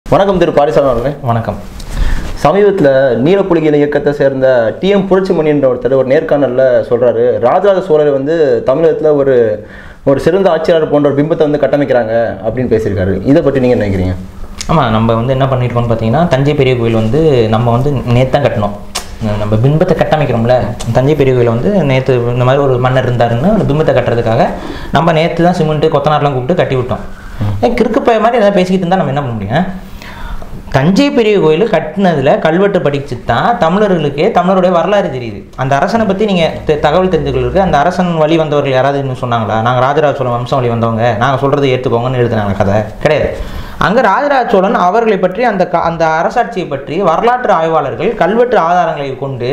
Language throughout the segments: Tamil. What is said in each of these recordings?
வணக்கம் திரு பாரிசாலன் அவர்களே வணக்கம் சமீபத்தில் நீலப்புலிகள் இயக்கத்தை சேர்ந்த டிஎம் புரட்சிமணின்ற ஒருத்தர் ஒரு நேர்காணலில் சொல்றாரு ராஜராஜ சோழர் வந்து தமிழகத்தில் ஒரு ஒரு சிறந்த ஆட்சியாளர் போன்ற ஒரு பிம்பத்தை வந்து கட்டமைக்கிறாங்க அப்படின்னு பேசியிருக்காரு இதை பற்றி நீங்கள் என்ன நினைக்கிறீங்க ஆமாம் நம்ம வந்து என்ன பண்ணியிருக்கோம்னு பார்த்தீங்கன்னா தஞ்சை பெரிய கோயில் வந்து நம்ம வந்து நேற்று தான் கட்டணும் நம்ம பிம்பத்தை கட்டமைக்கிறோம்ல தஞ்சை பெரிய கோயில் வந்து நேற்று இந்த மாதிரி ஒரு மன்னர் இருந்தாருன்னு அந்த பிம்பத்தை கட்டுறதுக்காக நம்ம நேற்று தான் சிமெண்ட்டு கொத்தனார்லாம் கூப்பிட்டு கட்டி விட்டோம் ஏன் கிறுக்கு பய மாதிரி ஏதாவது பேசிக்கிட்டு இருந்தால் நம்ம என்ன பண்ண முடியும் தஞ்சை பெரிய கோயில் கட்டினதுல கல்வெட்டு படிச்சு தான் தமிழர்களுக்கே தமிழருடைய வரலாறு தெரியுது அந்த அரசனை பற்றி நீங்கள் தகவல் தெரிஞ்சுக்கிறதுக்கு அந்த அரசன் வழி வந்தவர்கள் யாராவது இன்னும் சொன்னாங்களா நாங்கள் ராஜராஜ சோழன் வம்சம் வழி வந்தவங்க நாங்கள் சொல்கிறத ஏற்றுக்கோங்கன்னு எழுதுனாங்க கதை கிடையாது அங்கே ராஜராஜ சோழன் அவர்களை பற்றி அந்த க- அந்த அரசாட்சியை பற்றி வரலாற்று ஆய்வாளர்கள் கல்வெட்டு ஆதாரங்களை கொண்டு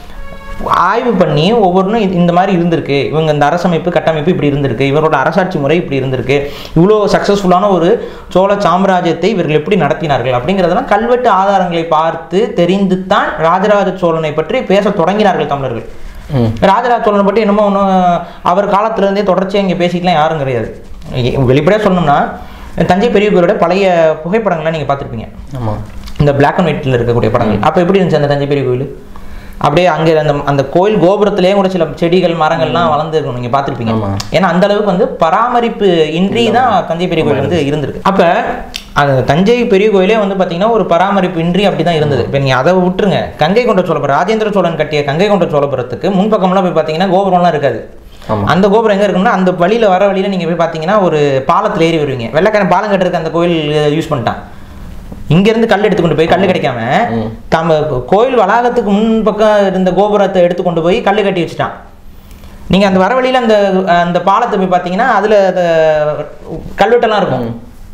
ஆய்வு பண்ணி ஒவ்வொன்றும் இது- இந்த மாதிரி இருந்திருக்கு இவங்க இந்த அரசமைப்பு கட்டமைப்பு இப்படி இருந்திருக்கு இவரோட அரசாட்சி முறை இப்படி இருந்திருக்கு இவ்வளோ சக்ஸஸ்ஃபுல்லான ஒரு சோழ சாம்ராஜ்யத்தை இவர்கள் எப்படி நடத்தினார்கள் அப்படிங்கிறதெல்லாம் கல்வெட்டு ஆதாரங்களை பார்த்து தெரிந்து தான் ராஜராஜ சோழனை பற்றி பேச தொடங்கினார்கள் தமிழர்கள் ராஜராஜ சோழனை பற்றி என்னமோ ஒன்றும் அவர் காலத்துல இருந்தே தொடர்ச்சியாக இங்கே பேசிக்கலாம் யாரும் கிடையாது வெளிப்படையாக சொல்லணும்னா தஞ்சை பெரிய கோயிலோட பழைய புகைப்படங்கள்லாம் நீங்கள் பார்த்துருப்பீங்க ஆமாம் இந்த பிளாக் அண்ட் ஒயிட்ல இருக்கக்கூடிய படங்கள் அப்போ எப்படி இருந்துச்சு அந்த தஞ்சை பெரிய கோயில் அப்படியே அங்கே அந்த அந்த கோயில் கோபுரத்திலேயே கூட சில செடிகள் மரங்கள்லாம் வளர்ந்து இருக்கும் நீங்கள் பார்த்துருப்பீங்க ஆமா. ஏன்னா அந்த அளவுக்கு வந்து பராமரிப்பு இன்றி தான் தஞ்சை பெரிய கோயில் வந்து இருந்திருக்கு அப்போ அந்த தஞ்சை பெரிய கோயிலே வந்து பார்த்தீங்கன்னா ஒரு பராமரிப்பு இன்றி அப்படி தான் இருந்தது இப்போ நீங்கள் அதை விட்டுருங்க கங்கை கொண்ட சோழபுரம் ராஜேந்திர சோழன் கட்டிய கங்கை கொண்ட சோழபுரத்துக்கு முன்பக்கம்லாம் போய் பார்த்தீங்கன்னா கோபுரம்லாம் இருக்காது ஆமா. அந்த கோபுரம் எங்க இருக்குன்னா அந்த வழியில வர வழியில நீங்க போய் பார்த்தீங்கன்னா ஒரு பாலத்துல ஏறி வருவீங்க வெள்ளைக்காரன் பாலம் கட்டுறதுக்கு அந்த கோயில் யூஸ் பண்ணிட்டான் இங்க இருந்து கல் எடுத்து கொண்டு போய் கல் கிடைக்காம ம். தம்ம கோயில் வளாகத்துக்கு முன் பக்கம் இருந்த கோபுரத்தை எடுத்து கொண்டு போய் கல் கட்டி வச்சுட்டான் நீங்க அந்த வர வழியில அந்த அந்த பாலத்தை போய் பார்த்தீங்கன்னா அதுல அந்த கல்வெட்டெல்லாம் இருக்கும்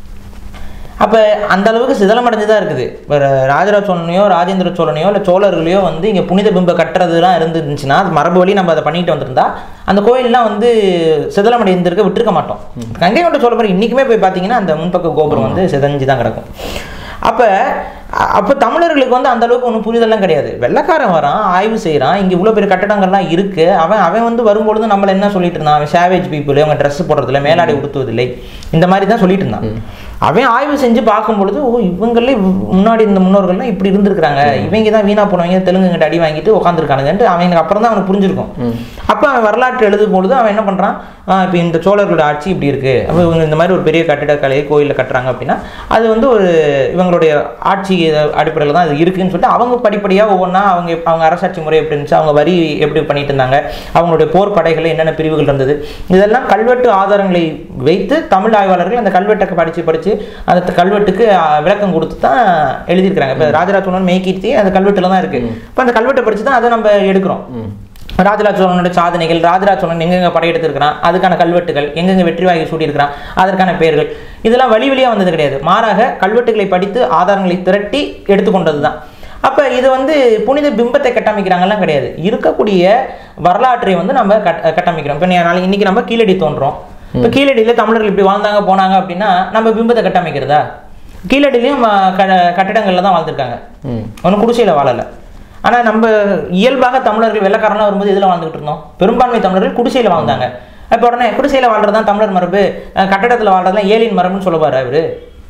அப்ப அந்த அளவுக்கு சிதலமடைஞ்சுதான் இருக்குது இப்போ ராஜராஜ சோழனையோ ராஜேந்திர சோழனையோ இல்லை சோழர்களையோ வந்து இங்க புனித பிம்ப கட்டுறதுலாம் இருந்துருந்துச்சுன்னா அது மரபு வழி நம்ம அதை பண்ணிட்டு வந்திருந்தா அந்த கோயிலெலாம் வந்து சிதலமடைந்திருக்க விட்டுருக்க மாட்டோம் கங்கை கொண்ட சோழபுரம் இன்னைக்குமே போய் பார்த்தீங்கன்னா அந்த முன்பக்க கோபுரம் வந்து சிதஞ்சு தான் கிடக்கும் அப்ப அ- அப்ப தமிழர்களுக்கு வந்து அந்த அளவுக்கு ஒன்றும் புரிதல்லாம் கிடையாது வெள்ளைக்காரன் வரான் ஆய்வு செய்றான் இங்க இவ்வளவு பெரிய கட்டடங்கள்லாம் இருக்கு அவன் அவன் வந்து வரும்பொழுது நம்மள என்ன சொல்லிட்டு இருந்தான் அவன் சேவேஜ் பீப்புள் அவங்க ட்ரெஸ் போடுறதில்ல மேலாடை உடுத்துவதில்லை இந்த மாதிரி தான் சொல்லிட்டு இருந்தான் அவன் ஆய்வு செஞ்சு பார்க்கும் பொழுது ஓ இவங்களே முன்னாடி இந்த முன்னோர்கள்லாம் இப்படி இருந்திருக்கிறாங்க இவங்க தான் வீணா போனவங்க தெலுங்குங்கிட்ட அடி வாங்கிட்டு உட்காந்துருக்கானுங்கன்ட்டு அவனுக்கு அப்புறம் தான் அவனுக்கு புரிஞ்சிருக்கும் அப்போ அவன் வரலாற்று எழுதும் பொழுது அவன் என்ன பண்றான் இப்போ இந்த சோழர்களோட ஆட்சி இப்படி இருக்கு அப்போ இவங்க இந்த மாதிரி ஒரு பெரிய கட்டிடக்கலையை கோயிலில் கட்டுறாங்க அப்படின்னா அது வந்து ஒரு இவங்களுடைய ஆட்சி அடிப்படையில் தான் அது இருக்குன்னு சொல்லிட்டு அவங்க படிப்படியாக ஒவ்வொன்றா அவங்க அவங்க அரசாட்சி முறை எப்படி இருந்துச்சு அவங்க வரி எப்படி பண்ணிட்டு இருந்தாங்க அவங்களுடைய போர் படைகள் என்னென்ன பிரிவுகள் இருந்தது இதெல்லாம் கல்வெட்டு ஆதாரங்களை வைத்து தமிழ் ஆய்வாளர்கள் அந்த கல்வெட்டை படித்து படித்து அந்த கல்வெட்டுக்கு அஹ், விளக்கம் கொடுத்து தான் எழுதியிருக்கிறாங்க இப்போ ராஜராஜ சோழன் மெய்கீர்த்தி அந்த கல்வெட்டில் தான் இருக்கு இப்போ அந்த கல்வெட்டை படித்து தான் அதை நம்ம எடுக்கிறோம் ராஜராஜ சோழனோட சாதனைகள் ராஜராஜ சோழன் எங்கெங்க படையெடுத்திருக்கிறான் அதுக்கான கல்வெட்டுகள் எங்கெங்க வெற்றி வாகை சூட்டியிருக்கிறான் அதற்கான பெயர்கள் இதெல்லாம் வழி வழியாக வந்தது கிடையாது மாறாக கல்வெட்டுகளை படித்து ஆதாரங்களை திரட்டி எடுத்துக்கொண்டது தான் அப்போ இது வந்து புனித பிம்பத்தை கட்டமைக்கிறாங்கலாம் கிடையாது இருக்கக்கூடிய வரலாற்றை வந்து நம்ம கட் கட்டமைக்கிறோம் இப்போ நாளைக்கு இன்னைக்கு நம்ம கீழடி தோன்றோம் இப்போ கீழடியில் தமிழர்கள் இப்படி வாழ்ந்தாங்க போனாங்க அப்படின்னா நம்ம பிம்பத்தை கட்டமைக்கிறதா கீழடியிலையும் அஹ், க கட்டிடங்களில் தான் வாழ்ந்திருக்காங்க ம் ஒன்றும் குடிசையில் வாழலை ஆனால் நம்ம இயல்பாக தமிழர்கள் வெள்ளக்காரலாம் வரும்போது இதில் வாழ்ந்துகிட்டு இருந்தோம் பெரும்பான்மை தமிழர்கள் குடிசையில் வாழ்ந்தாங்க இப்போ உடனே குடிசையில் வாழ்றது தான் தமிழர் மரபு அஹ் கட்டடத்தில் வாழ்றதுலாம் ஏலியன் மரபுன்னு சொல்லுவார் அவர்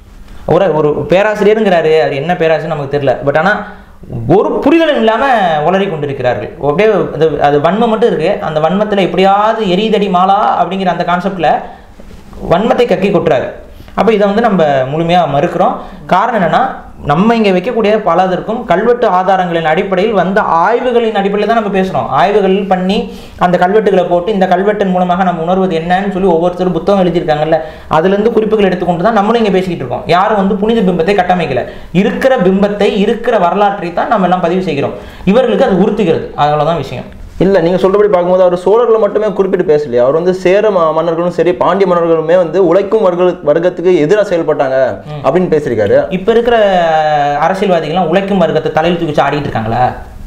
ஒரு ஒரு பேராசிரியருங்கிறாரு அவர் என்ன பேராசிரியர் நமக்கு தெரியல பட் ஆனால் ஒரு புரிதலும் இல்லாமல் உளறி கொண்டிருக்கிறார்கள் அப்படியே அது அது வன்மம் மட்டும் இருக்கு அந்த வன்மத்தில் எப்படியாவது எரிதடி மாலா அப்படிங்கிற அந்த கான்செப்டில் வன்மத்தை கக்கி கொட்டுறாரு அப்போ இதை வந்து நம்ம முழுமையாக மறுக்கிறோம் காரணம் என்னன்னா நம்ம இங்கே வைக்கக்கூடிய பலதற்கும் கல்வெட்டு ஆதாரங்களின் அடிப்படையில் வந்த ஆய்வுகளின் அடிப்படையில் தான் நம்ம பேசுகிறோம் ஆய்வுகள் பண்ணி அந்த கல்வெட்டுகளை போட்டு இந்த கல்வெட்டின் மூலமாக நம்ம உணர்வது என்னன்னு சொல்லி ஒவ்வொருத்தரும் புத்தகம் எழுதியிருக்காங்கல்ல அதுலேருந்து குறிப்புகள் எடுத்துக்கொண்டு தான் நம்மளும் இங்கே பேசிக்கிட்டு இருக்கோம் யாரும் வந்து புனித பிம்பத்தை கட்டமைக்கல இருக்கிற பிம்பத்தை இருக்கிற வரலாற்றை தான் நம்ம எல்லாம் பதிவு செய்கிறோம் இவர்களுக்கு அது உறுத்துகிறது அவ்வளோதான் விஷயம் இல்லை நீங்கள் சொல்றபடி பார்க்கும்போது அவர் சோழர்களை மட்டுமே குறிப்பிட்டு பேசலையா அவர் வந்து சேர ம- மன்னர்களும் சரி பாண்டிய மன்னர்களுமே வந்து உழைக்கும் வர்க்க வர்க்கத்துக்கு எதிராக செயல்பட்டாங்க அப்படின்னு பேசியிருக்காரு இப்போ இருக்கிற அரசியல்வாதிகள்லாம் உழைக்கும் வர்க்கத்தை தலையில் தூக்கி வச்சு ஆடிட்டு இருக்காங்களா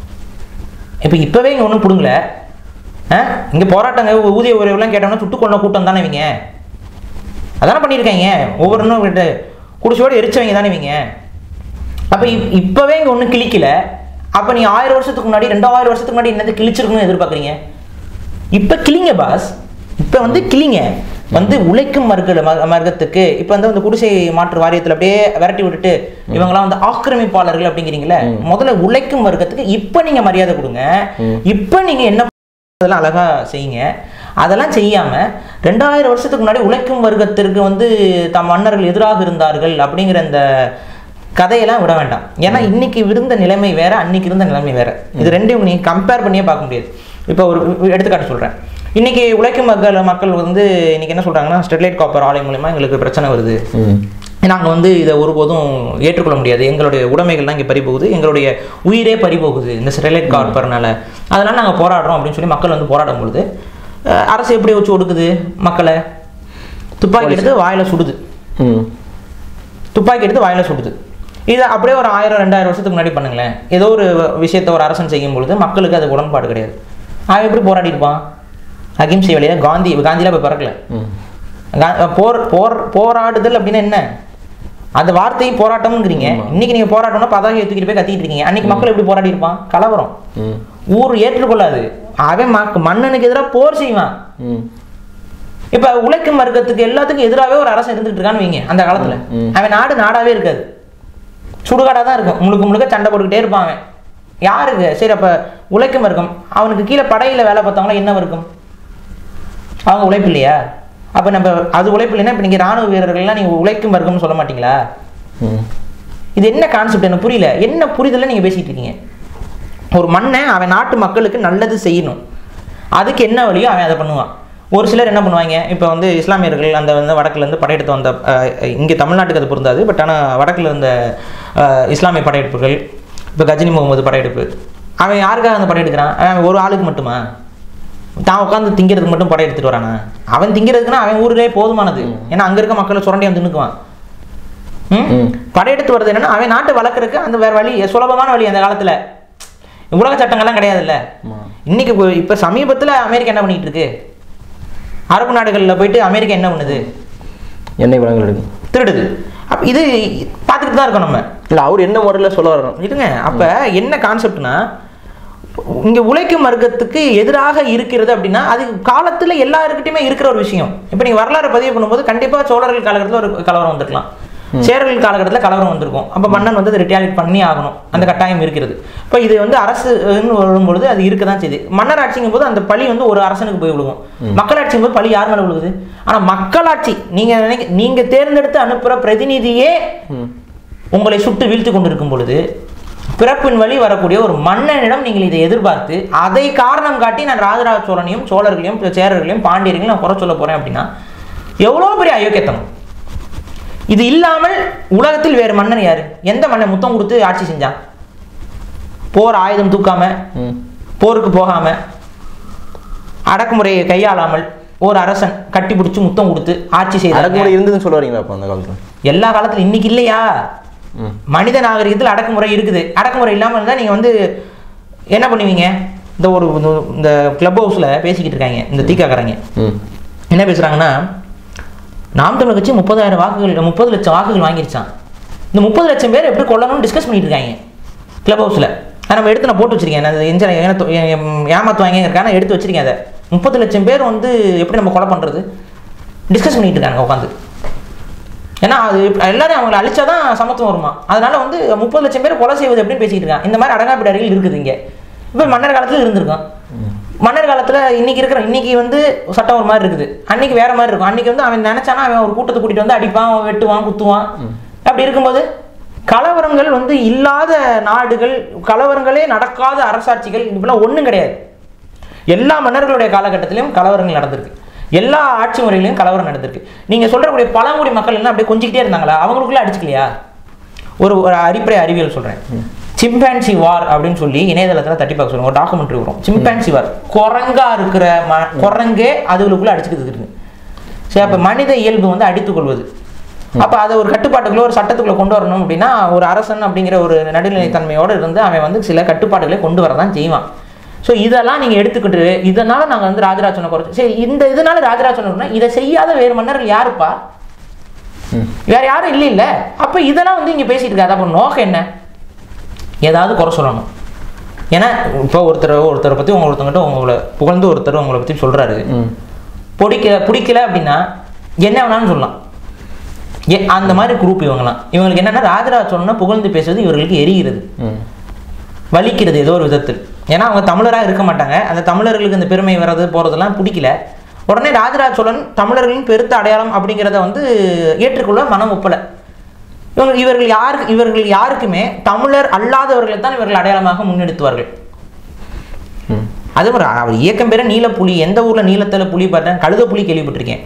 இப்போ இப்போவே இங்கே ஒன்றும் பிடுங்கல ஆ இங்கே போராட்டங்க ஊ- ஊதிய உயர்வுலாம் கேட்டோம்னா சுட்டு கொள்ள கூட்டம் தானே இவங்க அதானே பண்ணியிருக்காங்க ஒவ்வொன்றும் விட்டு குடிசோடு எரிச்சவங்க தானே இவங்க அப்போ இப் இப்போவே இங்கே ஒன்றும் கிழிக்கல அப்போ நீ ஆயிரம் வருஷத்துக்கு முன்னாடி ரெண்டாயிரம் வருஷத்துக்கு முன்னாடி என்னது கிழிச்சிருக்கணும்னு எதிர்பார்க்குறீங்க இப்போ கிளிங்க பாஸ் இப்போ வந்து கிளிங்க வந்து உழைக்கும் மர்க்க ம- மர்க்கத்துக்கு இப்போ வந்து அந்த குடிசை மாற்று வாரியத்தில் அப்படியே விரட்டி விட்டுட்டு இவங்கெல்லாம் வந்து ஆக்கிரமிப்பாளர்கள் அப்படிங்கிறீங்களே முதல்ல உழைக்கும் வர்க்கத்துக்கு இப்போ நீங்க மரியாதை கொடுங்க இப்போ நீங்க என்ன அதெல்லாம் அழகா செய்யுங்க அதெல்லாம் செய்யாம ரெண்டாயிரம் வருஷத்துக்கு முன்னாடி உழைக்கும் வர்க்கத்திற்கு வந்து தம் மன்னர்கள் எதிராக இருந்தார்கள் அப்படிங்கிற அந்த கதையெல்லாம் விட வேண்டாம் ஏன்னா இன்னைக்கு இருந்த நிலைமை வேற அன்னைக்கு இருந்த நிலைமை வேற இது ரெண்டையும் நீங்க கம்பேர் பண்ணியே பார்க்க முடியாது இப்போ ஒரு எடுத்துக்காட்டு சொல்றேன் இன்னைக்கு உழைக்கும் மக்கள் மக்கள் வந்து இன்னைக்கு என்ன சொல்றாங்கன்னா ஸ்டெர்லைட் காப்பர் ஆலை மூலமா எங்களுக்கு பிரச்சனை வருது ம் நாங்கள் வந்து இதை ஒருபோதும் ஏற்றுக்கொள்ள முடியாது எங்களுடைய உடைமைகள்லாம் இங்கே பறிபோகுது எங்களுடைய உயிரே பறிபோகுது இந்த ஸ்டெர்லைட் கார்பர்னால அதனால் நாங்கள் போராடுறோம் அப்படின்னு சொல்லி மக்கள் வந்து போராடும் பொழுது அஹ், அரசு எப்படி வச்சு ஒடுக்குது மக்களை துப்பாக்கி எடுத்து வாயில சுடுது ம் துப்பாக்கி எடுத்து வாயில சுடுது இது அப்படியே ஒரு ஆயிரம் ரெண்டாயிரம் வருஷத்துக்கு முன்னாடி பண்ணுங்களேன் ஏதோ ஒரு விஷயத்தை ஒரு அரசன் செய்யும் பொழுது மக்களுக்கு அது உடன்பாடு கிடையாது அவன் எப்படி போராடி இருப்பான் அகிம்சை வழியா காந்தி காந்தியில போய் பறக்கல ம் கா- போர் போர் போராடுதல் அப்படின்னா என்ன அந்த வார்த்தையை போராட்டம்ங்கிறீங்க இன்னைக்கு நீங்க போராட்டம்னா பதாகையை தூக்கிட்டு போய் கத்திட்டு இருக்கீங்க அன்னைக்கு மக்கள் எப்படி போராடி இருப்பான் கலவரம் ம் ஊர் ஏற்றுக்கொள்ளாது அவன் மக்- மன்னனுக்கு எதிராக போர் செய்வான் ம் இப்ப உழைக்கும் வர்க்கத்துக்கு எல்லாத்துக்கும் எதிராகவே ஒரு அரசன் இருந்துட்டு இருக்கான்னு வைங்க அந்த காலத்துல ம். அவன் நாடு நாடாவே இருக்காது சுடுகாடா தான் இருக்கும் முழுக்க முழுக்க சண்டை போட்டுக்கிட்டே இருப்பான் அவன் யாருக்கு சரி அப்ப உழைக்கும் வர்க்கம் அவனுக்கு கீழே படையில வேலை பார்த்தவங்களா என்ன வர்க்கம் அவங்க உழைப்பு இல்லையா அப்ப நம்ம அது உழைப்பு இல்லைன்னா இப்ப நீங்க ராணுவ வீரர்கள்லாம் நீங்க உழைக்கும் வர்க்கம்னு சொல்ல மாட்டீங்களா ம் இது என்ன கான்செப்ட் எனக்கு புரியல என்ன புரிதல நீங்க பேசிட்டு இருக்கீங்க ஒரு மன்னன் அவன் நாட்டு மக்களுக்கு நல்லது செய்யணும் அதுக்கு என்ன வழியோ அவன் அதை பண்ணுவான் ஒரு சிலர் என்ன பண்ணுவாங்க இப்போ வந்து இஸ்லாமியர்கள் அந்த வந்து வடக்குல இருந்து படையெடுத்து வந்த அஹ், இங்கே தமிழ்நாட்டுக்கு அது பொருந்தாது பட் ஆனால் வடக்குல இருந்த அஹ், இஸ்லாமிய படையெடுப்புகள் இப்போ கஜினி முகமது படையெடுப்பு அவன் யாருக்காக அந்த படையெடுக்கிறான் அவன் ஒரு ஆளுக்கு மட்டுமா தான் உட்காந்து திங்கிறதுக்கு மட்டும் படம் எடுத்துட்டு வரானா அவன் திங்கிறதுக்குன்னா அவன் ஊரிலே போதுமானது ஏன்னா அங்க இருக்க மக்களை சுரண்டி வந்து நிற்குவான் ம்? ம். படையெடுத்து வருது என்னன்னா அவன் நாட்டை வளர்க்கறதுக்கு அந்த வேற வழி சுலபமான வழி அந்த காலத்துல உலக சட்டங்கள்லாம் கிடையாதுல்ல ஆமா. இன்னைக்கு இப்போ- இப்ப சமீபத்துல அமெரிக்கா என்ன பண்ணிட்டு இருக்கு அரபு நாடுகள்ல போயிட்டு அமெரிக்கா என்ன பண்ணுது எண்ணெய் வளங்கள் எடுக்கும் திருடுது அப்ப இது பார்த்துக்கிட்டு தான் இருக்கோம் நம்ம இல்லை அவர் என்ன முறையில் சொல்ல வரணும் இருங்க அப்ப என்ன கான்செப்ட்னா இங்க உழைக்கும் வர்க்கத்துக்கு எதிராக இருக்கிறது அப்படின்னா அது காலத்துல எல்லாருக்கிட்டையுமே இருக்கிற ஒரு விஷயம் இப்போ நீங்க வரலாறு பதிவு பண்ணும்போது கண்டிப்பா சோழர்கள் காலகட்டத்தில் ஒரு கலவரம் வந்திருக்கலாம் சேரர்கள் காலகட்டத்தில் கலவரம் வந்திருக்கும் அப்ப மன்னன் வந்து அதை ரிட்டாலிட் பண்ணி ஆகணும் அந்த கட்டாயம் இருக்கிறது இப்போ இது வந்து அரசுன்னு வரும்பொழுது அது இருக்க தான் செய்யுது மன்னர் ஆட்சிங்கும் போது அந்த பழி வந்து ஒரு அரசனுக்கு போய் விழுகும் மக்களாட்சிங்கும் போது பழி யார் மேல விழுகுது ஆனா மக்களாட்சி நீங்க நினைக்க நீங்க தேர்ந்தெடுத்து அனுப்புற பிரதிநிதியே உங்களை சுட்டு வீழ்த்து கொண்டிருக்கும் பொழுது பிறப்பின் வழி வரக்கூடிய ஒரு மன்னனிடம் நீங்கள் இதை எதிர்பார்த்து அதை காரணம் காட்டி நான் ராஜராஜ சோழனையும் சோழர்களையும் சேரர்களையும் பாண்டியர்களையும் நான் குறை சொல்ல போறேன் அப்படின்னா எவ்வளோ பெரிய அயோக்கியத்தனம் இது இல்லாமல் உலகத்தில் வேறு மன்னன் யாரு எந்த மன்னன் முத்தம் கொடுத்து ஆட்சி செஞ்சான் போர் ஆயுதம் தூக்காம ம் போருக்கு போகாம அடக்குமுறையை கையாளாமல் ஒரு அரசன் கட்டி பிடிச்சி முத்தம் கொடுத்து ஆட்சி செய்தாங்க அடக்குமுறை இருந்ததுன்னு சொல்ல வரீங்களா அப்போ அந்த காலத்தில் எல்லா காலத்துல இன்னைக்கு இல்லையா ம் மனித நாகரிகத்தில் அடக்குமுறை இருக்குது அடக்குமுறை இல்லாமல் இருந்தால் நீங்கள் வந்து என்ன பண்ணுவீங்க இந்த ஒரு இந்த- இந்த கிளப் ஹவுஸில் பேசிக்கிட்டு இருக்காங்க இந்த தீக்காக்காரங்க ம் என்ன பேசுகிறாங்கன்னா நாம் தமிழ் கட்சி முப்பதாயிரம் வாக்குகள் முப்பது லட்சம் வாக்குகள் வாங்கிருச்சான் இந்த முப்பது லட்சம் பேர் எப்படி கொல்லணும்னு டிஸ்கஸ் பண்ணிட்டு இருக்காங்க கிளப் ஹவுஸில் நம்ம எடுத்து நான் போட்டு வச்சிருக்கேன் நான் எஞ்ச ஏமாத்துவாங்க நான் எடுத்து வச்சிருக்கேன் அதை முப்பது லட்சம் பேர் வந்து எப்படி நம்ம கொலை பண்ணுறது டிஸ்கஸ் பண்ணிட்டு இருக்காங்க உட்காந்து ஏன்னா அது இப்ப எல்லாரும் அவங்களை அழிச்சாதான் சமத்துவம் வருமா அதனால வந்து முப்பது லட்சம் பேர் கொலை செய்வது எப்படின்னு பேசிக்கிட்டு இருக்காங்க இந்த மாதிரி அடங்காப்பிடாரிகள் இருக்குது இங்கே இப்போ மன்னர் காலத்தில் இருந்திருக்கும் மன்னர் காலத்தில் இன்னைக்கு இருக்கிற இன்னைக்கு வந்து சட்டம் ஒரு மாதிரி இருக்குது அன்னைக்கு வேற மாதிரி இருக்கும் அன்னைக்கு வந்து அவன் நினைச்சானா அவன் ஒரு கூட்டத்தை கூட்டிட்டு வந்து அடிப்பான் வெட்டுவான் குத்துவான் அப்படி இருக்கும்போது கலவரங்கள் வந்து இல்லாத நாடுகள் கலவரங்களே நடக்காத அரசாட்சிகள் இப்படிலாம் ஒன்றும் கிடையாது எல்லா மன்னர்களுடைய காலகட்டத்திலையும் கலவரங்கள் நடந்திருக்கு எல்லா ஆட்சி முறையிலையும் கலவரம் நடந்திருக்கு நீங்க சொல்றக்கூடிய பழங்குடி மக்கள் எல்லாம் அப்படியே கொஞ்சிக்கிட்டே இருந்தாங்களா அவங்களுக்குள்ள அடிச்சுக்கலையா ஒரு ஒரு அடிப்படை அறிவியல் சொல்றேன் சிம்பான்சி வார் அப்படின்னு சொல்லி இணையதளத்துல தட்டி பார்க்க சொல்லுங்க ஒரு டாக்குமெண்ட்ரி வரும் சிம்பான்சி வார் குரங்கா இருக்கிற ம குரங்கே அதுகளுக்குள்ள அடிச்சுக்கிட்டு இருக்கு சரி அப்ப மனித இயல்பு வந்து அடித்துக் கொள்வது அப்ப அதை ஒரு கட்டுப்பாட்டுக்குள்ள ஒரு சட்டத்துக்குள்ள கொண்டு வரணும் அப்படின்னா ஒரு அரசன் அப்படிங்கிற ஒரு நடுநிலைத்தன்மையோட இருந்து அவன் வந்து சில கட்டுப்பாடுகளை கொண்டு வரதான் செய்வான் ஸோ இதெல்லாம் நீங்க எடுத்துக்கிட்டு இதனால நாங்க வந்து ராஜராஜ சோழனை குறைச்சு சரி இந்த இதனால ராஜராஜ சோழனா இதை செய்யாத வேறு மன்னர்கள் யாருப்பா ம் வேற யாரும் இல்லை இல்ல அப்ப இதெல்லாம் வந்து இங்க பேசிட்டு இருக்காது அப்ப நோக்கம் என்ன ஏதாவது குறை சொல்லணும் ஏன்னா இப்போ ஒருத்தர் ஒருத்தரை பத்தி உங்க ஒருத்தவங்கிட்ட உங்களை புகழ்ந்து ஒருத்தர் உங்களை பத்தி சொல்றாரு ம் பிடிக்க பிடிக்கல அப்படின்னா என்ன வேணாலும் சொல்லலாம் ஏ அந்த மாதிரி குரூப் இவங்கலாம் இவங்களுக்கு என்னன்னா ராஜராஜ சோழனை புகழ்ந்து பேசுவது இவர்களுக்கு எரிகிறது ம் வலிக்கிறது ஏதோ ஒரு விதத்தில் ஏன்னா அவங்க தமிழராக இருக்க மாட்டாங்க அந்த தமிழர்களுக்கு இந்த பெருமை வர்றது போகிறதெல்லாம் பிடிக்கல உடனே ராஜராஜ சோழன் தமிழர்களின் பெருத்த அடையாளம் அப்படிங்கிறத வந்து ஏற்றுக்கொள்ள மனம் ஒப்பலை இவங்க இவர்கள் யாருக்கு இவர்கள் யாருக்குமே தமிழர் அல்லாதவர்களை தான் இவர்கள் அடையாளமாக முன்னெடுத்துவார்கள் ம் அது ஒரு அவர் இயக்கம் பேர நீலப்புலி எந்த ஊரில் நீலத்தில் புலி பார்த்தேன் கழுத புலி கேள்விப்பட்டிருக்கேன்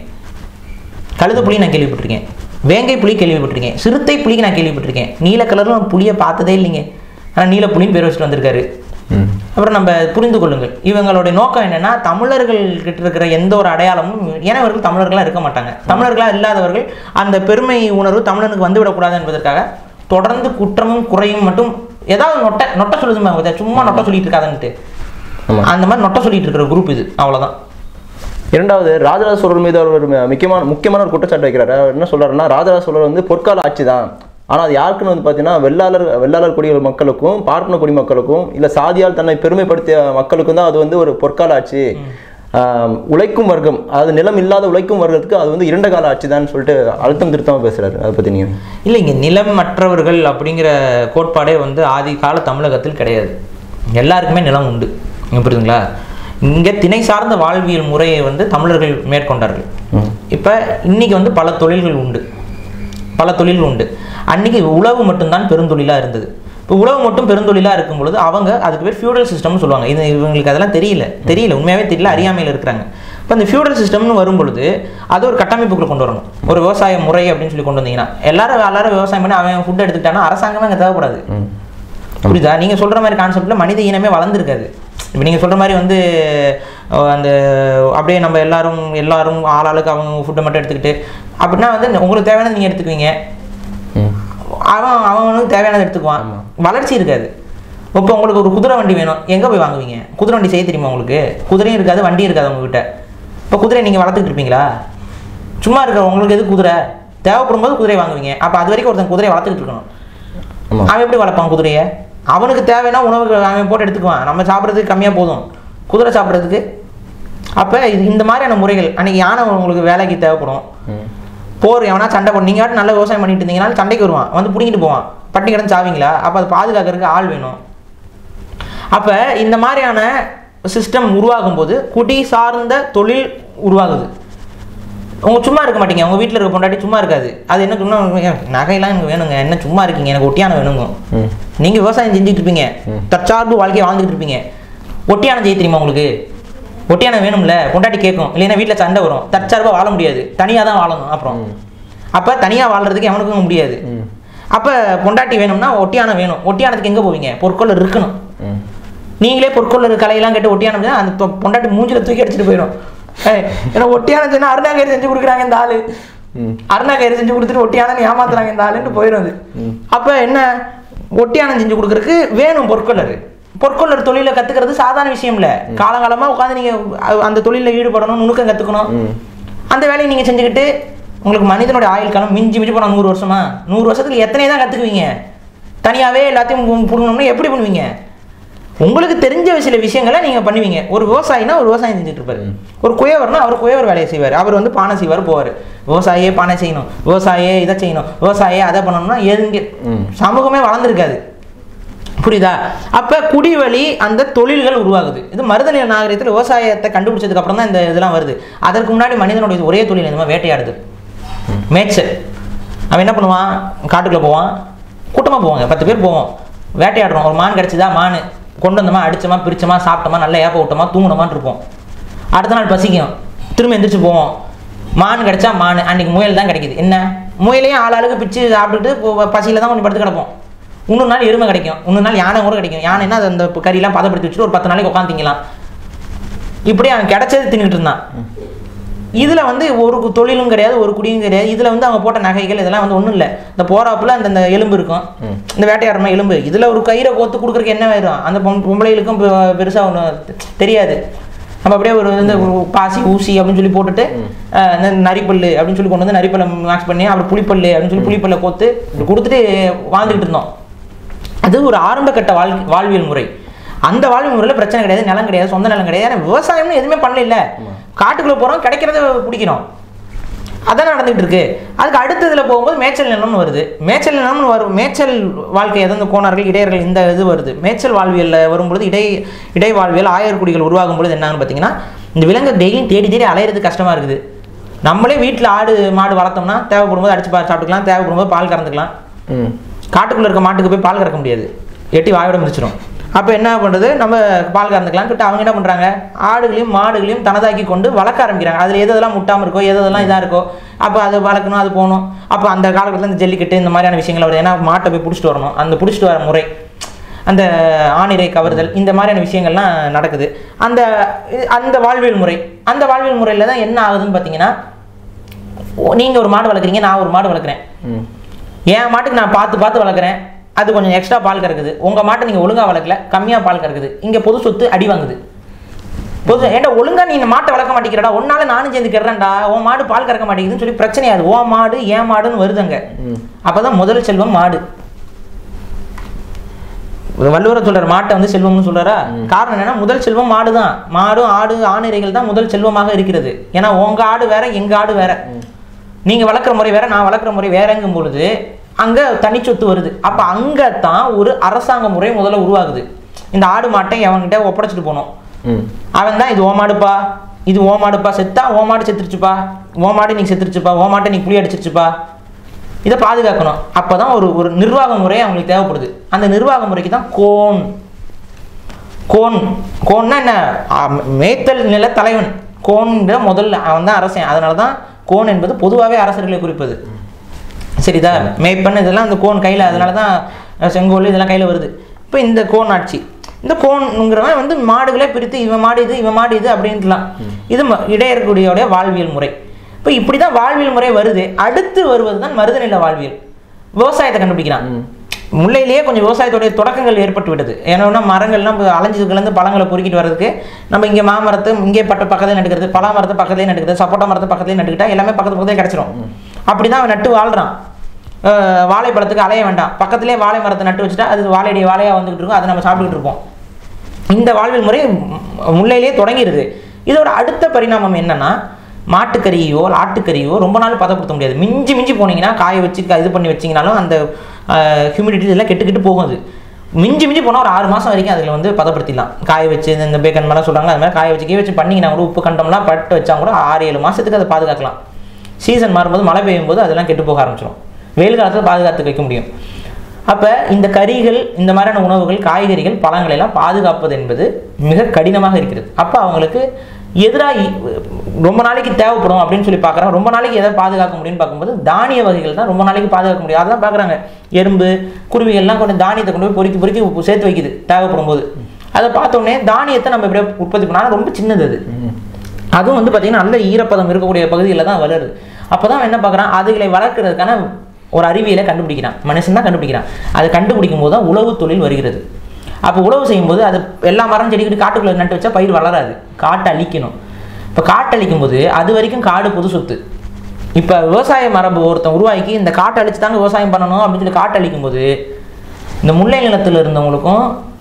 கழுத புலி நான் கேள்விப்பட்டிருக்கேன் வேங்கை புலி கேள்விப்பட்டிருக்கேன் சிறுத்தை புலிக்கு நான் கேள்விப்பட்டிருக்கேன் நீல கலரில் ஒரு புலியை பார்த்ததே இல்லைங்க ஆனால் நீல புலின்னு பேர் வச்சுட்டு வந்திருக்காரு ம் அப்புறம் நம்ம புரிந்து கொள்ளுங்கள் இவங்களுடைய நோக்கம் என்னன்னா தமிழர்கள் கிட்ட இருக்கிற எந்த ஒரு அடையாளமும் ஏன்னா இவர்கள் தமிழர்களாக இருக்க மாட்டாங்க தமிழர்களாக இல்லாதவர்கள் அந்த பெருமை உணர்வு தமிழனுக்கு வந்துவிடக்கூடாது என்பதற்காக தொடர்ந்து குற்றமும் குறையும் மட்டும் ஏதாவது நொட்டை நொட்டை சொல்லுதுமா இதை சும்மா நொட்டை சொல்லிட்டு இருக்காதுன்ட்டு ஆமா. அந்த மாதிரி நொட்டை சொல்லிட்டு இருக்கிற குரூப் இது அவ்வளவுதான் இரண்டாவது ராஜராஜ சோழர் மீது அவர் ஒரு மி- முக்கியமான முக்கியமான ஒரு குற்றச்சாட்டு வைக்கிறாரு அவர் என்ன சொல்றாருன்னா ராஜராஜ சோழர் வந்து பொற்கால ஆட்சி தான் ஆனால் அது யாருக்குன்னு வந்து பார்த்தீங்கன்னா வெள்ளாளர் வெள்ளாளர் குடி மக்களுக்கும் பார்ப்பன குடி மக்களுக்கும் இல்லை சாதியால் தன்னை பெருமைப்படுத்திய மக்களுக்கும் தான் அது வந்து ஒரு பொற்கால ஆட்சி ஆம், உழைக்கும் வர்க்கம் அதாவது நிலம் இல்லாத உழைக்கும் வர்க்கத்துக்கு அது வந்து இரண்ட கால ஆட்சி தான் சொல்லிட்டு அழுத்தம் திருத்தமாக பேசுறாரு அதை பற்றி நீங்கள் இல்லைங்க நிலம் மற்றவர்கள் அப்படிங்கிற கோட்பாடே வந்து ஆதி கால தமிழகத்தில் கிடையாது எல்லாருக்குமே நிலம் உண்டு இங்க புரியுதுங்களா இங்கே திணை சார்ந்த வாழ்வியல் முறையை வந்து தமிழர்கள் மேற்கொண்டார்கள் ம் இப்போ இன்னைக்கு வந்து பல தொழில்கள் உண்டு பல தொழில்கள் உண்டு அன்னைக்கு உழவு மட்டும்தான் பெருந்தொழிலாக இருந்தது இப்போ உழவு மட்டும் பெருந்தொழிலாக இருக்கும் பொழுது அவங்க அதுக்கு பேர் ஃபியூடல் சிஸ்டம்னு சொல்லுவாங்க இது இவங்களுக்கு அதெல்லாம் தெரியல தெரியல உண்மையாகவே தெரியல அறியாமையில் இருக்கிறாங்க இப்போ இந்த ஃபியூடல் சிஸ்டம்னு வரும் பொழுது அது ஒரு கட்டமைப்புக்குள்ள கொண்டு வரணும் ஒரு விவசாய முறை அப்படின்னு சொல்லி கொண்டு வந்தீங்கன்னா எல்லாரும் எல்லாரும் விவசாயம் பண்ணி அவன் ஃபுட் எடுத்துக்கிட்டானா அரசாங்கமே அங்கே தேவைப்படாது ம் புரியுதா நீங்கள் சொல்கிற மாதிரி கான்செப்டில் மனித இனமே வளர்ந்துருக்காது இப்போ நீங்கள் சொல்கிற மாதிரி வந்து அஹ், அந்த அப்படியே நம்ம எல்லாரும் எல்லாரும் ஆளாளுக்கு அவங்க ஃபுட்டை மட்டும் எடுத்துக்கிட்டு அப்படின்னா வந்து உங்களுக்கு தேவையானது நீங்கள் எடுத்துக்குவீங்க ம் அவன் அவனுக்கு தேவையானது எடுத்துக்குவான் வளர்ச்சி இருக்காது இப்போ உங்களுக்கு ஒரு குதிரை வண்டி வேணும் எங்கே போய் வாங்குவீங்க குதிரை வண்டி செய்ய தெரியுமா உங்களுக்கு குதிரையும் இருக்காது வண்டியும் இருக்காது உங்ககிட்ட இப்போ குதிரை நீங்கள் வளர்த்துக்கிட்டு இருப்பீங்களா சும்மா இருக்கிற உங்களுக்கு எது குதிரை தேவைப்படும் போது குதிரை வாங்குவீங்க அப்போ அது வரைக்கும் ஒருத்தன் குதிரையை வளர்த்துக்கிட்டு இருக்கணும் ஆமாம் அவன் எப்படி வளர்ப்பான் குதிரையை அவனுக்கு தேவைன்னா உணவு அவன் போட்டு எடுத்துக்குவான் நம்ம சாப்பிட்றதுக்கு கம்மியாக போதும் குதிரை சாப்பிட்றதுக்கு அப்போ இது இந்த மாதிரியான முறைகள் அன்னைக்கு யானை உங்களுக்கு வேலைக்கு தேவைப்படும் ம் போர் எவனா சண்டை போட நீங்கள் நல்ல விவசாயம் பண்ணிட்டு இருந்தீங்கன்னா சண்டைக்கு வருவான் வந்து பிடிங்கிட்டு போவான் பட்டி கிடந்து சாவீங்களா அப்போ அதை பாதுகாக்கிறதுக்கு ஆள் வேணும் அப்போ இந்த மாதிரியான சிஸ்டம் உருவாகும் போது குடி சார்ந்த தொழில் உருவாகுது உங்க சும்மா இருக்க மாட்டீங்க உங்க வீட்டில் இருக்க பொண்டாட்டி சும்மா இருக்காது அது என்ன இன்னும் ஏன் நகையெல்லாம் எனக்கு வேணுங்க என்ன சும்மா இருக்கீங்க எனக்கு ஒட்டியான வேணுங்க ம் நீங்க விவசாயம் செஞ்சுட்டு இருப்பீங்க தற்சார்பு வாழ்க்கையை வாழ்ந்துட்டு இருப்பீங்க ஒட்டியானம் செய்ய தெரியுமா உங்களுக்கு ஒட்டியானம் வேணும்ல பொண்டாட்டி கேட்கும் இல்லைன்னா வீட்டில் சண்டை வரும் தற்சார்பாக வாழ முடியாது தனியாக தான் வாழணும் அப்புறம் அப்போ தனியாக வாழ்றதுக்கு எவனுக்கும் முடியாது ம் அப்போ பொண்டாட்டி வேணும்னா ஒட்டியானம் வேணும் ஒட்டியானத்துக்கு எங்கே போவீங்க பொற்கொள்ளர் இருக்கணும் ம் நீங்களே பொற்கொள்ளர் கலையெல்லாம் கேட்டு ஒட்டியானம் செஞ்சா அந்த பொ- பொண்டாட்டி மூஞ்சில தூக்கி அடிச்சிட்டு போயிடும் ஏய், ஏன்னா ஒட்டியானம் சொன்னா அருணாகயிறு செஞ்சு கொடுக்குறாங்க இந்த ஆளு ம் அருணாகயிறு செஞ்சு கொடுத்துட்டு ஒட்டியானம் ஏமாத்துறாங்க இந்த ஆளுன்ட்டு போயிடும் அது அப்ப என்ன ஒட்டியானம் செஞ்சு கொடுக்கறதுக்கு வேணும் பொற்கொள்ளர் பொற்கொள்ளர் தொழிலை கத்துக்கிறது சாதாரண விஷயம் இல்ல காலங்காலமா உட்காந்து நீங்க அ- அந்த தொழில ஈடுபடணும் நுணுக்கம் கத்துக்கணும் ம் அந்த வேலையை நீங்க செஞ்சுக்கிட்டு உங்களுக்கு மனிதனுடைய ஆயுள் காலம் மிஞ்சி மிஞ்சி போனா நூறு வருஷமா நூறு வருஷத்துக்கு எத்தனை தான் கத்துக்குவீங்க தனியாவே எல்லாத்தையும் புடுங்கணும்னா எப்படி பண்ணுவீங்க உங்களுக்கு தெரிஞ்ச சில விஷயங்களை நீங்க பண்ணுவீங்க ஒரு விவசாயினா ஒரு விவசாயம் செஞ்சுட்டு இருப்பாரு ஒரு குயவர்னா அவர் குயவர் வேலையை செய்வார் அவர் வந்து பானை செய்வார் போவார் விவசாயியே பானை செய்யணும் விவசாயியே இதை செய்யணும் விவசாயியே அதை பண்ணணும்னா எங்க ம். சமூகமே வளர்ந்துருக்காது புரியுதா அப்ப குடிவழி அந்த தொழில்கள் உருவாகுது இது மருதநில நாகரிகத்தில் விவசாயத்தை கண்டுபிடிச்சதுக்கு அப்புறம் தான் இந்த இதெல்லாம் வருது அதற்கு முன்னாடி மனிதனுடைய ஒரே தொழில் இந்த மாதிரி வேட்டையாடுது மேய்ச்சல் அவன் என்ன பண்ணுவான் காட்டுக்குள்ள போவான் கூட்டமா போவாங்க பத்து பேர் போவோம் வேட்டையாடுறோம் ஒரு மான் கிடைச்சதா மான் கொண்டு வந்தோமா அடிச்சோமா பிரிச்சோமா சாப்பிட்டோமா நல்லா ஏப்ப விட்டோமா தூங்கினோமான்னு இருப்போம் அடுத்த நாள் பசிக்கும் திரும்ப எந்திரிச்சு போவோம் மான் கிடைச்சா மான் அன்னைக்கு முயல் தான் கிடைக்குது என்ன முயலையும் ஆளாளுக்கு பிச்சு சாப்பிட்டுட்டு போ- பசியில தான் கொஞ்சம் படுத்து கிடப்போம் இன்னொரு நாள் எருமை கிடைக்கும் இன்னொரு நாள் யானை கூட கிடைக்கும் யானைன்னா அது அந்த கறியெல்லாம் பதப்படுத்தி வச்சுட்டு ஒரு பத்து நாளைக்கு உட்காந்து திங்கலாம் இப்படி அவன் கிடைச்சது தின்னுட்டு இருந்தான் இதுல வந்து ஒரு கு- தொழிலும் கிடையாது ஒரு குடியும் கிடையாது இதுல வந்து அவங்க போட்ட நகைகள் இதெல்லாம் வந்து ஒண்ணும் இல்ல இந்த போறாப்புல அந்த இந்த எலும்பு இருக்கும் இந்த வேட்டையாடுற எலும்பு இதுல ஒரு கயிறை கோத்து கொடுக்குறதுக்கு என்ன ஆயிரும் அந்த பொம்- பொம்பளைகளுக்கும் பெ- பெருசா ஒன்றும் தெரியாது நம்ம அப்படியே ஒரு இந்த ஒரு பாசி ஊசி அப்படின்னு சொல்லி போட்டுட்டு அஹ், இந்த நரிப்பல்லு அப்படின்னு சொல்லி கொண்டு வந்து நரிப்பல்லை மேக்ஸ் பண்ணி அப்புறம் புளிப்பல்லு அப்படின்னு சொல்லி புளிப்பல்லை கோத்து இப்படி கொடுத்துட்டு வாழ்ந்துகிட்டு இருந்தோம் அது ஒரு ஆரம்ப கட்ட வாழ் வாழ்வியல் முறை அந்த வாழ்வியல் முறையில் பிரச்சனை கிடையாது நிலம் கிடையாது சொந்த நிலம் கிடையாது ஏன்னா விவசாயம்னு எதுவுமே பண்ணல இல்ல காட்டுக்குள்ள போறோம் கிடைக்கிறத பிடிக்கிறோம் அதான் நடந்துகிட்டு இருக்கு அதுக்கு அடுத்ததுல போகும்போது மேய்ச்சல் நிலம்னு வருது மேய்ச்சல் நிலம்னு வரும் மேய்ச்சல் வாழ்க்கை எதந்த கோணார்கள் இடையர்கள் இந்த இது வருது மேய்ச்சல் வாழ்வியல்ல வரும்பொழுது இடை இடை வாழ்வியல் ஆயர்குடிகள் உருவாகும் பொழுது என்னன்னு பார்த்தீங்கன்னா இந்த விலங்கு டெய்லியும் தேடி தேடி அலையிறது கஷ்டமா இருக்குது நம்மளே வீட்டில் ஆடு மாடு வளர்த்தோம்னா தேவைப்படும் போது அடிச்சு பா சாப்பிட்டுக்கலாம் தேவைப்படும் போது பால் கறந்துக்கலாம் ம் காட்டுக்குள்ள இருக்க மாட்டுக்கு போய் பால் கறக்க முடியாது எட்டி வாயோட மிதிச்சிடும் அப்போ என்ன பண்ணுறது நம்ம பால் கறந்துக்கலாம் சொல்லிட்டு அவங்க என்ன பண்ணுறாங்க ஆடுகளையும் மாடுகளையும் தனதாக்கி கொண்டு வளர்க்க ஆரம்பிக்கிறாங்க அதில் எது எதெல்லாம் முட்டாமல் இருக்கோ எது எதெல்லாம் இதாக இருக்கோ அப்போ அது வளர்க்கணும் அது போகணும் அப்போ அந்த காலகட்டத்தில் இந்த ஜல்லிக்கட்டு இந்த மாதிரியான விஷயங்கள் வருது ஏன்னா மாட்டை போய் பிடிச்சிட்டு வரணும் அந்த பிடிச்சிட்டு வர முறை அந்த ஆணிரை கவர்தல் இந்த மாதிரியான விஷயங்கள்லாம் நடக்குது அந்த அந்த வாழ்வியல் முறை அந்த வாழ்வியல் முறையில் தான் என்ன ஆகுதுன்னு பார்த்தீங்கன்னா நீங்கள் ஒரு மாடு வளர்க்குறீங்க நான் ஒரு மாடு வளர்க்குறேன் ம் என் மாட்டுக்கு நான் பார்த்து பார்த்து வளர்க்குறேன் அது கொஞ்சம் எக்ஸ்ட்ரா பால் கறக்குது உங்கள் மாட்டை நீங்கள் ஒழுங்காக வளர்க்கல கம்மியாக பால் கறக்குது இங்கே பொது சொத்து அடி வாங்குது பொது ஏன்டா ஒழுங்கா நீ இந்த மாட்டை வளர்க்க மாட்டேங்கிறடா ஒன்னால நானும் சேர்ந்து கெடுறேன்டா உன் மாடு பால் கறக்க மாட்டேங்குதுன்னு சொல்லி பிரச்சனையாது உன் மாடு என் மாடுன்னு வருதுங்க ம் அப்பதான் முதல் செல்வம் மாடு வள்ளுவர் சொல்றாரு மாட்டை வந்து செல்வம்னு சொல்றாரா காரணம் என்னன்னா முதல் செல்வம் மாடு தான் மாடும் ஆடு ஆணிரைகள் தான் முதல் செல்வமாக இருக்கிறது ஏன்னா உங்க ஆடு வேற எங்க ஆடு வேற நீங்க வளர்க்குற முறை வேற நான் வளர்க்குற முறை வேறங்கும் பொழுது அங்க தனிச்சொத்து வருது அப்ப அங்க தான் ஒரு அரசாங்க முறை முதல்ல உருவாகுது இந்த ஆடு மாட்டை அவன்கிட்ட ஒப்படைச்சிட்டு போகணும் ம் அவன் தான் இது ஓ மாடுப்பா இது ஓ மாடுப்பா செத்தா ஓ மாடு செத்துருச்சுப்பா ஓ மாடு நீ செத்துருச்சுப்பா ஓ மாட்டை நீ புளி அடிச்சிருச்சுப்பா இதை பாதுகாக்கணும் அப்பதான் ஒரு ஒரு நிர்வாக முறை அவங்களுக்கு தேவைப்படுது அந்த நிர்வாக முறைக்கு தான் கோன் கோன் கோன்னா என்ன ஆ, மேய்த்தல் நில தலைவன் கோன்ற முதல்ல அவன் தான் அரசன் அதனால தான் கோன் என்பது பொதுவாகவே அரசர்களை குறிப்பது சரிதா மேய்ப்பன் இதெல்லாம் அந்த கோன் கையில் அதனால தான் அஹ், செங்கோல் இதெல்லாம் கையில் வருது இப்போ இந்த கோன் ஆட்சி இந்த கோன்ங்கிறவன் வந்து மாடுகளே பிரித்து இவன் மாடு இது இவன் மாடு இது அப்படின்ட்டுலாம் இது ம- இடையர்களுடைய வாழ்வியல் முறை இப்போ இப்படி தான் வாழ்வியல் முறை வருது அடுத்து வருவது தான் மருதநில வாழ்வியல் விவசாயத்தை கண்டுபிடிக்கிறான் முல்லையிலேயே கொஞ்சம் விவசாயத்துடைய தொடக்கங்கள் ஏற்பட்டு விட்டது ஏன்னா மரங்கள்லாம் இப்போ அலைஞ்சதுலேருந்து பழங்களை பொறுக்கிட்டு வர்றதுக்கு நம்ம இங்கே மாமரத்தை இங்கே பட்ட பக்கத்தில் நட்டுக்கிறது பலா மரத்தை பக்கத்துலேயே நட்டுக்கிறது சப்போட்டா மரத்தை பக்கத்துலேயே நட்டுக்கிட்டா எல்லாமே பக்கத்து பக்கத்துலேயே கிடச்சிரும் அப்படி தான் அவன் நட்டு வாழ்கிறான் அஹ் வாழைப்பழத்துக்கு அலைய வேண்டாம் பக்கத்துலேயே வாழை மரத்தை நட்டு வச்சுட்டா அது வாழையடி வாழையாக வந்துகிட்டு இருக்கும் அதை நம்ம சாப்பிட்டுக்கிட்டு இருப்போம் இந்த வாழ்வியல் முறை மு- முல்லையிலேயே தொடங்கிடுது இதோட அடுத்த பரிணாமம் என்னன்னா மாட்டுக்கறியோ இல்ல ஆட்டுக்கறியோ ரொம்ப நாள் பதப்படுத்த முடியாது மிஞ்சி மிஞ்சி போனீங்கன்னா காய வச்சு க- இது பண்ணி வச்சிங்கனாலும் அந்த ஹியூமிடிட்டி இதெல்லாம் கெட்டு கெட்டு போகும் அது மிஞ்சி மிஞ்சி போனால் ஒரு ஆறு மாதம் வரைக்கும் அதில் வந்து பதப்படுத்திடலாம் காய வச்சு இந்த- இந்த பேக்கன் மாதிரிலாம் சொல்கிறாங்க அது மாதிரி காய வச்சு கீ வச்சு பண்ணிங்கன்னா கூட உப்பு கண்டம்லாம் பட்டு வச்சா கூட ஆறு ஏழு மாதத்துக்கு அதை பாதுகாக்கலாம் சீசன் மாறும்போது மழை பெய்யும் போது அதெல்லாம் கெட்டு போக ஆரம்பிச்சிடும் வெயில் காலத்தில் பாதுகாத்து வைக்க முடியும் அப்போ இந்த கறிகள் இந்த மாதிரியான உணவுகள் காய்கறிகள் பழங்களை எல்லாம் பாதுகாப்பது என்பது மிக கடினமாக இருக்கிறது அப்போ அவங்களுக்கு எதிராக ரொம்ப நாளைக்கு தேவைப்படும் அப்படின்னு சொல்லி பார்க்குறாங்க ரொம்ப நாளைக்கு எதை பாதுகாக்க முடியும்னு பார்க்கும்போது தானிய வகைகள் தான் ரொம்ப நாளைக்கு பாதுகாக்க முடியும் அதான் பார்க்குறாங்க எறும்பு குருவிகள்லாம் கொண்டு தானியத்தை கொண்டு போய் பொறுக்கி பொறுக்கி சேர்த்து வைக்குது தேவைப்படும் போது அதை பார்த்தோன்னே தானியத்தை நம்ம எப்படியோ உற்பத்தி பண்ணாலும் ரொம்ப சின்னது அது அதுவும் வந்து பார்த்தீங்கன்னா நல்ல ஈரப்பதம் இருக்கக்கூடிய பகுதிகளில் தான் வளருது அப்போ தான் என்ன பார்க்குறான் அதுகளை வளர்க்கறதுக்கான ஒரு அறிவியலை கண்டுபிடிக்கிறான் மனுஷன் தான் கண்டுபிடிக்கிறான் அதை கண்டுபிடிக்கும் போது தான் உழவு தொழில் வருகிறது அப்போ உழவு செய்யும்போது அது எல்லா மரம் செடிக்கிட்டு காட்டுக்குள்ளே நட்டு வச்சா பயிர் வளராது காட்டை அழிக்கணும் இப்போ காட்டை அழிக்கும் போது அது வரைக்கும் காடு பொது சொத்து இப்போ விவசாய மரபு ஒருத்தன் உருவாக்கி இந்த காட்டை அழிச்சு தாங்க விவசாயம் பண்ணணும் அப்படின்னு சொல்லி காட்டை அழிக்கும் போது இந்த முல்லை நிலத்தில் இருந்தவங்களுக்கும்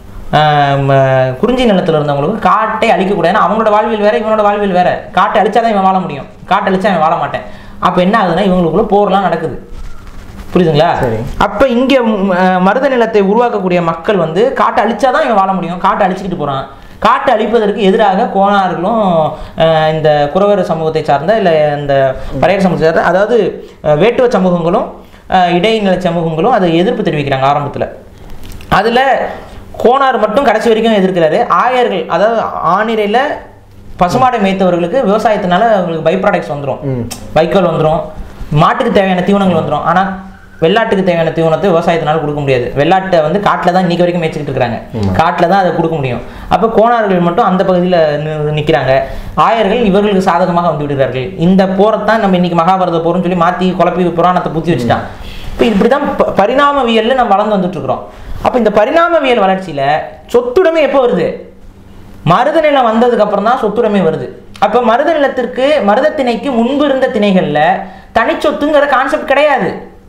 ஆஹ் ம, குறிஞ்சி நிலத்தில் இருந்தவங்களுக்கும் காட்டை அழிக்கக்கூடாது ஏன்னா அவங்களோட வாழ்வியல் வேற இவனோட வாழ்வியல் வேற காட்டை அழிச்சாதான் இவன் வாழ முடியும் காட்டை அழிச்சா இவன் வாழ மாட்டேன் அப்போ என்ன ஆகுதுன்னா இவங்களுக்குள்ள போர்லாம் நடக்குது புரியுதுங்களா சரி. அப்ப இங்க ம், அஹ், மருத நிலத்தை உருவாக்கக்கூடிய மக்கள் வந்து காட்டை அழிச்சாதான் இவன் வாழ முடியும் காட்டை அழிச்சுக்கிட்டு போறான் காட்டை அழிப்பதற்கு எதிராக கோணார்களும் அஹ், இந்த குறவர் சமூகத்தை சார்ந்த இல்லை இந்த பறையர் சமூகத்தை சார்ந்த அதாவது அஹ், வேட்டுவ சமூகங்களும் அஹ், இடைநிலை சமூகங்களும் அதை எதிர்ப்பு தெரிவிக்கிறாங்க ஆரம்பத்துல அதுல கோணார் மட்டும் கடைசி வரைக்கும் எதிர்க்கிறாரு ஆயர்கள் அதாவது ஆணிரையில் பசுமாடை மேய்த்தவர்களுக்கு விவசாயத்தினால அவங்களுக்கு பை ப்ராடக்ட்ஸ் வந்துடும் ம். வைக்கோல் வந்துடும் மாட்டுக்கு தேவையான தீவனங்கள் வந்துடும் ஆனால் வெள்ளாட்டுக்கு தேவையான தீவனத்தை விவசாயத்தினால கொடுக்க முடியாது வெள்ளாட்டை வந்து காட்டில் தான் இன்னைக்கு வரைக்கும் மேய்ச்சிக்கிட்டு இருக்காங்க காட்டில் தான் அதை கொடுக்க முடியும் அப்போ கோணார்கள் மட்டும் அந்த பகுதியில் நிற்கிறாங்க ஆயர்கள் இவர்களுக்கு சாதகமாக வந்து விடுகிறார்கள் இந்த போரைத்தான் நம்ம இன்னைக்கு மகாபாரத போர்னு சொல்லி மாற்றி குழப்பி புராணத்தை புத்தி வச்சுட்டான் இப்போ இப்படி தான் ப- பரிணாமவியல்ல நம்ம வளர்ந்து வந்துட்டு இருக்கிறோம் அப்போ இந்த பரிணாமவியல் வளர்ச்சியில சொத்துடைமை எப்போ வருது மருத நிலம் வந்ததுக்கு அப்புறம் தான் சொத்துடைமை வருது அப்ப மருத நிலத்திற்கு மருத திணைக்கு முன்பு இருந்த திணைகள்ல தனிச்சொத்துங்கிற கான்செப்ட் கிடையாது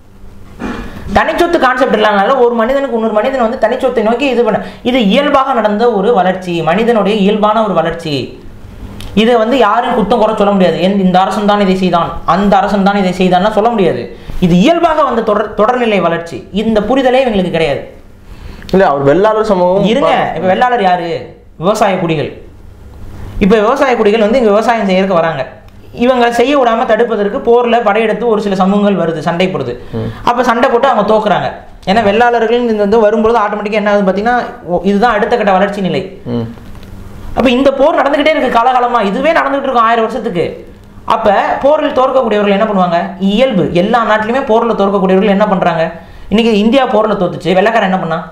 தனிச்சொத்து கான்செப்ட் இல்லாதனால ஒரு மனிதனுக்கு இன்னொரு மனிதன் வந்து தனிச்சொத்தை நோக்கி இது பண்ண இது இயல்பாக நடந்த ஒரு வளர்ச்சி மனிதனுடைய இயல்பான ஒரு வளர்ச்சி இதை வந்து யாரையும் குத்தம் குறை சொல்ல முடியாது எந்த இந்த அரசன் தான் இதை செய்தான் அந்த அரசன் தான் இதை செய்தான்னா சொல்ல முடியாது இது இயல்பாக வந்த தொடர் தொடர்நிலை வளர்ச்சி இந்த புரிதலே இவங்களுக்கு கிடையாது இல்ல அவர் வெள்ளாளர் சமூகம் இருங்க இப்ப வெள்ளாளர் யாரு விவசாய குடிகள் இப்ப விவசாய குடிகள் வந்து இங்க விவசாயம் செய்யறதுக்கு வராங்க இவங்க செய்ய விடாம தடுப்பதற்கு போர்ல படையெடுத்து ஒரு சில சமூகங்கள் வருது சண்டை போடுது அப்ப சண்டை போட்டு அவங்க தோக்குறாங்க ஏன்னா வெள்ளாளர்கள் இந்த வந்து வரும்பொழுது ஆட்டோமேட்டிக்கா என்ன ஆகுது பாத்தீங்கன்னா ஓ, இதுதான் அடுத்த கட்ட வளர்ச்சி நிலை ம். அப்ப இந்த போர் நடந்துகிட்டே இருக்கு காலகாலமா இதுவே நடந்துகிட்டு இருக்கும் ஆயிரம் வருஷத்துக்கு அப்ப போரில் தோற்கக்கூடியவர்கள் என்ன பண்ணுவாங்க இயல்பு எல்லா நாட்டிலுமே போர்ல தோற்கக்கூடியவர்கள் என்ன பண்றாங்க இன்னைக்கு இந்தியா போர்ல தோத்துச்சு வெள்ளக்காரன் என்ன பண்ணா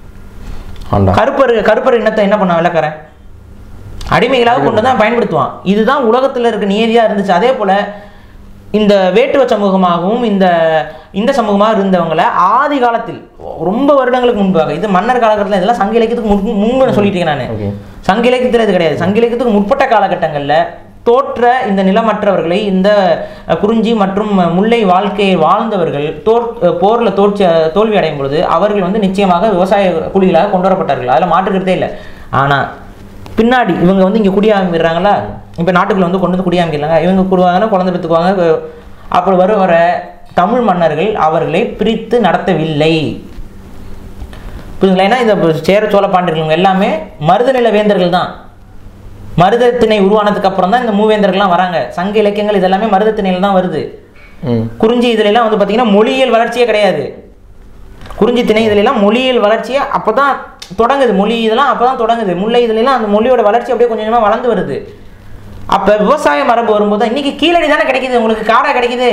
ஆண்டா கருப்பர் கருப்பர் இனத்தை என்ன பண்ண வெள்ளக்காரன் அடிமைகளாக கொண்டு தான் பயன்படுத்துவான் இதுதான் உலகத்துல இருக்க நியதியா இருந்துச்சு அதே போல இந்த வேட்டுவ சமூகமாகவும் இந்த இந்த சமூகமாக இருந்தவங்களை ஆதி காலத்தில் ரொம்ப வருடங்களுக்கு முன்பாக இது மன்னர் காலகட்டத்தில் இதெல்லாம் சங்க இலக்கியத்துக்கு முன் முன்பு சொல்லிட்டேன் நான் Okay. சங்க இலக்கியத்தில் இது கிடையாது சங்க இலக்கியத்துக்கு முற்பட்ட காலகட்டங்களில் தோற்ற இந்த நிலமற்றவர்களை இந்த அஹ், குறிஞ்சி மற்றும் முல்லை வாழ்க்கையை வாழ்ந்தவர்கள் தோற் அஹ், போர்ல தோற்ற தோல்வி அடையும் பொழுது அவர்கள் வந்து நிச்சயமாக விவசாய கூலிகளாக கொண்டு வரப்பட்டார்கள் அதில் மாற்றுக்கிறதே இல்லை ஆனா பின்னாடி இவங்க வந்து இங்க குடியாமிடுறாங்களா இப்ப நாட்டுக்குள்ள வந்து கொண்டு வந்து குடியாமிக்கிறாங்க இவங்க கூடுவாங்கன்னா குழந்தை பெற்றுக்குவாங்க அப்படி வர வர தமிழ் மன்னர்கள் அவர்களை பிரித்து நடத்தவில்லை புரியுதுங்களா ஏன்னா இந்த சேர சோழ பாண்டியர்கள் இவங்க எல்லாமே மருதநில வேந்தர்கள் தான் மருதத்திணை உருவானதுக்கு அப்புறம் தான் இந்த மூவேந்தர்கள்லாம் வராங்க சங்க இலக்கியங்கள் இதெல்லாமே மருதத்திணையில தான் வருது ம் குறிஞ்சி இதுல எல்லாம் வந்து பார்த்தீங்கன்னா மொழியியல் வளர்ச்சியே கிடையாது குறிஞ்சி திணை இதுல எல்லாம் மொழியியல் வளர்ச்சியே அப்பதான் தொடங்குது மொழி இதெல்லாம் அப்பதான் தொடங்குது முல்லை இதுல எல்லாம் அந்த மொழியோட வளர்ச்சி அப்படியே கொஞ்சம் கொஞ்சமா வளர்ந்து வருது அப்ப விவசாய மரபு வரும்போது இன்னைக்கு கீழடி தானே கிடைக்குது உங்களுக்கு காடா கிடைக்குது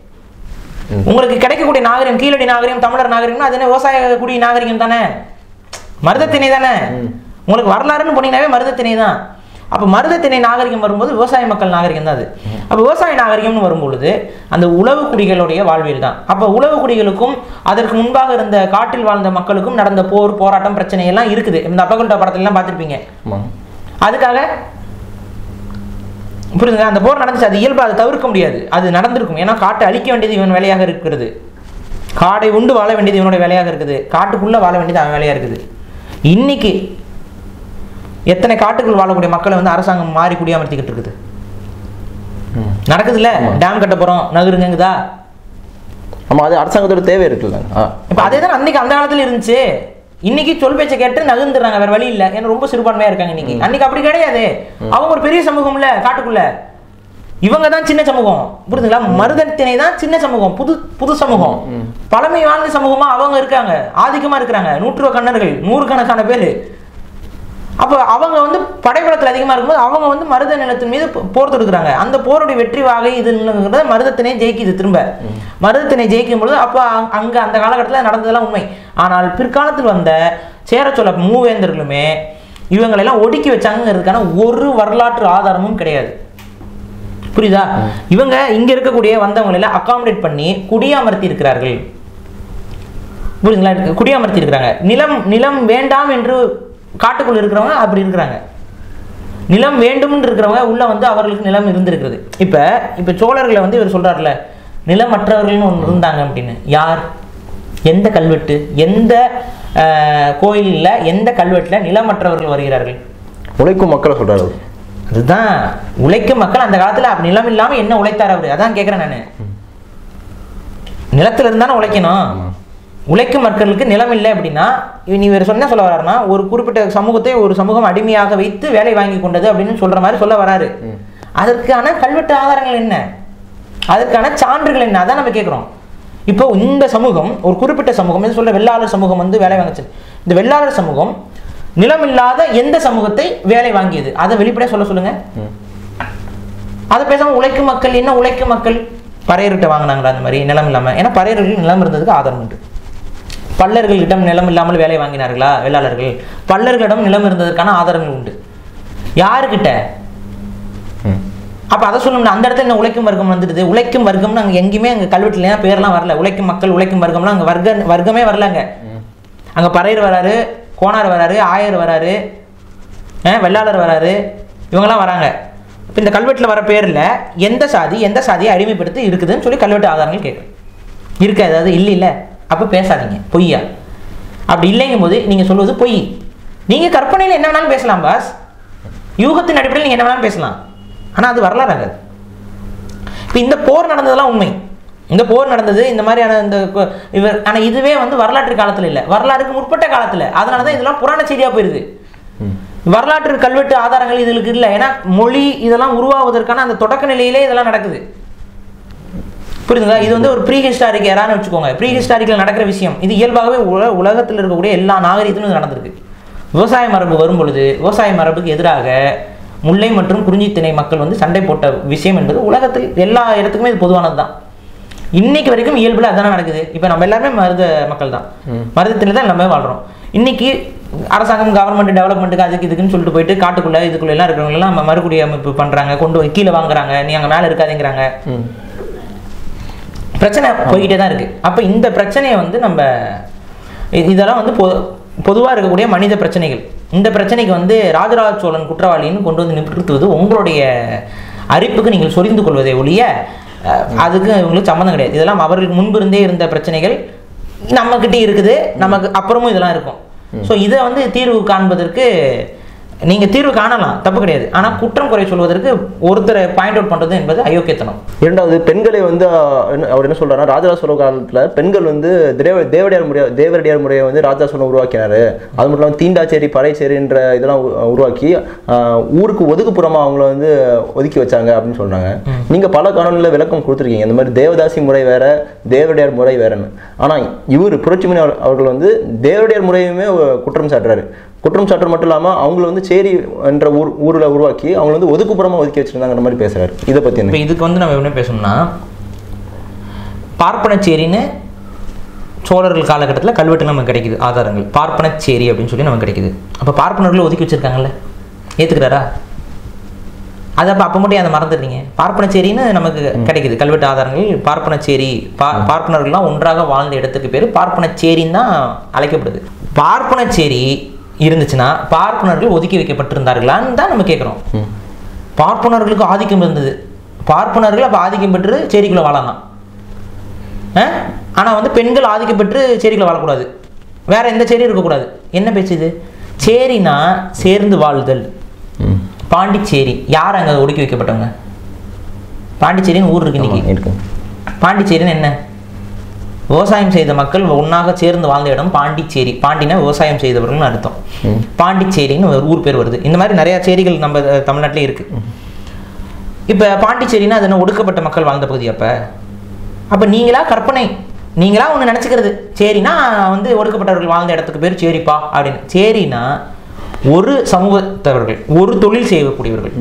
ம். உங்களுக்கு கிடைக்கக்கூடிய நாகரிகம் கீழடி நாகரிகம் தமிழர் நாகரிகம்னா அது என்ன விவசாய குடி நாகரிகம் தானே மருதத்திணை தானே உங்களுக்கு வரலாறுன்னு போனீங்கன்னாவே மருதத்திணை தான் அப்போ மருதத்திணை நாகரிகம் வரும்போது விவசாய மக்கள் நாகரிகம் தான் அது அப்போ விவசாய நாகரிகம்னு வரும்பொழுது அந்த உழவு குடிகளுடைய வாழ்வியல் தான் அப்போ உழவு குடிகளுக்கும் அதற்கு முன்பாக இருந்த காட்டில் வாழ்ந்த மக்களுக்கும் நடந்த போர் போராட்டம் பிரச்சனை எல்லாம் இருக்குது இந்த அப்பகல்டா படத்துல எல்லாம் பார்த்திருப்பீங்க ஆமாம் அதுக்காக புரியுதுங்க அந்த போர் நடந்துச்சு அது இயல்பு அதை தவிர்க்க முடியாது அது நடந்திருக்கும் ஏன்னா காட்டை அழிக்க வேண்டியது இவன் வேலையாக இருக்கிறது காடை உண்டு வாழ வேண்டியது இவனோட வேலையாக இருக்குது காட்டுக்குள்ள வாழ வேண்டியது அவன் வேலையாக இருக்குது இன்னைக்கு எத்தனை காட்டுக்குள் வாழக்கூடிய மக்களை வந்து அரசாங்கம் மாறி குடியமர்த்திக்கிட்டு இருக்குது ம் நடக்குதுல்ல டேம் கட்ட போறோம் நகருங்குதா ஆமாம் அது அரசாங்கத்தோட தேவை இருக்குல்ல ஆ இப்ப அதே தான் அன்னைக்கு அந்த காலத்துல இருந்துச்சு இன்னைக்கு சொல் பேச்சை கேட்டு நகர்ந்துடுறாங்க வேற வழி இல்ல ஏன்னா ரொம்ப சிறுபான்மையா இருக்காங்க இன்னைக்கு அன்னைக்கு அப்படி கிடையாது அவங்க ஒரு பெரிய சமூகம்ல காட்டுக்குள்ள இவங்க தான் சின்ன சமூகம் புரியுதுங்களா மருதத்தினை தான் சின்ன சமூகம் புது புது சமூகம் பழமை வாழ்ந்த சமூகமா அவங்க இருக்காங்க ஆதிக்கமா இருக்கிறாங்க நூற்றுவ கண்ணர்கள் நூறுக்கணக்கான பேர் அப்போ அவங்க வந்து படைபலத்தில் அதிகமாக இருக்கும்போது அவங்க வந்து மருத நிலத்தின் மீது போ- போர் தொடுக்கிறாங்க அந்த போருடைய வெற்றி வாகை இதுங்கிறத மருதத்தினை ஜெயிக்குது திரும்ப மருதத்தினை ஜெயிக்கும் பொழுது அப்போ அங்க- அங்க அந்த காலகட்டத்தில் நடந்ததெல்லாம் உண்மை ஆனால் பிற்காலத்தில் வந்த சேர சோழ மூவேந்தர்களுமே இவங்களெல்லாம் ஒடுக்கி வச்சாங்கிறதுக்கான ஒரு வரலாற்று ஆதாரமும் கிடையாது புரியுதா இவங்க இங்க இருக்கக்கூடிய வந்தவங்களை எல்லாம் அகாமடேட் பண்ணி குடியமர்த்தி இருக்கிறார்கள் புரியுதுங்களா குடியமர்த்தி இருக்கிறாங்க நிலம் நிலம் வேண்டாம் என்று காட்டுக்குள்ள இருக்கிறவங்க அப்படி இருக்கிறாங்க நிலம் வேண்டும்னு இருக்கிறவங்க உள்ள வந்து அவர்களுக்கு நிலம் இருந்திருக்கிறது இப்ப இப்ப சோழர்களை வந்து இவர் சொல்றாருல நிலமற்றவர்கள்னு ஒன்று இருந்தாங்க அப்படின்னு யார் எந்த கல்வெட்டு எந்த ஆஹ், கோயில்ல எந்த கல்வெட்டுல நிலமற்றவர்கள் வருகிறார்கள் உழைக்கும் மக்களை சொல்றாரு அவர். அதுதான் உழைக்கும் மக்கள் அந்த காலத்துல அப்ப நிலம் இல்லாம என்ன உழைத்தார் அவரு அதான் கேக்குறேன் நானு நிலத்துல இருந்தானே உழைக்கணும் உழைக்கும் மக்களுக்கு நிலம் இல்லை அப்படின்னா இவ- நீ வேறு சொன்ன சொல்ல வர்றாருன்னா ஒரு குறிப்பிட்ட சமூகத்தை ஒரு சமூகம் அடிமையாக வைத்து வேலை வாங்கி கொண்டது அப்படின்னு சொல்ற மாதிரி சொல்ல வராரு அதற்கான கல்வெட்டு ஆதாரங்கள் என்ன அதற்கான சான்றுகள் என்ன அதான் நம்ம கேட்குறோம் இப்போ இந்த சமூகம் ஒரு குறிப்பிட்ட சமூகம் இது சொல்ற வெள்ளாளர் சமூகம் வந்து வேலை வாங்குச்சு இந்த வெள்ளாளர் சமூகம் நிலம் இல்லாத எந்த சமூகத்தை வேலை வாங்கியது அதை வெளிப்படையா சொல்ல சொல்லுங்க ம் அதை பேசாம உழைக்கும் மக்கள் என்ன உழைக்கும் மக்கள் பறையர்கிட்ட வாங்கினாங்களா அந்த மாதிரி நிலம் இல்லாம ஏன்னா பறையர்கள் நிலம் இருந்ததுக்கு ஆதாரம் உண்டு பல்லர்களிடம் நிலம் இல்லாமல் வேலை வாங்கினார்களா வெள்ளாளர்கள் பல்லர்களிடம் நிலம் இருந்ததற்கான ஆதாரங்கள் உண்டு யாருக்கிட்ட ம் அப்ப அதை சொல்லணும்னா அந்த இடத்துல என்ன உழைக்கும் வர்க்கம் வந்துடுது உழைக்கும் வர்க்கம்னு அங்க எங்கேயுமே அங்க கல்வெட்டுல பேர்லாம் வரல உழைக்கும் மக்கள் உழைக்கும் வர்க்கம்லாம் அங்க வர்க்க வர்க்கமே வரலங்க அங்க பறையர் வராரு கோனார் வராரு ஆயர் வராரு அஹ் வெள்ளாளர் வராரு இவங்கெல்லாம் வராங்க இப்போ இந்த கல்வெட்டில் வர பேர்ல எந்த சாதி எந்த சாதியை அடிமைப்படுத்தி இருக்குதுன்னு சொல்லி கல்வெட்டு ஆதாரங்கள் கேட்குறேன் இருக்கு அதாவது இல்லை இல்லை அப்போ பேசாதீங்க பொய்யா அப்படி இல்லைங்கும் போது நீங்கள் சொல்வது பொய் நீங்கள் கற்பனையில் என்ன வேணாலும் பேசலாம் பாஸ் யூகத்தின் அடிப்படையில் நீங்கள் என்ன வேணாலும் பேசலாம் ஆனால் அது வரலாறு ஆகாது இப்போ இந்த போர் நடந்ததெல்லாம் உண்மை இந்த போர் நடந்தது இந்த மாதிரியான இந்த கொ- இவர் ஆனால் இதுவே வந்து வரலாற்று காலத்தில் இல்லை வரலாறுக்கு முற்பட்ட காலத்தில் அதனால தான் இதெல்லாம் புராண செய்தியாக போயிருது வரலாற்று கல்வெட்டு ஆதாரங்கள் இதுக்கு இல்லை ஏன்னா மொழி இதெல்லாம் உருவாவதற்கான அந்த தொடக்க நிலையிலே இதெல்லாம் நடக்குது புரியுதுங்களா இது வந்து ஒரு ப்ரீ ஹிஸ்டாரிக் எரான்னு வச்சுக்கோங்க ப்ரீ ஹிஸ்டாரிக்கில் நடக்கிற விஷயம் இது இயல்பாகவே உல உலகத்தில் இருக்கக்கூடிய எல்லா நாகரிகத்திலும் இது நடந்திருக்கு விவசாய மரபு வரும் பொழுது விவசாய மரபுக்கு எதிராக முல்லை மற்றும் குறிஞ்சி திணை மக்கள் வந்து சண்டை போட்ட விஷயம் என்பது உலகத்தில் எல்லா இடத்துக்குமே இது பொதுவானது தான் இன்னைக்கு வரைக்கும் இயல்புல அதானே நடக்குது இப்போ நம்ம எல்லாருமே மருத மக்கள் தான் மருதத்தில் தான் எல்லாமே வாழ்றோம் இன்னைக்கு அரசாங்கம் கவர்மெண்ட் டெவலப்மெண்ட்டுக்கு அதுக்கு இதுக்குன்னு சொல்லிட்டு போயிட்டு காட்டுக்குள்ள இதுக்குள்ள எல்லாம் இருக்கிறவங்க எல்லாம் நம்ம மறுகுடி அமைப்பு பண்றாங்க கொண்டு போய் கீழே வாங்குறாங்க நீ அங்க மேல இருக்காதீங்கிறாங்க ம் பிரச்சனை போய்கிட்டே தான் இருக்கு அப்போ இந்த பிரச்சனையை வந்து நம்ம இ- இதெல்லாம் வந்து பொ பொதுவாக இருக்கக்கூடிய மனித பிரச்சனைகள் இந்த பிரச்சனைக்கு வந்து ராஜராஜ சோழன் குற்றவாளின்னு கொண்டு வந்து நிறுத்துவது உங்களுடைய அரிப்புக்கு நீங்கள் சொரிந்து கொள்வதே ஒழிய அஹ், அதுக்கு உங்களுக்கு சம்மந்தம் கிடையாது இதெல்லாம் அவர்களுக்கு முன்பு இருந்தே இருந்த பிரச்சனைகள் நம்மக்கிட்டே இருக்குது நமக்கு அப்புறமும் இதெல்லாம் இருக்கும் ஸோ இதை வந்து தீர்வு காண்பதற்கு நீங்கள் தீர்வு காணலாம் தப்பு கிடையாது ஆனால் குற்றம் குறை சொல்வதற்கு ஒருத்தரை பாயிண்ட் அவுட் பண்ணுறது என்பது அயோக்கியத்தனம் இரண்டாவது பெண்களை வந்து ஆஹ், என்ன- அவர் என்ன சொல்றாருன்னா ராஜராஜ சோழ காலத்துல பெண்கள் வந்து தேவ தேவடியார் முறையை தேவரடியார் முறையை வந்து ராஜராஜ சோழன் உருவாக்கினாரு அது மட்டும் இல்லாமல் தீண்டாச்சேரி பறைச்சேரின்ற இதெல்லாம் உ- உருவாக்கி ஆஹ், ஊருக்கு ஒதுக்குப்புறமா அவங்கள வந்து ஒதுக்கி வச்சாங்க அப்படின்னு சொல்றாங்க நீங்க பல காணொலியில் விளக்கம் கொடுத்துருக்கீங்க இந்த மாதிரி தேவதாசி முறை வேற தேவடியார் முறை வேறன்னு ஆனா இவர் புரட்சிமணி அவர்- அவர்கள் வந்து தேவடியார் முறையுமே ஒரு குற்றம் சாட்டுறாரு குற்றம் சாட்டுறது மட்டும் இல்லாமல் அவங்கள வந்து சேரி என்ற ஊர் ஊரில் உருவாக்கி அவங்கள வந்து ஒதுக்குப்புறமா ஒதுக்கி வச்சிருந்தாங்கிற மாதிரி பேசுறாரு இதை பத்தி என்ன இப்போ இதுக்கு வந்து நம்ம என்ன பேசணும்னா பார்ப்பனச்சேரின்னு சோழர்கள் காலகட்டத்தில் கல்வெட்டு நமக்கு கிடைக்குது ஆதாரங்கள் பார்ப்பனச்சேரி அப்படின்னு சொல்லி நமக்கு கிடைக்குது அப்போ பார்ப்பனர்களை ஒதுக்கி வச்சிருக்காங்கல்ல ஏற்றுக்கிறாரா அது அப்போ அப்போ மட்டும் அதை மறந்துடுறீங்க பார்ப்பனச்சேரின்னு நமக்கு கிடைக்குது கல்வெட்டு ஆதாரங்கள் பார்ப்பனச்சேரி பா பார்ப்பனர்கள்லாம் ஒன்றாக வாழ்ந்த இடத்துக்கு பேர் பார்ப்பனச்சேரின்னு தான் அழைக்கப்படுது பார்ப்பனச்சேரி இருந்துச்சுன்னா பார்ப்பனர்கள் ஒதுக்கி வைக்கப்பட்டிருந்தார்களான்னு தான் நம்ம கேட்குறோம் பார்ப்பனர்களுக்கு ஆதிக்கம் இருந்தது பார்ப்பனர்கள் அப்போ ஆதிக்கம் பெற்று சேரிக்குள்ளே வாழலாம் ஆனால் வந்து பெண்கள் ஆதிக்கம் பெற்று சேரிக்குள்ளே வாழக்கூடாது வேற எந்த சேரியும் இருக்கக்கூடாது என்ன பேச்சு இது சேரினா சேர்ந்து வாழ்தல் ம் பாண்டிச்சேரி யார் அங்கே ஒடுக்கி வைக்கப்பட்டவங்க பாண்டிச்சேரின்னு ஊர் இருக்கு இன்னைக்கு ஆமா, இருக்கு பாண்டிச்சேரின்னு என்ன விவசாயம் செய்த மக்கள் ஒன்றாக சேர்ந்து வாழ்ந்த இடம் பாண்டிச்சேரி பாண்டினா விவசாயம் செய்தவர்கள்னு அர்த்தம் ம். பாண்டிச்சேரின்னு ஒரு ஊர் பேர் வருது இந்த மாதிரி நிறைய சேரிகள் நம்ம அஹ், தமிழ்நாட்டிலே இருக்கு இப்போ பாண்டிச்சேரின்னா அது என்ன ஒடுக்கப்பட்ட மக்கள் வாழ்ந்த பகுதி அப்போ அப்போ நீங்களா கற்பனை நீங்களா ஒன்று நினச்சிக்கிறது சேரினா வந்து ஒடுக்கப்பட்டவர்கள் வாழ்ந்த இடத்துக்கு பேர் சேரிப்பா அப்படின்னு சேரினா ஒரு சமூகத்தவர்கள் ஒரு தொழில் செய்யக்கூடியவர்கள்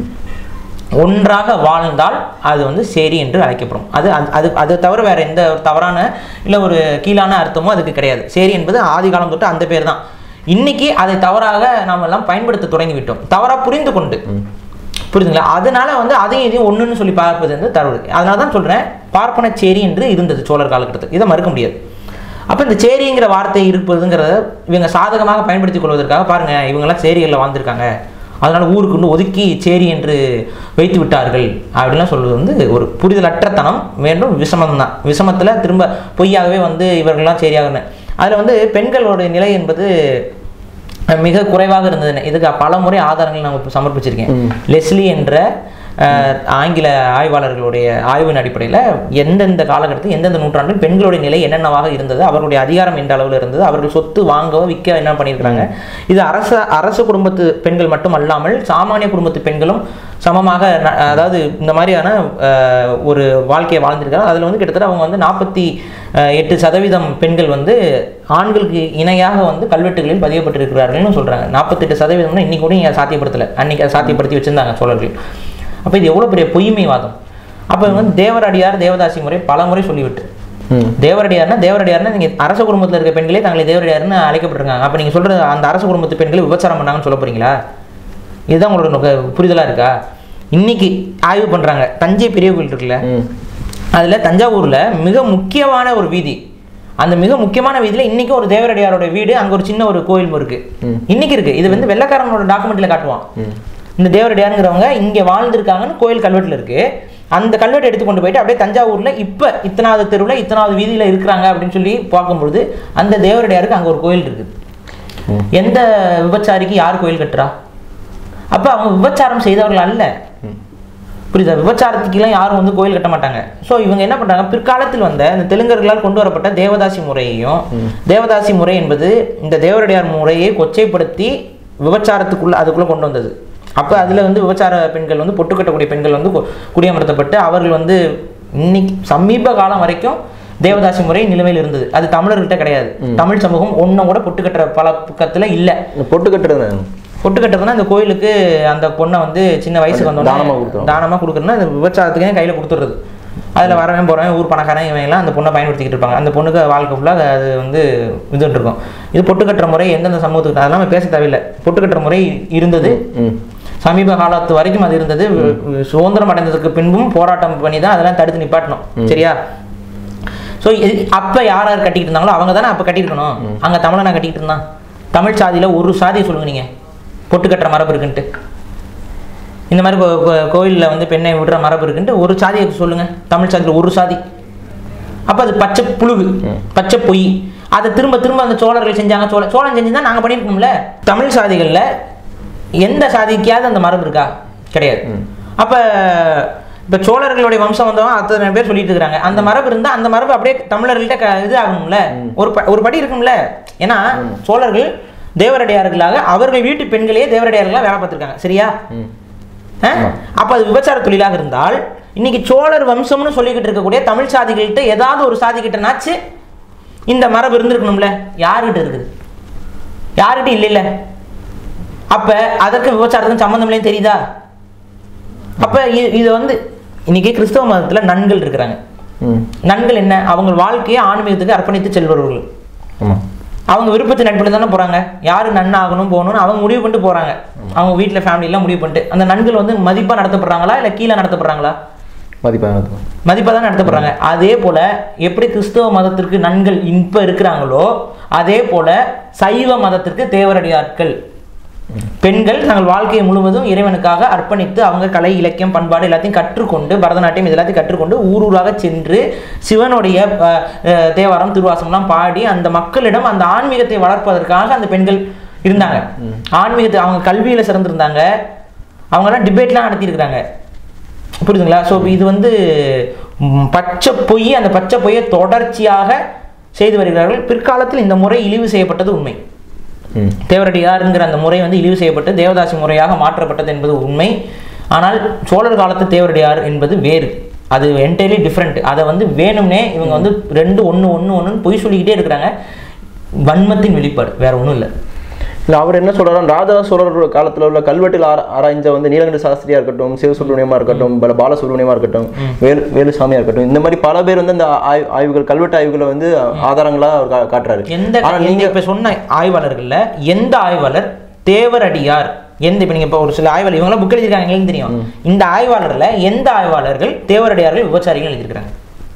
ஒன்றாக வாழ்ந்தால் அது வந்து சேரி என்று அழைக்கப்படும் அது அது- அது அது தவிர வேற எந்த ஒரு தவறான இல்லை ஒரு கீழான அர்த்தமோ அதுக்கு கிடையாது சேரி என்பது ஆதி காலம் தொட்டு அந்த பேர் தான் இன்னைக்கு அதை தவறாக நாம் எல்லாம் பயன்படுத்த தொடங்கி விட்டோம் தவறாக புரிந்து கொண்டு புரியுதுங்களா அதனால வந்து அதையும் இதையும் ஒண்ணுன்னு சொல்லி பார்ப்பது வந்து தவறு அதனால தான் சொல்றேன் பார்ப்பன சேரி என்று இருந்தது சோழர் காலகட்டத்தில் இதை மறுக்க முடியாது அப்போ இந்த சேரிங்கிற வார்த்தை இருப்பதுங்கிறத இவங்க சாதகமாக பயன்படுத்திக் கொள்வதற்காக பாருங்க இவங்கெல்லாம் சேரிகளில் வாழ்ந்திருக்காங்க அதனால ஊருக்கு வந்து ஒதுக்கி சேரி என்று வைத்து விட்டார்கள் அப்படிலாம் சொல்வது வந்து ஒரு புரிதலற்றத்தனம் வேண்டும் விஷமம் தான் விஷமத்தில் திரும்ப பொய்யாகவே வந்து இவர்கள்லாம் சேரியாகணும் அதில் வந்து பெண்களுடைய நிலை என்பது மிக குறைவாக இருந்தது இதுக்கு பல முறை ஆதாரங்கள் நான் இப்ப சமர்ப்பிச்சிருக்கேன் லெஸ்லி என்ற அஹ், ஆங்கில ஆய்வாளர்களுடைய ஆய்வின் அடிப்படையில் எந்தெந்த காலகட்டத்தில் எந்தெந்த நூற்றாண்டில் பெண்களுடைய நிலை என்னென்னவாக இருந்தது அவர்களுடைய அதிகாரம் எந்த அளவில் இருந்தது அவர்கள் சொத்து வாங்கவோ விற்க என்ன பண்ணியிருக்கிறாங்க இது அரச அரச குடும்பத்து பெண்கள் மட்டும் அல்லாமல் சாமானிய குடும்பத்து பெண்களும் சமமாக ந- அதாவது இந்த மாதிரியான அஹ், ஒரு வாழ்க்கையை வாழ்ந்திருக்காங்க அதில் வந்து கிட்டத்தட்ட அவங்க வந்து நாற்பத்தி எட்டு சதவீதம் பெண்கள் வந்து ஆண்களுக்கு இணையாக வந்து கல்வெட்டுகளில் பதியப்பட்டிருக்கிறார்கள்னு சொல்றாங்க நாற்பத்தெட்டு சதவீதம்னா இன்னைக்கு கூட இங்கே சாத்தியப்படுத்தலை அன்னைக்கு அதை சாத்தியப்படுத்தி வச்சிருந்தாங்க சோழர்கள் அப்போ இது எவ்வளோ பெரிய பொய்மைவாதம் அப்போ வந்து தேவரடியார் தேவதாசி முறை பல முறை சொல்லிவிட்டு ம் தேவரடியார்னா தேவரடியார்னா நீங்கள் அரச குடும்பத்தில் இருக்க பெண்களே தங்களை தேவரடியார்னு அழைக்கப்பட்டிருக்காங்க அப்போ நீங்கள் சொல்கிற அந்த அரச குடும்பத்து பெண்களை விபச்சாரம் பண்ணாங்கன்னு சொல்ல போறீங்களா இதுதான் உங்களோட நோக்க புரிதலாக இருக்கா இன்னைக்கு ஆய்வு பண்ணுறாங்க தஞ்சை பெரிய கோயில் இருக்குல்ல ம் அதில் தஞ்சாவூரில் மிக முக்கியமான ஒரு வீதி அந்த மிக முக்கியமான வீதியில் இன்னைக்கு ஒரு தேவரடியாரோட வீடு அங்கே ஒரு சின்ன ஒரு கோயில் இருக்கு ம். இன்னைக்கு இருக்கு இது வந்து வெள்ளக்காரனோட டாக்குமெண்ட்ல காட்டுவான் ம் இந்த தேவரடியாருங்கிறவங்க இங்கே வாழ்ந்திருக்காங்கன்னு கோயில் கல்வெட்டில் இருக்கு அந்த கல்வெட்டை எடுத்து கொண்டு போயிட்டு அப்படியே தஞ்சாவூர்ல இப்போ இத்தனாவது தெருவில் இத்தனாவது வீதியில் இருக்கிறாங்க அப்படின்னு சொல்லி பார்க்கும்பொழுது அந்த தேவரடியாருக்கு அங்கே ஒரு கோயில் இருக்குது ம். எந்த விபச்சாரிக்கு யார் கோயில் கட்டுறா அப்போ அவங்க விபச்சாரம் செய்தவர்கள் அல்ல புரியுதா விபச்சாரத்துக்கெல்லாம் யாரும் வந்து கோயில் கட்ட மாட்டாங்க ஸோ இவங்க என்ன பண்றாங்க பிற்காலத்தில் வந்த இந்த தெலுங்கர்களால் கொண்டு வரப்பட்ட தேவதாசி முறையையும் தேவதாசி முறை என்பது இந்த தேவரடியார் முறையை கொச்சைப்படுத்தி விபச்சாரத்துக்குள்ள அதுக்குள்ள கொண்டு வந்தது அப்போ அதில் வந்து விபச்சார பெண்கள் வந்து பொட்டு கட்டக்கூடிய பெண்கள் வந்து கு- குடியமர்த்தப்பட்டு அவர்கள் வந்து இன்னைக்கு சமீப காலம் வரைக்கும் தேவதாசி முறை நிலுவையில் இருந்தது அது தமிழர்கிட்ட கிடையாது தமிழ் சமூகம் ஒன்றும் கூட பொட்டு கட்டுற பழக்கத்தில் இல்லை இந்த பொட்டு கட்டுறது பொட்டு கட்டுறதுனா இந்த கோயிலுக்கு அந்த பொண்ணை வந்து சின்ன வயசுக்கு தானமா வந்தோடனே கொடுத்துரும். தானமாக கொடுக்குறதுனா அந்த விபச்சாரத்துக்கே கையில் கொடுத்துறது அதில் வரவன் போகிறவன் ஊர் பணக்காரன் இவன் எல்லாம் அந்த பொண்ணை பயன்படுத்திக்கிட்டு இருப்பாங்க அந்த பொண்ணுக்கு வாழ்க்கை ஃபுல்லாக அது வந்து இதுன்னு இருக்கும் இது பொட்டு கட்டுற முறை எந்தெந்த சமூகத்துக்கு அதெல்லாம் நம்ம பேச தேவையில்லை பொட்டு கட்டுற முறை இருந்தது ம் சமீப காலத்து வரைக்கும் அது இருந்தது சுதந்திரம் அடைந்ததுக்கு பின்பும் போராட்டம் பண்ணி தான் அதெல்லாம் தடுத்து நிப்பாட்டணும் சரியா ஸோ அப்போ யார் யார் கட்டிக்கிட்டு இருந்தாங்களோ அவங்க தானே அப்போ கட்டியிருக்கணும் அங்கே தமிழனை கட்டிக்கிட்டு இருந்தான் தமிழ் சாதியில் ஒரு சாதியை சொல்லுங்க நீங்கள் பொட்டு கட்டுற மரபு இருக்குன்ட்டு இந்த மாதிரி கோ- கோ- கோயில்ல வந்து பெண்ணை விடுற மரபு இருக்குன்ட்டு ஒரு சாதியை சொல்லுங்க தமிழ் சாதியில் ஒரு சாதி அப்போ அது பச்சை புழுகு பச்சை பொய் அதை திரும்ப திரும்ப அந்த சோழர்கள் செஞ்சாங்க சோழ சோழன் செஞ்சுதான் நாங்கள் பண்ணியிருக்கோம்ல தமிழ் சாதிகளில் எந்த சாதிக்காவது அந்த மரபு இருக்கா கிடையாது அப்போ இப்போ சோழர்களுடைய வம்சம் வந்தவன் அத்தனை பேர் சொல்லிட்டு இருக்கிறாங்க அந்த மரபு இருந்தால் அந்த மரபு அப்படியே தமிழர்கள்ட்ட க இது ஆகணும்ல ஒரு ப ஒரு படி இருக்கும்ல ஏன்னா சோழர்கள் தேவரடியார்களாக அவர்கள் வீட்டு பெண்களையே தேவரடியார்களாக வேலை பார்த்துருக்காங்க சரியா ம் ஆ? அப்ப அது விபச்சார தொழிலாக இருந்தால் இன்னைக்கு சோழர் வம்சம்னு சொல்லிக்கிட்டு இருக்கக்கூடிய தமிழ் சாதிகள்கிட்ட ஏதாவது ஒரு சாதிக்கிட்டனாச்சு இந்த மரபு இருந்திருக்கணும்ல யாருகிட்ட இருக்குது யாருகிட்ட இல்லைல்ல அப்ப அதற்கு விபச்சாரத்துக்கும் சம்பந்தம் இல்லைன்னு தெரியுதா அப்ப இ- இது வந்து இன்னைக்கு கிறிஸ்தவ மதத்துல நன்கள் இருக்கிறாங்க ம் நன்கள் என்ன அவங்க வாழ்க்கையை ஆன்மீகத்துக்கு அர்ப்பணித்து செல்பவர்கள் ஆமாம் அவங்க விருப்பத்தின் அடிப்படையில் தானே போறாங்க யாரு நன் ஆகணும் போகணும்னு அவங்க முடிவு பண்ணிட்டு போறாங்க அவங்க வீட்டில் ஃபேமிலிலாம் முடிவு பண்ணிட்டு அந்த நன்கள் வந்து மதிப்பா நடத்தப்படுறாங்களா இல்லை கீழே நடத்தப்படுறாங்களா மதிப்பாக மதிப்பாக தான் நடத்தப்படுறாங்க அதே போல எப்படி கிறிஸ்தவ மதத்திற்கு நன்கள் இப்ப இருக்கிறாங்களோ அதே போல சைவ மதத்திற்கு தேவரடியாட்கள் பெண்கள் தங்கள் வாழ்க்கையை முழுவதும் இறைவனுக்காக அர்ப்பணித்து அவங்க கலை இலக்கியம் பண்பாடு எல்லாத்தையும் கற்றுக்கொண்டு பரதநாட்டியம் இது எல்லாத்தையும் கற்றுக்கொண்டு ஊர் ஊராக சென்று சிவனுடைய அஹ், அஹ், தேவாரம் திருவாசம்லாம் பாடி அந்த மக்களிடம் அந்த ஆன்மீகத்தை வளர்ப்பதற்காக அந்த பெண்கள் இருந்தாங்க ஆன்மீகத்தை அவங்க கல்வியில சிறந்திருந்தாங்க அவங்கெல்லாம் டிபேட்லாம் நடத்தியிருக்கிறாங்க புரியுதுங்களா ஸோ இது வந்து ம், பச்சை பொய் அந்த பச்சை பொய்யை தொடர்ச்சியாக செய்து வருகிறார்கள் பிற்காலத்தில் இந்த முறை இழிவு செய்யப்பட்டது உண்மை ம் தேவரடியாருங்கிற அந்த முறை வந்து இழிவு செய்யப்பட்டு தேவதாசி முறையாக மாற்றப்பட்டது என்பது உண்மை ஆனால் சோழர் காலத்து தேவரடியார் என்பது வேறு அது என்டையர்லி டிஃப்ரெண்ட் அதை வந்து வேணும்னே இவங்க வந்து ரெண்டு ஒன்று ஒன்று ஒன்றுன்னு பொய் சொல்லிக்கிட்டே இருக்கிறாங்க வன்மத்தின் வெளிப்பாடு வேற ஒன்றும் இல்லை இல்லை அவர் என்ன சொல்றாரு ராஜராஜ சோழர் காலத்துல உள்ள கல்வெட்டில் ஆர ஆராய்ஞ்ச வந்து நீலகண்ட சாஸ்திரியா இருக்கட்டும் சிவசுப்ரமணியமா இருக்கட்டும் பல பாலசுப்ரமணியமா இருக்கட்டும் வேலு வேலுசாமியா இருக்கட்டும் இந்த மாதிரி பல பேர் வந்து அந்த ஆய்- ஆய்வுகள் கல்வெட்டு ஆய்வுகளை வந்து ஆதாரங்களா அவர் கா- காட்டுறாரு எந்த ஆனா நீங்க நீங்க இப்ப சொன்ன ஆய்வாளர்கள்ல எந்த ஆய்வாளர் தேவரடியார் எந்த இப்ப நீங்க இப்ப ஒரு சில ஆய்வாளர் இவங்க புக் எழுதிருக்காங்க எங்களுக்கு தெரியும் இந்த ஆய்வாளர்ல எந்த ஆய்வாளர்கள் தேவரடியார்கள் விபச்சாரிகள் எழுதியிருக்காங்க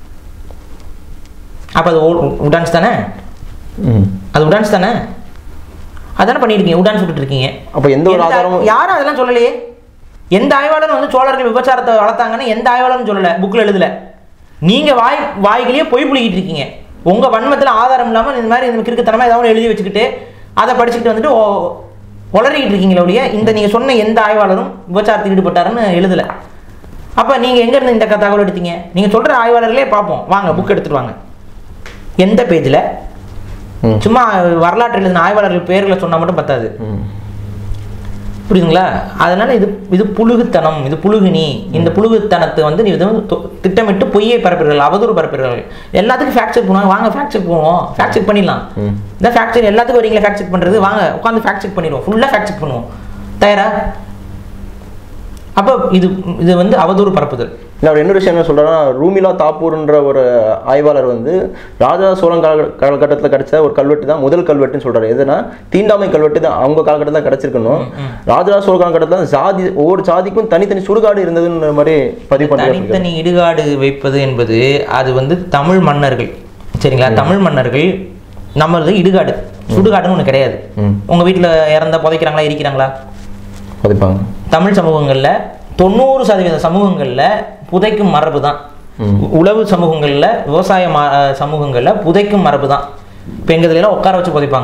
அப்ப அது உடான்ஸ் தானே ம். அது உடான்ஸ் தானே அதானே பண்ணிருக்கீங்க உடான்ஸ் விட்டுட்டு இருக்கீங்க அப்ப எந்த ஒரு எந்த- ஆதாரமும் யாரும் அதெல்லாம் சொல்லலையே எந்த ஆய்வாளரும் வந்து சோழர்கள் விபச்சாரத்தை வளர்த்தாங்கன்னு எந்த ஆய்வாளரும் சொல்லல புக்ல எழுதல நீங்க வாய் வாய்களையே பொய் புளிக்கிட்டு இருக்கீங்க உங்க வன்மத்துல ஆதாரம் இல்லாம இந்த மாதிரி இந்த கிறுக்குத்தனமா ஏதாவது ஒண்ணு எழுதி வச்சுக்கிட்டு அதை படிச்சுக்கிட்டு வந்துட்டு ஒ- உளறிக்கிட்டு இருக்கீங்களே ஒழிய இந்த நீங்க சொன்ன எந்த ஆய்வாளரும் விபச்சாரத்தில் ஈடுபட்டாருன்னு எழுதல அப்ப நீங்க எங்க இருந்து இந்த க- தகவல் எடுத்தீங்க நீங்க சொல்ற ஆய்வாளர்களே பார்ப்போம் வாங்க புக் எடுத்துட்டு வாங்க எந்த பேஜ்ல ம். சும்மா வரலாற்று எழுதின ஆய்வாளர்கள் பேர்களை சொன்னா மட்டும் பத்தாது ம். புரியுதுங்களா அதனால இது இது புழுகுத்தனம் இது புழுகுனி இந்த புழுகுத்தனத்தை வந்து நீ இது வந்து தொ- திட்டமிட்டு பொய்யை பரப்புகிறீர்கள் அவதூறு பரப்புகிறீர்கள் எல்லாத்துக்கும் ஃபேக்ட் செக் பண்ணுவாங்க வாங்க ஃபேக்ட் செக் பண்ணுவோம் ஃபேக்ட் செக் பண்ணிடலாம் ம். இந்த ஃபேக்ட் செக் எல்லாத்துக்கும் வரீங்களா ஃபேக்ட் செக் பண்றது வாங்க உட்காந்து ஃபேக்ட் செக் பண்ணிடுவோம் ஃபுல்லாக ஃபேக்ட் செக் பண்ணுவோம் தயாரா அப்போ இது இது வந்து அவதூறு பரப்புதல் இல்லை அவர் இன்னொரு விஷயம் என்ன சொல்றாருன்னா ரூமிலா தாப்பூர்ன்ற ஒரு ஆய்வாளர் வந்து ராஜா சோழன் கால காலகட்டத்தில் கிடைச்ச ஒரு கல்வெட்டு தான் முதல் கல்வெட்டுன்னு சொல்றாரு எதுனா தீண்டாமை கல்வெட்டு தான் அவங்க காலகட்டத்தில் தான் கிடைச்சிருக்கணும் ராஜராஜ சோழ காலகட்டத்தில் தான் ஜாதி ஒவ்வொரு ஜாதிக்கும் தனித்தனி சுடுகாடு இருந்ததுன்ற மாதிரி பதிவு பண்ணிட்டு தனித்தனி இடுகாடு வைப்பது என்பது அது வந்து தமிழ் மன்னர்கள் சரிங்களா தமிழ் மன்னர்கள் நம்மளது இடுகாடு சுடுகாடுன்னு ஒன்று கிடையாது ம். உங்க வீட்டில் இறந்தா புதைக்கிறாங்களா இருக்கிறாங்களா பதிப்பாங்க தமிழ் சமூகங்களில் தொண்ணூறு சதவீத சமூகங்களில் புதைக்கும் மரபு தான் ம். உழவு சமூகங்களில் விவசாய ம- அஹ் சமூகங்களில் புதைக்கும் மரபு தான் இப்போ எங்கள் இதிலலாம் உட்கார வச்சு புதைப்பாங்க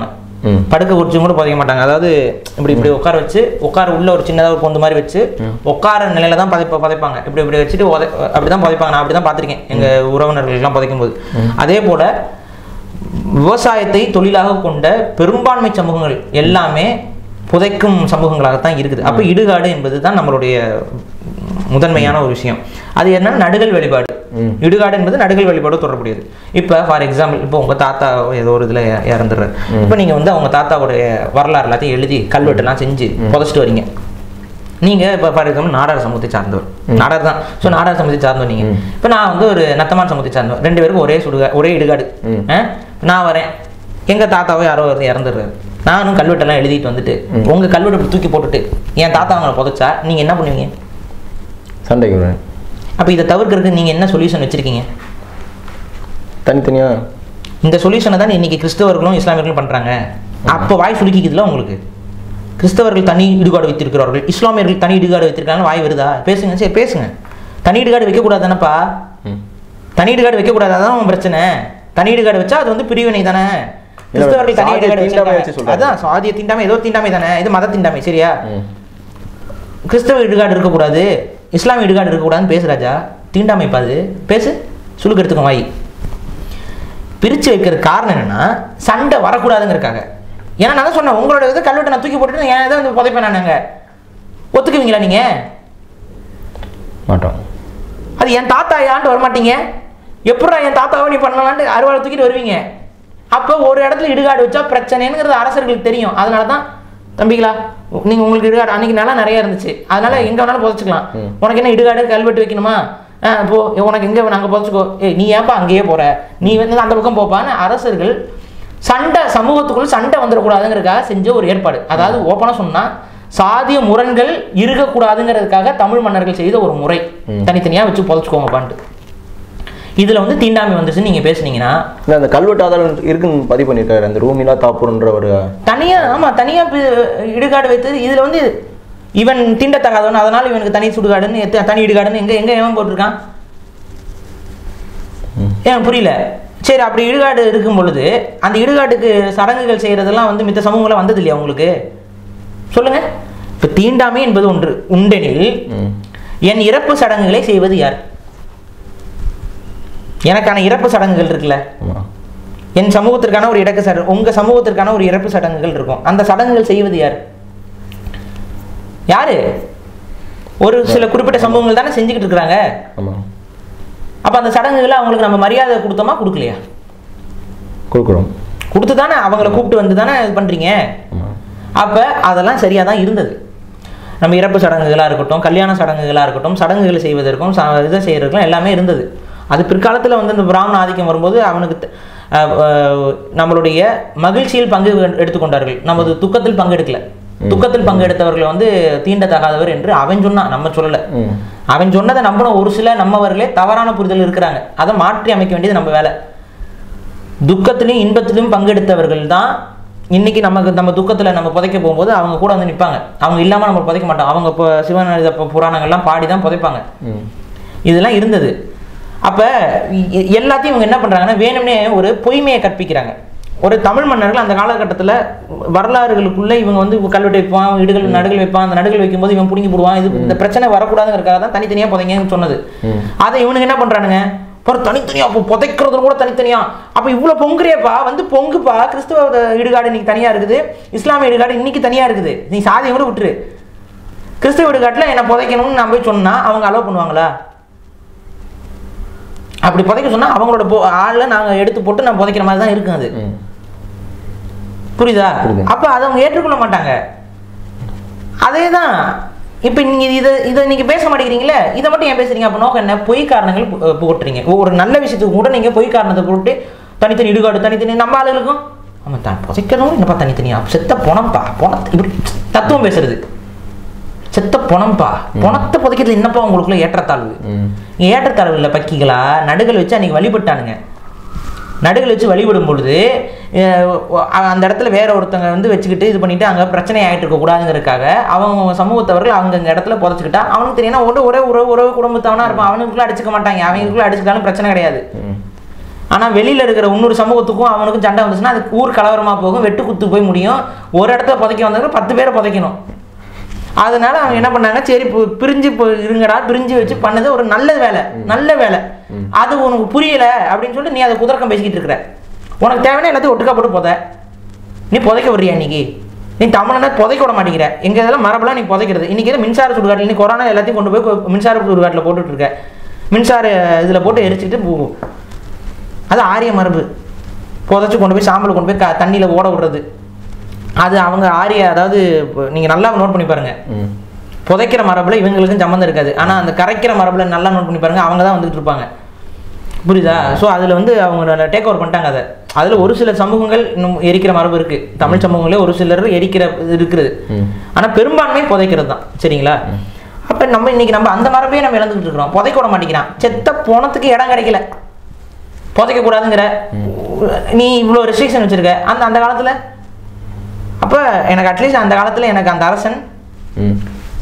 ம் படுக்க குறிச்சும் கூட புதைக்க மாட்டாங்க அதாவது இப்படி இப்படி உட்கார வச்சு உட்கார உள்ள ஒரு சின்னதாக ஒரு பொந்து மாதிரி வச்சு உட்கார நிலையில தான் புதைப்ப புதைப்பாங்க இப்படி இப்படி வச்சுட்டு உதை அப்படி தான் புதைப்பாங்க நான் அப்படி தான் பார்த்துருக்கேன் எங்கள் உறவினர்களுக்கெல்லாம் புதைக்கும் போது அதே போல் விவசாயத்தை தொழிலாக கொண்ட பெரும்பான்மை சமூகங்கள் எல்லாமே புதைக்கும் சமூகங்களாகத்தான் இருக்குது அப்போ இடுகாடு என்பது தான் நம்மளுடைய முதன்மையான ஒரு விஷயம் அது என்னன்னா நடுகள் வழிபாடு இடுகாடு என்பது நடுகள் வழிபாடு தொடர்புடையது இப்போ ஃபார் எக்ஸாம்பிள் இப்போ உங்கள் தாத்தா ஏதோ ஒரு இதில் இறந்துடுறாரு இப்போ நீங்கள் வந்து அவங்க தாத்தாவுடைய வரலாறு எல்லாத்தையும் எழுதி கல்வெட்டுலாம் செஞ்சு புதைச்சிட்டு வரீங்க நீங்க இப்போ ஃபார் எக்ஸாம்பிள் நாடார் சமூகத்தை சார்ந்தவர் நாடார் தான் ஸோ நாடார் சமூகத்தை சார்ந்தவர் நீங்க இப்போ நான் வந்து ஒரு நத்தமான் சமூகத்தை சார்ந்தவர் ரெண்டு பேருக்கும் ஒரே சுடுகா ஒரே இடுகாடு ஆ? நான் வரேன் எங்க தாத்தாவோ யாரோ ஒருத்தர் இறந்துடுறாரு நானும் கல்வெட்டெல்லாம் எழுதிட்டு வந்துட்டு உங்க கல்வெட்டை இப்படி தூக்கி போட்டுட்டு என் தாத்தா அவங்களை புதைச்சா நீங்க என்ன பண்ணுவீங்க சண்டைக்கு வருவேன் அப்போ இதை தவிர்க்கிறதுக்கு நீங்க என்ன சொல்யூஷன் வச்சிருக்கீங்க தனித்தனியா இந்த சொல்யூஷனை தான் இன்னைக்கு கிறிஸ்தவர்களும் இஸ்லாமியர்களும் பண்றாங்க அப்போ வாய் சுருக்கிக்குதுல உங்களுக்கு கிறிஸ்தவர்கள் தனி இடுகாடு வைத்திருக்கிறார்கள் இஸ்லாமியர்கள் தனி இடுகாடு வைத்திருக்காங்க வாய் வருதா பேசுங்க சரி பேசுங்க தனி இடுகாடு வைக்கக்கூடாது தானேப்பா ம் தனி இடுகாடு வைக்கக்கூடாது அதான் உன் பிரச்சனை தனி இடுகாடு வச்சா அது வந்து பிரிவினை தானே கிறிஸ்தவர்கள் தனி சாதிய இடுகாடு தீண்டாமை வச்சு வச்சிருக்காங்க சொல்றாங்க. அதான் சாதிய தீண்டாமை ஏதோ தீண்டாமை தானே இது மத தீண்டாமை சரியா ம் கிறிஸ்தவ இடுகாடு இருக்கக்கூடாது இஸ்லாமிய இடுகாடு இருக்கக்கூடாதுன்னு பேசு ராஜா தீண்டாமை பாது பேசு சுழுக்கு எடுத்துக்கோ வாய் பிரித்து வைக்கிற காரணம் என்னன்னா சண்டை வரக்கூடாதுங்கிறக்காக ஏன்னா நான் தான் சொன்னேன் உங்களோட இது கல்வெட்டை நான் தூக்கி போட்டுட்டு என் இதை வந்து புதைப்பேன் நானுங்க ஒத்துக்குவீங்களா நீங்க மாட்டோம் அது என் தாத்தா ஏன்ட்டு வரமாட்டீங்க எப்படா என் தாத்தாவை நீ பண்ணலான்ட்டு அறுவாலை தூக்கிட்டு வருவீங்க அப்போ ஒரு இடத்துல இடுகாடு வச்சா பிரச்சனைங்கிறது அரசர்களுக்கு தெரியும் அதனால தான் தம்பிகளா நீங்க உங்களுக்கு இடுகாடு அன்னைக்கு நிலம் நிறைய இருந்துச்சு அதனால எங்க வேணாலும் புதைச்சிக்கலாம் உனக்கு என்ன இடுகாடு கல்வெட்டு வைக்கணுமா ஆ, போ உனக்கு எங்க வேணும் அங்க புதைச்சிக்கோ ஏய் நீ ஏன்பா அங்கேயே போற நீ வந்து அந்த பக்கம் போப்பான்னு அரசர்கள் சண்டை சமூகத்துக்குள்ள சண்டை வந்துடக்கூடாதுங்கிறதுக்காக செஞ்ச ஒரு ஏற்பாடு அதாவது ஓப்பனாக சொன்னா சாதிய முரண்கள் இருக்கக்கூடாதுங்கிறதுக்காக தமிழ் மன்னர்கள் செய்த ஒரு முறை தனித்தனியா வச்சு புதைச்சிக்கோங்கப்பான்ட்டு இதுல வந்து தீண்டாமை வந்துச்சுன்னு நீங்க பேசுனீங்கன்னா இல்லை அந்த கல்வெட்டு ஆதாரம் இருக்குன்னு பதிவு பண்ணியிருக்காரு அந்த ரூமிலா தாப்பூர்ன்ற ஒரு தனியா ஆமா தனியா பி- இடுகாடு வைத்து இதுல வந்து இவன் தீண்டத்தகாதவன் அதனால இவனுக்கு தனி சுடுகாடுன்னு எத்த- தனி இடுகாடுன்னு எங்க எங்க எவன் போட்டிருக்கான் ஏன் புரியல சரி அப்படி இடுகாடு இருக்கும் பொழுது அந்த இடுகாட்டுக்கு சடங்குகள் செய்யறதெல்லாம் வந்து மித்த சமூகங்கள வந்தது இல்லையா உங்களுக்கு சொல்லுங்க இப்ப தீண்டாமை என்பது ஒன்று உண்டெனில் ம் என் இறப்பு சடங்குகளை செய்வது யார் எனக்கான இறப்பு சடங்குகள் இருக்குல்ல ஆமாம் என் சமூகத்திற்கான ஒரு இடக்கு சட உங்க சமூகத்திற்கான ஒரு இறப்பு சடங்குகள் இருக்கும் அந்த சடங்குகள் செய்வது யார் யாரு ஒரு சில குறிப்பிட்ட சமூகங்கள் தானே செஞ்சுக்கிட்டு இருக்கிறாங்க ஆமாம் அப்ப அந்த சடங்குகளை அவங்களுக்கு நம்ம மரியாதை கொடுத்தோமா கொடுக்கலையா கொடுக்குறோம் கொடுத்து தானே அவங்கள கூப்பிட்டு வந்து தானே இது பண்றீங்க ஆமாம் அப்ப அதெல்லாம் சரியா தான் இருந்தது நம்ம இறப்பு சடங்குகளாக இருக்கட்டும் கல்யாண சடங்குகளாக இருக்கட்டும் சடங்குகள் செய்வதற்கும் ச- இதை செய்யறதுக்கும் எல்லாமே இருந்தது அது பிற்காலத்தில் வந்து இந்த பிராமண ஆதிக்கம் வரும்போது அவனுக்கு த- அஹ் அஹ் நம்மளுடைய மகிழ்ச்சியில் பங்கு எடுத்துக்கொண்டார்கள் நமது துக்கத்தில் பங்கெடுக்கல துக்கத்தில் பங்கெடுத்தவர்களை வந்து தீண்டத்தகாதவர் என்று அவன் சொன்னான் நம்ம சொல்லல ம் அவன் சொன்னதை நம்பின ஒரு சில நம்மவர்களே தவறான புரிதல் இருக்கிறாங்க அதை மாற்றி அமைக்க வேண்டியது நம்ம வேலை துக்கத்திலையும் இன்பத்திலையும் பங்கெடுத்தவர்கள் தான் இன்னைக்கு நமக்கு நம்ம துக்கத்துல நம்ம புதைக்க போகும்போது அவங்க கூட வந்து நிற்பாங்க அவங்க இல்லாம நம்ம புதைக்க மாட்டோம் அவங்க இப்போ சிவன் எழுத பு- புராணங்கள்லாம் பாடி தான் புதைப்பாங்க ம் இதெல்லாம் இருந்தது அப்ப எ- எல்லாத்தையும் இவங்க என்ன பண்றாங்கன்னா வேணும்னே ஒரு பொய்மையை கற்பிக்கிறாங்க ஒரு தமிழ் மன்னர்கள் அந்த காலகட்டத்துல வரலாறுகளுக்குள்ள இவங்க வந்து கல்வெட்டு வைப்பான் இடுகள் நடுகள் வைப்பான் அந்த நடுகள் வைக்கும்போது இவன் பிடிங்கி போடுவான் இது இந்த பிரச்சனை வரக்கூடாதுங்கிறதுக்காக தான் தனித்தனியா புதைங்கன்னு சொன்னது அதை இவனுங்க என்ன பண்றானுங்க அப்புறம் தனித்தனியா அப்போ புதைக்கிறது கூட தனித்தனியா அப்ப இவ்வளவு பொங்குறியப்பா வந்து பொங்குப்பா கிறிஸ்துவ இடுகாடு இன்னைக்கு தனியா இருக்குது இஸ்லாமிய இடுகாடு இன்னைக்கு தனியா இருக்குது நீ சாதியை கூட விட்டுரு கிறிஸ்துவ இடுகாட்டுல என்ன புதைக்கணும்னு நான் போய் சொன்னா அவங்க அலோவ் பண்ணுவாங்களா அப்படி புதைக்க சொன்னா அவங்களோட பொ ஆளை நாங்க எடுத்து போட்டு நான் புதைக்கிற மாதிரி தான் இருக்கும் அது ம் புரியுதா புரியுது. அப்ப அதை அவங்க ஏற்றுக்கொள்ள மாட்டாங்க அதே தான் இப்போ நீங்க இதை இதை நீங்க பேச மாட்டேங்கிறீங்களே இதை மட்டும் ஏன் பேசுறீங்க அப்போ நோக்கம் என்ன பொய் காரணங்கள் பு- அஹ் புகட்டுறீங்க ஒரு நல்ல விஷயத்துக்கு கூட நீங்க பொய் காரணத்தை போட்டு தனித்தனி இடுகாடு தனித்தனி நம்ம ஆளுகளுக்கும் ஆமா தான் புதைக்கணும் என்னப்பா தனித்தனியா செத்த பணம்ப்பா பணத்தை இப்படி தத்துவம் பேசுறது செத்த பணம்ப்பா பணத்தை புதைக்கிறது என்னப்பா உங்களுக்குள்ள ஏற்றத்தாழ்வு ம் இங்க ஏற்றத்தாழ்வு இல்லை பக்கிகளா நடுகள் வச்சு அன்னைக்கு வழிபட்டானுங்க நடுகள் வச்சு வழிபடும் பொழுது அஹ், அந்த இடத்துல வேற ஒருத்தங்க வந்து வச்சுக்கிட்டு இது பண்ணிட்டு அங்கே பிரச்சனை ஆகிட்டு இருக்க கூடாதுங்கிறதுக்காக அவங்க சமூகத்தவர்கள் அவங்க அங்க இடத்துல புதைச்சிக்கிட்டா அவனுக்கு தெரியும் ஒரே ஒரே உறவு உறவு குடும்பத்தவனா இருப்பான் அவனுக்குள்ள அடிச்சுக்க மாட்டாங்க அவங்களுக்குள்ள அடிச்சுக்கிட்டாலும் பிரச்சனை கிடையாது ம் ஆனால் வெளியில் இருக்கிற இன்னொரு சமூகத்துக்கும் அவனுக்கும் சண்டை வந்துச்சுன்னா அது ஊர் கலவரமாக போகும் வெட்டு குத்து போய் முடியும் ஒரு இடத்துல புதைக்க வந்தவங்க பத்து பேரை புதைக்கணும் அதனால அவங்க என்ன பண்ணாங்க சரி பு- பிரிஞ்சு இப்போ இருங்கடா பிரிஞ்சு வச்சு பண்ணது ஒரு நல்ல வேலை நல்ல வேலை அது உனக்கு புரியல அப்படின்னு சொல்லிட்டு நீ அதை குதர்க்கம் பேசிக்கிட்டு இருக்கிற உனக்கு தேவையான எல்லாத்தையும் ஒட்டுக்கா போட்டு புதை நீ புதைக்க விடுறியா இன்னைக்கு நீ தமிழ்னா புதைக்க விட மாட்டேங்கிற எங்க இதெல்லாம் மரபெல்லாம் நீ புதைக்கிறது இன்னைக்கு எல்லாம் மின்சார சுடுகாட்டில் நீ கொரோனா எல்லாத்தையும் கொண்டு போய் கொ- மின்சார சுடுகாட்டில் போட்டுட்டு இருக்க மின்சார இதில் போட்டு எரிச்சுட்டு போகும் அது ஆரிய மரபு புதைச்சு கொண்டு போய் சாம்பல் கொண்டு போய் க தண்ணியில் ஓட விடுறது அது அவங்க ஆரிய அதாவது இப்போ நீங்க நல்லா நோட் பண்ணி பாருங்க ம் புதைக்கிற மரபுல இவங்களுக்கும் சம்மந்தம் இருக்காது ஆனா அந்த கரைக்கிற மரபுல நல்லா நோட் பண்ணி பாருங்க அவங்க தான் வந்துட்டு இருப்பாங்க புரியுதா ஸோ அதில் வந்து அவங்க டேக் ஓவர் பண்ணிட்டாங்க அதை அதில் ஒரு சில சமூகங்கள் இன்னும் எரிக்கிற மரபு இருக்கு தமிழ் சமூகங்களே ஒரு சிலர் எரிக்கிற இது இருக்கிறது ம். ஆனா பெரும்பான்மை புதைக்கிறது தான் சரிங்களா அப்ப நம்ம இன்னைக்கு நம்ம அந்த மரபையே நம்ம இழந்துட்டு இருக்கிறோம் புதைக்க விட மாட்டேங்கிறான் செத்த போனத்துக்கு இடம் கிடைக்கல புதைக்க கூடாதுங்கிற நீ இவ்வளோ ரெஸ்ட்ரிக்ஷன் வச்சிருக்க அந்த அந்த காலத்துல அப்ப எனக்கு அட்லீஸ்ட் அந்த காலத்துல எனக்கு அந்த அரசன் ம்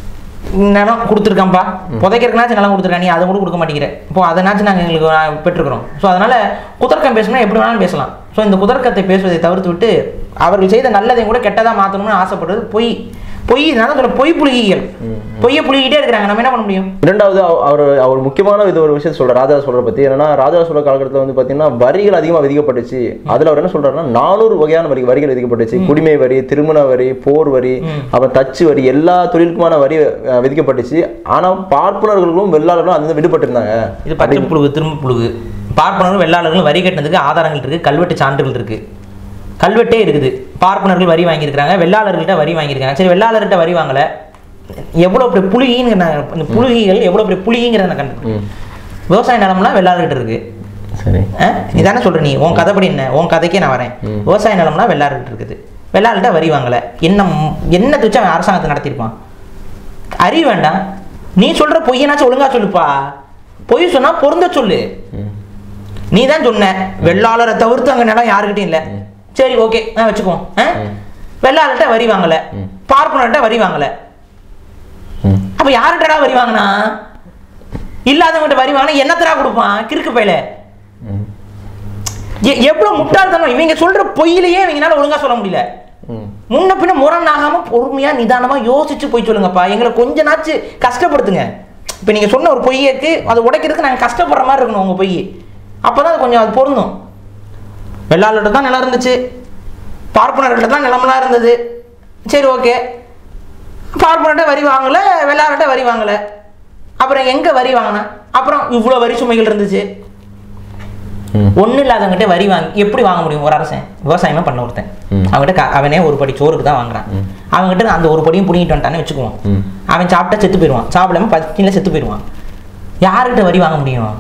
நிலம் கொடுத்துருக்கான்ப்பா புதைக்கிறதுனாச்சும் நிலம் கொடுத்துருக்கா நீ அதை கூட கொடுக்க மாட்டேங்கிற இப்போ அதனாச்சும் நாங்கள் எங்களுக்கு வா- பெற்றுக்கிறோம் ஸோ அதனால குதர்க்கம் பேசணும்னா எப்படி வேணாலும் பேசலாம் ஸோ இந்த குதர்க்கத்தை பேசுவதை தவிர்த்து விட்டு அவர்கள் செய்த நல்லதையும் கூட கெட்டதாக மாற்றணும்னு ஆசைப்படுறது பொய் பொய் நான் சொல்ல பொய் புலிகிகள் பொய்யை புலிகிட்டே இருக்கிறாங்க நம்ம என்ன பண்ண முடியும் இரண்டாவது அவ- அவர் அவர் முக்கியமான இது ஒரு விஷயம் சொல்றாரு ராஜா சோழரை பத்தி என்னன்னா ராஜா சோழ காலகட்டத்தில் வந்து பாத்தீங்கன்னா வரிகள் அதிகமா விதிக்கப்பட்டுச்சு அதுல அவர் என்ன சொல்றாருன்னா நானூறு வகையான வரி வரிகள் விதிக்கப்பட்டுச்சு குடிமை வரி திருமண வரி போர் வரி அப்புறம் தச்சு வரி எல்லா தொழிலுக்குமான வரி அஹ், விதிக்கப்பட்டுச்சு ஆனா பார்ப்பனர்களும் வெள்ளாளர்களும் அந்த விடுபட்டிருந்தாங்க இது பச்சை புழுகு திரும்ப புழுகு பார்ப்பனரும் வெள்ளாளர்களும் வரி கட்டினதுக்கு ஆதாரங்கள் இருக்கு கல்வெட்டு சான்றுகள் இருக்கு கல்வெட்டே இருக்குது பார்ப்பனர்கள் வரி வாங்கியிருக்காங்க வெள்ளாளர்கள்ட்ட வரி வாங்கியிருக்காங்க சரி வெள்ளாளர்கிட்ட வரி வாங்கல எவ்வளோ பெரிய புழுகின்னு நான் இந்த புழுகிகள் எவ்வளோ பெரிய புழுகிங்கிறத நான் கண்டு ம். விவசாய நிலம்லாம் வெள்ளாளர்கிட்ட இருக்கு சரி அஹ், இதானே சொல்ற நீ உன் கதைப்படி என்ன உன் கதைக்கே நான் வரேன் விவசாய நிலம்லாம் வெள்ளாளர்கிட்ட இருக்குது வெள்ளாளர்கிட்ட வரி வாங்கல என்ன ம்- என்ன வச்சு அவன் அரசாங்கத்தை நடத்தியிருப்பான் அறிவு வேண்டாம் நீ சொல்ற பொய்யனாச்சும் ஒழுங்கா சொல்லுப்பா பொய் சொன்னா பொருந்த சொல்லு ம். நீ தான் சொன்ன வெள்ளாளரை தவிர்த்து அங்க நிலம் யாருக்கிட்டையும் இல்லை சரி ஓகே நான் வச்சுக்குவோம் ஆ? வெள்ளாளர்கிட்ட வரி வாங்கல பார்ப்பனர்கிட்ட வரி வாங்கல ம். அப்ப யார்கிட்டடா வரி வாங்கினா இல்லாதவங்கிட்ட வரி வாங்கினா என்னத்தடா கொடுப்பான் கிறுக்கு பையில ம். எ- எவ்வளவு முட்டாள்தனம் இவங்க சொல்ற பொய்யிலேயே இவங்கனால ஒழுங்கா சொல்ல முடியல ம். முன்ன பின்ன முரணாகாம பொறுமையா நிதானமா யோசிச்சு போய் சொல்லுங்கப்பா எங்களை கொஞ்ச நாச்சு கஷ்டப்படுத்துங்க இப்ப நீங்க சொன்ன ஒரு பொய்யக்கு அதை உடைக்கிறதுக்கு நாங்க கஷ்டப்படுற மாதிரி இருக்கணும் உங்க பொய் அப்பதான் அது கொஞ்சம் அது பொருந்தும் வெள்ளாளர்கிட்ட தான் நிலம் இருந்துச்சு பார்ப்பனர்கிட்ட தான் நிலமெல்லாம் இருந்தது சரி ஓகே பார்ப்பனர்கிட்ட வரி வாங்கல வெள்ளாளர்கிட்ட வரி வாங்கல அப்புறம் எங்க வரி வாங்கினா அப்புறம் இவ்வளோ வரி சுமைகள் இருந்துச்சு ம். ஒன்றும் இல்லாதவங்ககிட்ட வரி வாங்கி எப்படி வாங்க முடியும் ஒரு அரசன் விவசாயமே பண்ண ஒருத்தன் ம். அவன்கிட்ட க- அவனே ஒரு படி சோறுக்கு தான் வாங்குறான் அவன்கிட்ட அந்த ஒரு படியும் பிடிங்கிட்டு வந்துட்டான்னு வச்சுக்குவோம் ம். அவன் சாப்பிட்டா செத்து போயிடுவான் சாப்பிடாம பத்தினில செத்து போயிடுவான் யாருக்கிட்ட வரி வாங்க முடியும்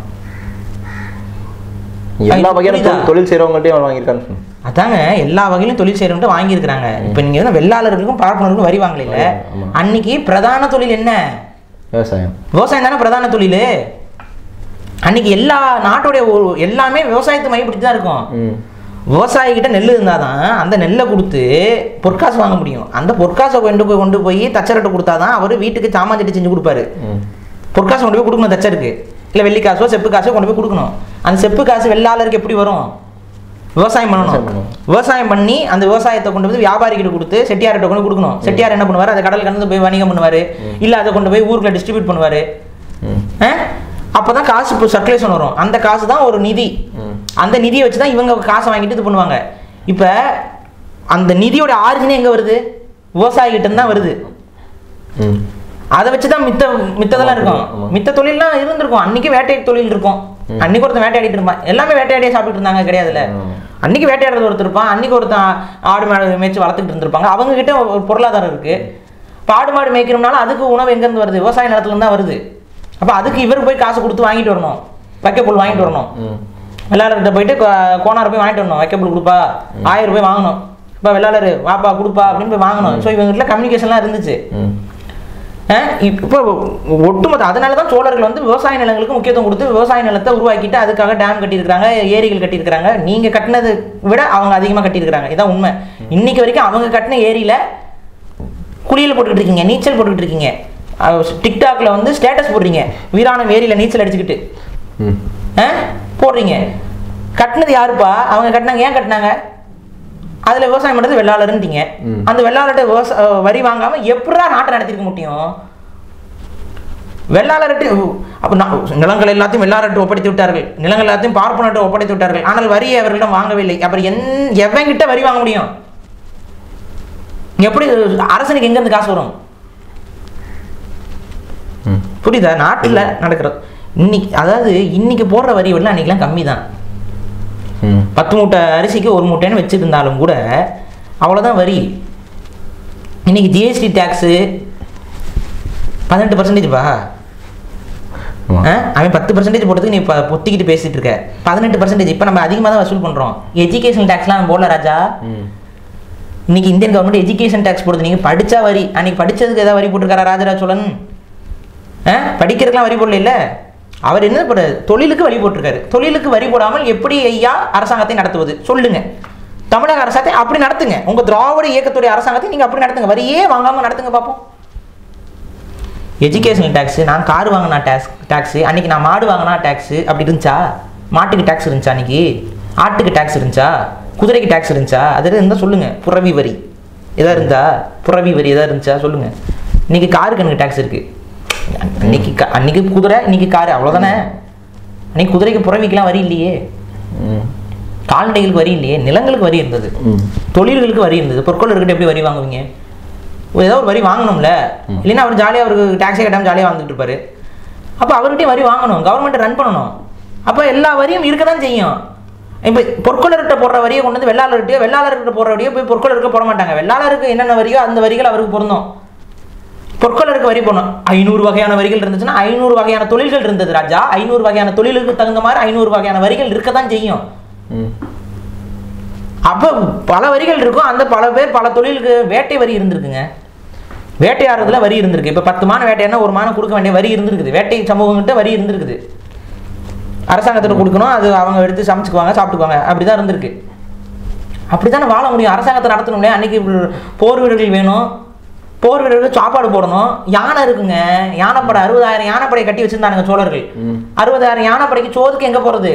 எல்லா அது வகையான புரியுதா? தொழில் தொழில் செய்யறவங்கள்ட்டையும் அவர் வாங்கியிருக்கான்னு சொன்னேன். அதாங்க எல்லா வகையிலும் தொழில் செய்யறவங்க வாங்கியிருக்கிறாங்க இப்போ நீங்க வந்து வெள்ளாளர்களுக்கும் பார்ப்பனர்களுக்கும் வரி வாங்கல ஆமா. அன்னைக்கு பிரதான தொழில் என்ன விவசாயம் விவசாயம் தானே பிரதான தொழில் அன்னைக்கு எல்லா நாட்டுடைய ஒரு எல்லாமே விவசாயத்தை மையப்படுத்தி தான் இருக்கும் ம். விவசாயி கிட்ட நெல் இருந்தால் தான் அந்த நெல்லை கொடுத்து பொற்காசு வாங்க முடியும் அந்த பொற்காசை கொண்டு போய் கொண்டு போய் தச்சர்கிட்ட கொடுத்தா தான் அவர் வீட்டுக்கு சாமான் சட்டி செஞ்சு கொடுப்பாரு ம். பொற்காசு கொண்டு போய் கொடுக்கணும் தச்சருக்கு இல்லை வெள்ளி காசோ செப்பு காசோ கொண்டு போய் கொடுக்கணும் அந்த செப்பு காசு வெள்ளாளருக்கு எப்படி வரும் விவசாயம் விவசாயம் பண்ணணும் பண்ணணும். விவசாயம் பண்ணி அந்த விவசாயத்தை கொண்டு வந்து வியாபாரிகிட்ட கொடுத்து செட்டியார்கிட்ட கொண்டு கொடுக்கணும் செட்டியார் என்ன பண்ணுவார் அதை கடல் கடந்து போய் வணிகம் பண்ணுவார் இல்லை அதை கொண்டு போய் ஊருக்குள்ள டிஸ்ட்ரிபியூட் பண்ணுவார் ம். அப்பதான் காசு இப்போ சர்க்குலேஷன் வரும் அந்த காசு தான் ஒரு நிதி ம். அந்த நிதியை வச்சு தான் இவங்க காசை வாங்கிட்டு இது பண்ணுவாங்க இப்போ அந்த நிதியோட ஆரிஜினே எங்க வருது விவசாயி கிட்ட தான் வருது ம். அதை வச்சு தான் மித்த மித்ததெல்லாம் இருக்கும் ஆமா. மித்த தொழில்லாம் இருந்திருக்கும் அன்னைக்கு வேட்டை தொழில் இருக்கும் அன்னைக்கு ஒருத்தன் வேட்டையாடிட்டு இருப்பான் எல்லாமே வேட்டையாடியே சாப்பிட்டு இருந்தாங்க கிடையாதுல்ல ஆமா. அன்னைக்கு வேட்டையாடுறது ஒருத்தர் இருப்பான் அன்னைக்கு ஒருத்தன் ஆடு மாடு மேய்ச்சி வளர்த்துக்கிட்டு இருந்திருப்பாங்க அவங்க கிட்ட ஒரு பொருளாதாரம் இருக்கு இப்போ ஆடு மாடு மேய்க்கிறோம்னால அதுக்கு உணவு எங்கேருந்து வருது விவசாய நிலத்துல இருந்து தான் வருது அப்போ அதுக்கு இவர் போய் காசு கொடுத்து வாங்கிட்டு வரணும் வைக்கப்புல் வாங்கிட்டு வரணும் ம். வெள்ளாளர்கிட்ட போயிட்டு கோ- கோனார் போய் வாங்கிட்டு வரணும் வைக்கப்புல் கொடுப்பா ஆயிரம் ரூபாய் வாங்கணும் இப்போ வெள்ளாளர் வாப்பா கொடுப்பா அப்படின்னு போய் வாங்கணும் ஸோ இவங்ககிட்ட கம்யூனிகேஷன்லாம் இருந்துச்சு ம். அஹ் இப்போ ஒட்டுமொத்த அதனால தான் சோழர்கள் வந்து விவசாய நிலங்களுக்கு முக்கியத்துவம் கொடுத்து விவசாய நிலத்தை உருவாக்கிட்டு அதுக்காக டேம் கட்டியிருக்காங்க ஏரிகள் கட்டியிருக்காங்க நீங்க கட்டினதை விட அவங்க அதிகமாக கட்டியிருக்காங்க இதான் உண்மை இன்னைக்கு வரைக்கும் அவங்க கட்டின ஏரியில குளியல் போட்டுக்கிட்டு இருக்கீங்க நீச்சல் போட்டுக்கிட்டு இருக்கீங்க அஹ் டிக்டாக்ல வந்து ஸ்டேட்டஸ் போடுறீங்க வீராணம் ஏரியில நீச்சல் அடிச்சுக்கிட்டு ம். அஹ் போடுறீங்க கட்டினது யாருப்பா அவங்க கட்டினாங்க ஏன் கட்டினாங்க அதுல விவசாயம் பண்றது வெள்ளாளருன்றீங்க ம். அந்த வெள்ளாளர்கிட்ட விவசாய வரி வாங்காம எப்படா நாட்டை நடத்திருக்க முடியும் வெள்ளாளர்கிட்ட அப்ப நான் நிலங்கள் எல்லாத்தையும் வெள்ளாளர்கிட்ட ஒப்படைத்து விட்டார்கள் நிலங்கள் எல்லாத்தையும் பார்ப்பனர்கிட்ட ஒப்படைத்து விட்டார்கள் ஆனால் வரியை அவர்களிடம் வாங்கவில்லை அப்புறம் என் எவன்கிட்ட வரி வாங்க முடியும் எப்படி அரசனுக்கு எங்க இருந்து காசு வரும் ம். புரியுதா நாட்டுல நடக்கிறது இன்னைக்கு அதாவது இன்னைக்கு போடுற வரி விட அன்னைக்கெல்லாம் கம்மி தான் ம் பத்து மூட்டை அரிசிக்கு ஒரு மூட்டைன்னு வச்சிருந்தாலும் கூட அவ்வளோதான் வரி இன்னைக்கு ஜிஎஸ்டி டேக்ஸு பதினெட்டு பர்சன்டேஜ்ப்பா ஆமா. அவன் பத்து பர்சன்டேஜ் போட்டதுக்கு நீ இப்போ பொத்திக்கிட்டு பேசிட்டு இருக்க பதினெட்டு பர்சன்டேஜ் இப்போ நம்ம அதிகமாக தான் வசூல் பண்ணுறோம் எஜுகேஷன் டேக்ஸ்லாம் அவன் போடல ராஜா ம் இன்னைக்கு இந்தியன் கவர்மெண்ட் எஜுகேஷன் டேக்ஸ் போடுது நீங்கள் படிச்சா வரி அன்னைக்கு படிச்சதுக்கு ஏதாவது வரி போட்டிருக்காரா ராஜராஜ சோழன் ஆ படிக்கிறதுக்குலாம் வரி போடல இல்ல அவர் என்ன போட தொழிலுக்கு வரி போட்டிருக்காரு தொழிலுக்கு வரி போடாமல் எப்படி ஐயா அரசாங்கத்தை நடத்துவது சொல்லுங்க தமிழக அரசாங்கத்தை அப்படி நடத்துங்க உங்க திராவிட இயக்கத்துடைய அரசாங்கத்தை நீங்க அப்படி நடத்துங்க வரியே வாங்காம நடத்துங்க பார்ப்போம் எஜுகேஷனல் டேக்ஸ் நான் கார் வாங்கினா டேக்ஸ் டேக்ஸ் அன்னைக்கு நான் மாடு வாங்கினா டேக்ஸ் அப்படி இருந்துச்சா மாட்டுக்கு டேக்ஸ் இருந்துச்சா அன்னைக்கு ஆட்டுக்கு டேக்ஸ் இருந்துச்சா குதிரைக்கு டேக்ஸ் இருந்துச்சா அது இருந்தால் சொல்லுங்க புறவி வரி எதா இருந்தா புறவி வரி எதா இருந்துச்சா சொல்லுங்க இன்னைக்கு காருக்கு எனக்கு டேக்ஸ் இருக்கு அன்னைக்கு கா- அன்னைக்கு குதிரை இன்னைக்கு கார் அவ்வளோதானே அன்னைக்கு குதிரைக்கு புறவிக்கெல்லாம் வரி இல்லையே ம் கால்நடைகளுக்கு வரி இல்லையே நிலங்களுக்கு வரி இருந்தது ம் தொழில்களுக்கு வரி இருந்தது பொற்கொள்ளர்கிட்ட எப்படி வரி வாங்குவீங்க ஏதோ ஒரு வரி வாங்கணும்ல இல்லைன்னா அவர் ஜாலியாக அவருக்கு டேக்ஸே கட்டாமல் ஜாலியாக வந்துட்டு இருப்பாரு அப்போ அவர்கிட்டயும் வரி வாங்கணும் கவர்மெண்ட் ரன் பண்ணணும் அப்போ எல்லா வரியும் இருக்க தான் செய்யும் இப்போ பொற்கொள்ளர்கிட்ட போடுற வரியை கொண்டு வந்து வெள்ளாளர்கிட்டயோ வெள்ளாளர்கிட்ட போடுற வரியை போய் பொற்கொள்ளருக்கு போட மாட்டாங்க வெள்ளாளருக்கு என்னென்ன வரியோ அந்த வரிகள் அவருக்கு பொருந்தும் பொற்கொள்ளருக்கு வரி போடணும் ஐநூறு வகையான வரிகள் இருந்துச்சுன்னா ஐநூறு வகையான தொழில்கள் இருந்தது ராஜா ஐநூறு வகையான தொழிலுக்கு தகுந்த மாதிரி ஐநூறு வகையான வரிகள் இருக்க தான் செய்யும் ம் அப்போ பல வரிகள் இருக்கும் அந்த பல பேர் பல தொழிலுக்கு வேட்டை வரி இருந்திருக்குங்க வேட்டையாடுறதுல வரி இருந்திருக்கு இப்போ பத்து மான வேட்டையானா ஒரு மானம் கொடுக்க வேண்டிய வரி இருந்திருக்குது வேட்டை சமூகங்கிட்ட வரி இருந்திருக்குது அரசாங்கத்தில் கொடுக்கணும் அது அவங்க எடுத்து சமைச்சுக்குவாங்க சாப்பிட்டுக்குவாங்க அப்படிதான் இருந்திருக்கு அப்படித்தானே வாழ முடியும் அரசாங்கத்தை நடத்தணும்ல அன்னைக்கு போர் வீரர்கள் வேணும் போர் வீரர்களுக்கு சாப்பாடு போடணும் யானை இருக்குங்க யானைப்படை அறுபதாயிரம் யானைப்படை கட்டி வச்சிருந்தானுங்க சோழர்கள் ம். அறுபதாயிரம் யானைப்படைக்கு சோதுக்கு எங்க போறது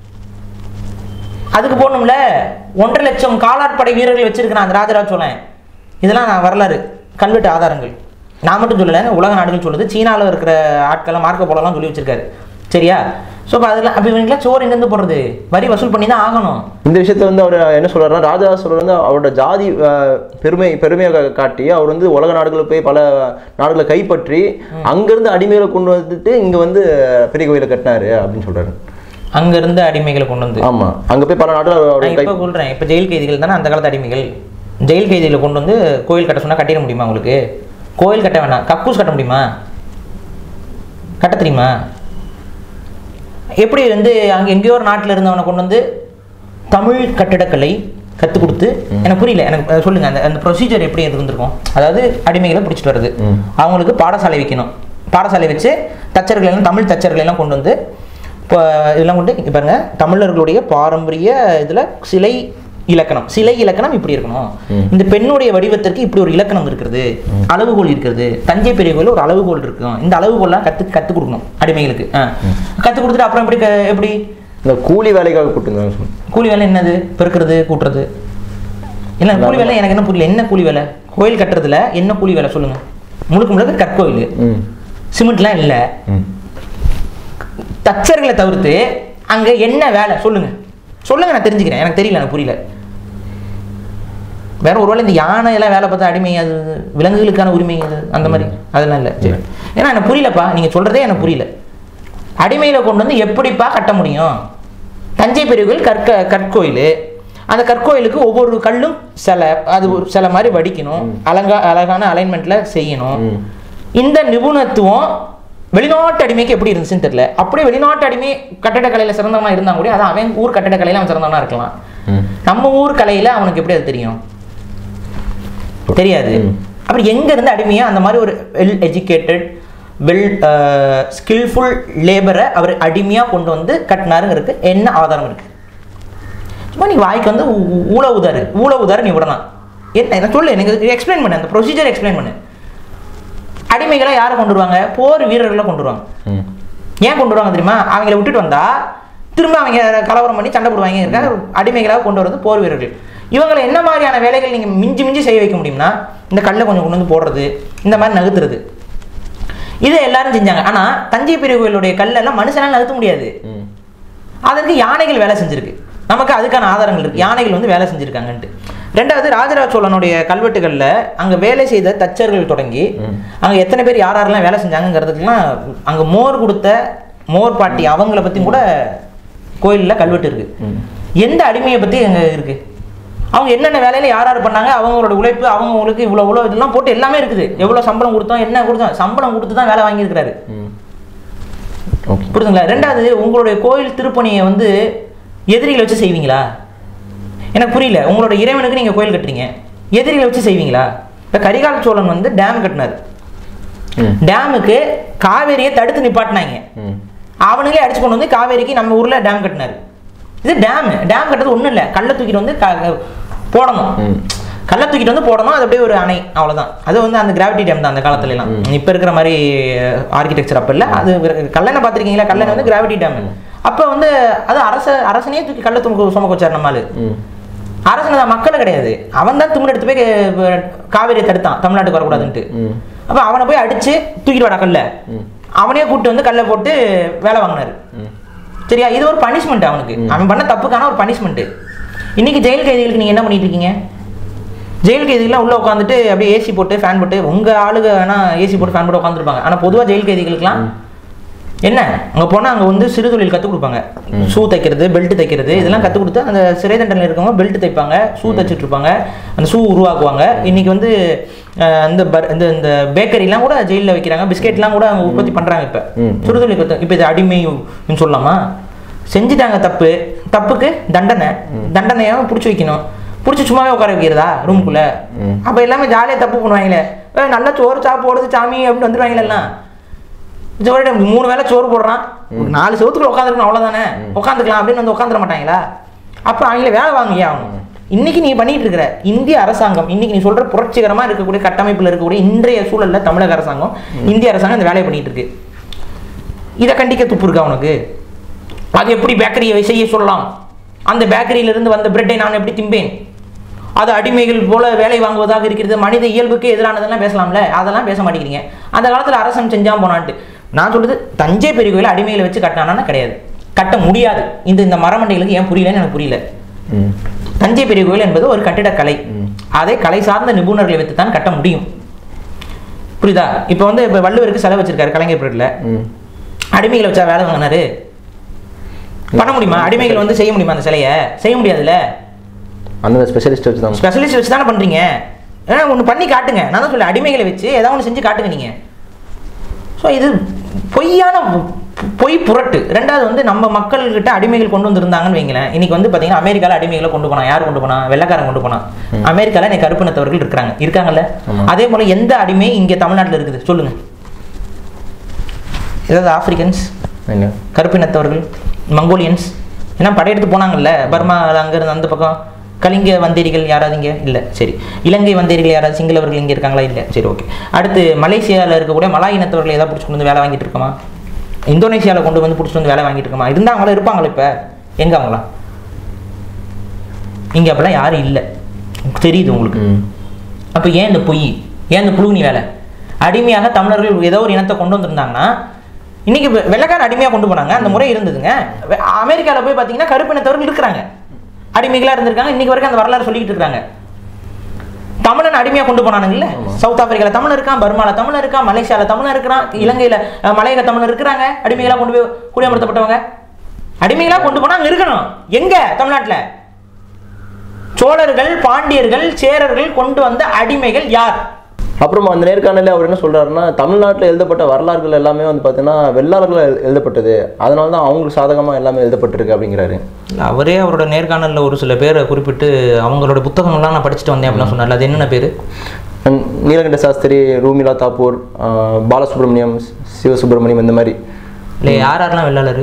அதுக்கு போகணும்ல ஒன்றரை லட்சம் காலாட்படை வீரர்கள் வச்சிருக்கிறான் அந்த ராஜராஜ சோழன் இதெல்லாம் நான் வரலாறு கல்வெட்டு ஆதாரங்கள் நான் மட்டும் சொல்லலை உலக நாடுகள் சொல்லுது சீனாவில் இருக்கிற ஆட்களை மார்க்க போலலாம் சொல்லி வச்சிருக்காரு சரியா ஸோ அப்போ அதெல்லாம் அப்போ இவங்களுக்குலாம் சோறு எங்கேருந்து போடுறது வரி வசூல் பண்ணி தான் ஆகணும் இந்த விஷயத்த வந்து அவர் என்ன சொல்றாருன்னா ராஜராஜ சோழர் வந்து அவரோட ஜாதி அஹ், பெருமை பெருமையை கா- காட்டி அவர் வந்து உலக நாடுகளுக்கு போய் பல நாடுகளை கைப்பற்றி அங்கிருந்து அடிமைகளை கொண்டு வந்துட்டு இங்க வந்து பெரிய கோயிலை கட்டினாரு அப்படின்னு சொல்றாரு அங்கேருந்து அடிமைகளை கொண்டு வந்து ஆமா அங்க போய் பல நாடுகள் அவரோட நான் கை இப்போ சொல்கிறேன் இப்போ ஜெயில் கைதிகள் தானே அந்த காலத்து அடிமைகள் ஜெயில் கைதிகளை கொண்டு வந்து கோயில் கட்ட சொன்னா கட்டிட முடியுமா உங்களுக்கு கோயில் கட்ட வேணாம் கக்கூஸ் கட்ட முடியுமா கட்ட தெரியுமா எப்படி வந்து அங்கே எங்கேயோ ஒரு நாட்டில் இருந்தவனை கொண்டு வந்து தமிழ் கட்டிடக்கலை கற்றுக் கொடுத்து எனக்கு புரியல எனக்கு அஹ் சொல்லுங்க அந்த அந்த ப்ரொசீஜர் எப்படி இருந்திருக்கும் அதாவது அடிமைகளை பிடிச்சிட்டு வருது ம். அவங்களுக்கு பாடசாலை வைக்கணும் பாடசாலை வச்சு தச்சர்கள் எல்லாம் தமிழ் தச்சர்கள் எல்லாம் கொண்டு வந்து இப்போ இதெல்லாம் கொண்டு இங்க பாருங்க தமிழர்களுடைய பாரம்பரிய இதில் சிலை இலக்கணம் சிலை இலக்கணம் இப்படி இருக்கணும் ம். இந்த பெண்ணுடைய வடிவத்திற்கு இப்படி ஒரு இலக்கணம் இருக்கிறது அளவுகோல் இருக்கிறது தஞ்சை பெரிய கோயில் ஒரு அளவுகோல் இருக்கும் இந்த அளவுகோல்லாம் கத்து கற்றுக் கொடுக்கணும் அடிமைகளுக்கு ஆ கற்றுக் கொடுத்துட்டு அப்புறம் எப்படி க- எப்படி இந்த கூலி வேலைக்காக கூப்பிட்டு சொன்னேன் கூலி வேலை என்னது பெருக்கிறது கூட்டுறது இல்லை கூலி வேலை எனக்கு என்ன புரியல என்ன கூலி வேலை கோயில் கட்டுறதுல என்ன கூலி வேலை சொல்லுங்க முழுக்க முழுக்க கற்கோயில் ம் சிமெண்ட்லாம் இல்லை ம் தச்சர்களை தவிர்த்து அங்க என்ன வேலை சொல்லுங்க சொல்லுங்க நான் தெரிஞ்சுக்கிறேன் எனக்கு தெரியல எனக்கு புரியல வேற ஒருவேளை இந்த யானை எல்லாம் வேலை பார்த்தா அடிமை அது விலங்குகளுக்கான உரிமை அது அந்த மாதிரி அதெல்லாம் இல்லை சரி ஏன்னா எனக்கு புரியலப்பா நீங்க சொல்றதே எனக்கு புரியல அடிமையில கொண்டு வந்து எப்படிப்பா கட்ட முடியும் தஞ்சை பெரிய கோயில் கற்க கற்கோயில் அந்த கற்கோயிலுக்கு ஒவ்வொரு கல்லும் சிலை அது ஒரு சிலை மாதிரி வடிக்கணும் அலங்கா அழகான அலைன்மெண்ட்ல செய்யணும் ம். இந்த நிபுணத்துவம் வெளிநாட்டு அடிமைக்கு எப்படி இருந்துச்சுன்னு தெரியல அப்படியே வெளிநாட்டு அடிமை கட்டடக்கலையில சிறந்தவனா இருந்தா கூட அதான் அவன் ஊர் கட்டடக்கலையில அவன் சிறந்தவனா இருக்கலாம் ம் நம்ம ஊர் கலையில அவனுக்கு எப்படி அது தெரியும் தெரியாது ம். அப்புறம் எங்க இருந்து அடிமையா அந்த மாதிரி ஒரு வெல் எஜுகேட்டட் வெல் ஸ்கில்ஃபுல் லேபரை அவர் அடிமையா கொண்டு வந்து கட்டினாருங்கிறதுக்கு என்ன ஆதாரம் இருக்கு சும்மா நீ வாய்க்கு வந்து ஊ- ஊ- ஊழ உதாரு ஊழ உதாரு நீ விடலாம் என்ன நான் சொல்லு எனக்கு எக்ஸ்பிளைன் பண்ணு அந்த ப்ரொசீஜர் எக்ஸ்பிளைன் பண்ணு அடிமைகளை யாரை கொண்டு வருவாங்க போர் வீரர்களை கொண்டு வருவாங்க ம் ஏன் கொண்டு வருவாங்க தெரியுமா அவங்கள விட்டுட்டு வந்தா திரும்ப அவங்க கலவரம் பண்ணி சண்டை போடுவாங்க இருக்க அடிமைகளாக கொண்டு வரது போர் வீரர்கள் இவங்களை என்ன மாதிரியான வேலைகள் நீங்கள் மிஞ்சி மிஞ்சி செய்ய வைக்க முடியும்னா இந்த கல்லை கொஞ்சம் கொண்டு வந்து போடுறது இந்த மாதிரி நகர்த்துறது இதை எல்லாரும் செஞ்சாங்க ஆனால் தஞ்சை பெரிய கோயிலுடைய கல்லெல்லாம் மனுஷனால் நகர்த்த முடியாது ம் அதற்கு யானைகள் வேலை செஞ்சிருக்கு நமக்கு அதுக்கான ஆதாரங்கள் இருக்கு யானைகள் வந்து வேலை செஞ்சிருக்காங்கன்ட்டு ரெண்டாவது ராஜராஜ சோழனுடைய கல்வெட்டுகளில் அங்கே வேலை செய்த தச்சர்கள் தொடங்கி அங்கே எத்தனை பேர் யார் யாரெல்லாம் வேலை செஞ்சாங்கங்கிறதுக்கெல்லாம் அங்கே மோர் கொடுத்த மோர் பாட்டி அவங்கள பற்றி கூட கோயிலில் கல்வெட்டு இருக்கு எந்த அடிமையை பற்றி அங்கே இருக்கு அவங்க என்னென்ன வேலையில யார் யார் பண்ணாங்க அவங்களோட உழைப்பு அவங்களுக்கு இவ்வளோ இவ்வளோ இதெல்லாம் போட்டு எல்லாமே இருக்குது எவ்வளோ சம்பளம் கொடுத்தோம் என்ன கொடுத்தோம் சம்பளம் கொடுத்து தான் வேலை வாங்கியிருக்கிறாரு ம் ஓகே புரியுதுங்களா ரெண்டாவது உங்களுடைய கோயில் திருப்பணியை வந்து எதிரிகளை வச்சு செய்வீங்களா எனக்கு புரியல உங்களோட இறைவனுக்கு நீங்கள் கோயில் கட்டுறீங்க எதிரிகளை வச்சு செய்வீங்களா இப்போ கரிகால சோழன் வந்து டேம் கட்டினார் ம் டேமுக்கு காவேரியை தடுத்து நிப்பாட்டினாங்க ம் அவனுங்களே அடிச்சு கொண்டு வந்து காவேரிக்கு நம்ம ஊரில் டேம் கட்டினார் இது டேம் டேம் கட்டுறது ஒன்றும் இல்லை கல்லை தூக்கிட்டு வந்து க- போடணும் ம். கல்லை தூக்கிட்டு வந்து போடணும் அது அப்படியே ஒரு அணை அவ்வளவுதான் அது வந்து அந்த கிராவிட்டி டேம் தான் அந்த காலத்துல எல்லாம் இப்போ இருக்கிற மாதிரி ஆர்கிடெக்சர் அப்போ இல்லை அது கல்லணை பார்த்துருக்கீங்களா கல்லணை வந்து கிராவிட்டி டேம் அப்போ வந்து அது அரச அரசனையே தூக்கி கல்லை துமுக்கு சுமக்க வச்சார் நம்மால் ம் அரசனை தான் மக்கள் கிடையாது அவன் தான் தும்முடு எடுத்து போய் க- காவேரியை தடுத்தான் தமிழ்நாட்டுக்கு வரக்கூடாதுன்ட்டு ம் அப்போ அவனை போய் அடிச்சு தூக்கிட்டு வாடா கல்லை அவனே கூப்பிட்டு வந்து கல்லை போட்டு வேலை வாங்கினாரு ம் சரியா இது ஒரு பனிஷ்மெண்ட் அவனுக்கு அவன் பண்ண தப்புக்கான ஒரு பனிஷ்மெண்ட் இன்னைக்கு ஜெயில் கைதிகளுக்கு நீங்க என்ன பண்ணிட்டு இருக்கீங்க ஜெயில் கைதிகள்லாம் உள்ள உட்காந்துட்டு அப்படியே ஏசி போட்டு ஃபேன் போட்டு உங்க ஆளுங்க வேணா ஏசி போட்டு ஃபேன் போட்டு உட்காந்துருப்பாங்க ஆனா பொதுவா ஜெயில் கைதிகளுக்குலாம் என்ன அங்க போனா அங்க வந்து சிறு தொழில் கற்றுக் கொடுப்பாங்க ஷூ தைக்கிறது பெல்ட் தைக்கிறது இதெல்லாம் கற்றுக் கொடுத்து அந்த சிறை தண்டனையில் இருக்கவங்க பெல்ட் தைப்பாங்க ஷூ தைச்சிட்டு இருப்பாங்க அந்த ஷூ உருவாக்குவாங்க இன்னைக்கு வந்து அஹ், இந்த பர் இந்த இந்த பேக்கரிலாம் கூட ஜெயிலில் வைக்கிறாங்க பிஸ்கெட்லாம் கூட அவங்க உற்பத்தி பண்றாங்க இப்போ ம். சுடுதொழில் கற்று இப்போ இது அடிமை சொல்லலாமா செஞ்சுட்டாங்க தப்பு தப்புக்கு தண்டனை தண்டனையை பிடிச்சி வைக்கணும் பிடிச்சி சும்மாவே உட்கார வைக்கிறதா ரூமுக்குள்ள ம். அப்போ எல்லாமே ஜாலியாக தப்பு பண்ணுவாங்களே ஏய், நல்லா சோறு சாப்பிட்டு போடுது சாமி அப்படின்னு வந்துடுவாங்களே எல்லாம் சோறு மூணு வேளை சோறு போடுறான் ஒரு நாலு செவத்துக்குள்ள உட்காந்துருக்கணும் அவ்வளோதானே உட்காந்துக்கலாம் அப்படின்னு வந்து உட்காந்துட மாட்டாங்களா அப்போ அவங்கள வேலை வாங்கியே ஆகணும் இன்னைக்கு நீ பண்ணிட்டு இருக்கிற இந்திய அரசாங்கம் இன்னைக்கு நீ சொல்ற புரட்சிகரமா இருக்கக்கூடிய கட்டமைப்பில் இருக்கக்கூடிய இன்றைய சூழல்ல தமிழக அரசாங்கம் இந்திய அரசாங்கம் இந்த வேலையை பண்ணிட்டு இருக்கு இதை கண்டிக்க துப்பு இருக்கா உனக்கு அது எப்படி பேக்கரியை செய்ய சொல்லலாம் அந்த பேக்கரியிலிருந்து வந்த பிரெட்டை நான் எப்படி திம்பேன் அது அடிமைகள் போல வேலை வாங்குவதாக இருக்கிறது மனித இயல்புக்கு எதிரானதெல்லாம் பேசலாம்ல அதெல்லாம் பேச மாட்டேங்கிறீங்க அந்த காலத்தில் அரசன் செஞ்சான் போனான்ட்டு நான் சொல்றது தஞ்சை பெரிய கோயிலை அடிமைகளை வச்சு கட்டினானா கிடையாது கட்ட முடியாது இந்த இந்த மரமண்டைகளுக்கு ஏன் புரியலன்னு எனக்கு புரியல ம் தஞ்சை பெரிய கோயில் என்பது ஒரு கட்டிடக்கலை அதை கலை சார்ந்த நிபுணர்களை வைத்து தான் கட்ட முடியும் புரியுதா இப்போ வந்து இப்போ வள்ளுவருக்கு செலவு வச்சிருக்காரு கலைஞர் பீரியட்ல ம் அடிமைகளை வச்சா வேலை வாங்கினாரு பண்ண முடியுமா அடிமைகள் வந்து செய்ய முடியுமா அந்த சிலையை செய்ய முடியாதுல்ல அந்த ஸ்பெஷலிஸ்ட் வச்சு தான் ஸ்பெஷலிஸ்ட் வச்சு தானே பண்றீங்க ஏன்னா ஒன்று பண்ணி காட்டுங்க நான் தான் சொல்ல அடிமைகளை வச்சு ஏதாவது ஒன்று செஞ்சு காட்டுங்க நீங்க ஸோ இது பொய்யான பொ- பொய் புரட்டு ரெண்டாவது வந்து நம்ம மக்கள்கிட்ட அடிமைகள் கொண்டு வந்திருந்தாங்கன்னு வைங்களேன் இன்னைக்கு வந்து பார்த்தீங்கன்னா அமெரிக்கால அடிமைகளை கொண்டு போனா யார் கொண்டு போனா வெள்ளைக்காரன் கொண்டு போனா அமெரிக்கால இன்னைக்கு கருப்பினத்தவர்கள் இருக்கிறாங்க இருக்காங்கல்ல அதே போல எந்த அடிமை இங்க தமிழ்நாட்டுல இருக்குது சொல்லுங்க ஏதாவது ஆப்பிரிக்கன்ஸ் என்ன கருப்பினத்தவர்கள் மங்கோலியன்ஸ் ஏன்னா படையெடுத்து போனாங்கல்ல பர்மா அங்கேருந்து அந்த பக்கம் கலிங்க வந்தேரிகள் யாராவது இங்கே இல்லை சரி இலங்கை வந்தேரிகள் யாராவது சிங்களவர்கள் இங்கே இருக்காங்களா இல்லை சரி ஓகே அடுத்து மலேசியாவில் இருக்கக்கூடிய மலாய் இனத்தவர்கள் ஏதாவது பிடிச்சிட்டு வந்து வேலை வாங்கிட்டு இருக்கோமா இந்தோனேஷியாவில் கொண்டு வந்து பிடிச்சிட்டு வந்து வேலை வாங்கிட்டு இருக்கோமா இருந்தால் அவங்களும் இருப்பாங்களா இப்போ எங்கே அவங்களாம் இங்கே அப்படிலாம் யாரும் இல்லை தெரியுது உங்களுக்கு ம் அப்போ ஏன் இந்த பொய் ஏன் இந்த புழுகுனி வேலை அடிமையாக தமிழர்கள் ஏதோ ஒரு இனத்தை கொண்டு வந்திருந்தாங்கன்னா இன்னைக்கு வெ- வெள்ளைக்கார அடிமையாக கொண்டு போனாங்க அந்த முறை இருந்ததுங்க வெ- அமெரிக்கால போய் பார்த்தீங்கன்னா கருப்பினத்தவர்கள் இருக்கிறாங்க அடிமைகளாக இருந்திருக்காங்க இன்னைக்கு வரைக்கும் அந்த வரலாறு சொல்லிக்கிட்டு இருக்காங்க தமிழன் அடிமையாக கொண்டு போனானுங்கல்ல சவுத் ஆப்பிரிக்கால தமிழ் இருக்கான் பர்மால தமிழ் இருக்கான் மலேசியால தமிழ் இருக்கிறான் இலங்கையில அஹ், மலையக தமிழர் இருக்கிறாங்க அடிமைகளாக கொண்டு போய் குடியமர்த்தப்பட்டவங்க அடிமைகளாக கொண்டு போனா அங்க இருக்கணும் எங்க தமிழ்நாட்டுல சோழர்கள் பாண்டியர்கள் சேரர்கள் கொண்டு வந்த அடிமைகள் யார் அப்புறம் அந்த நேர்காணலில் அவர் என்ன சொல்றாருன்னா தமிழ்நாட்டில் எழுதப்பட்ட வரலாறுகள் எல்லாமே வந்து பார்த்தீங்கன்னா வெள்ளாளர்களால் எழுதப்பட்டது அதனால தான் அவங்களுக்கு சாதகமாக எல்லாமே எழுதப்பட்டிருக்கு அப்படிங்கிறாரு அவரே அவரோட நேர்காணல்ல ஒரு சில பேரை குறிப்பிட்டு அவங்களோட புத்தகங்கள்லாம் நான் படிச்சுட்டு வந்தேன் அப்படிலாம் சொன்னார் அது என்னென்ன பேர் அண்ட் நீலகண்ட சாஸ்திரி ரூமிலா தாப்பூர் ஆஹ் பாலசுப்ரமணியம் சிவசுப்ரமணியம் இந்த மாதிரி இல்லை யார் யாரெல்லாம் வெள்ளாளர்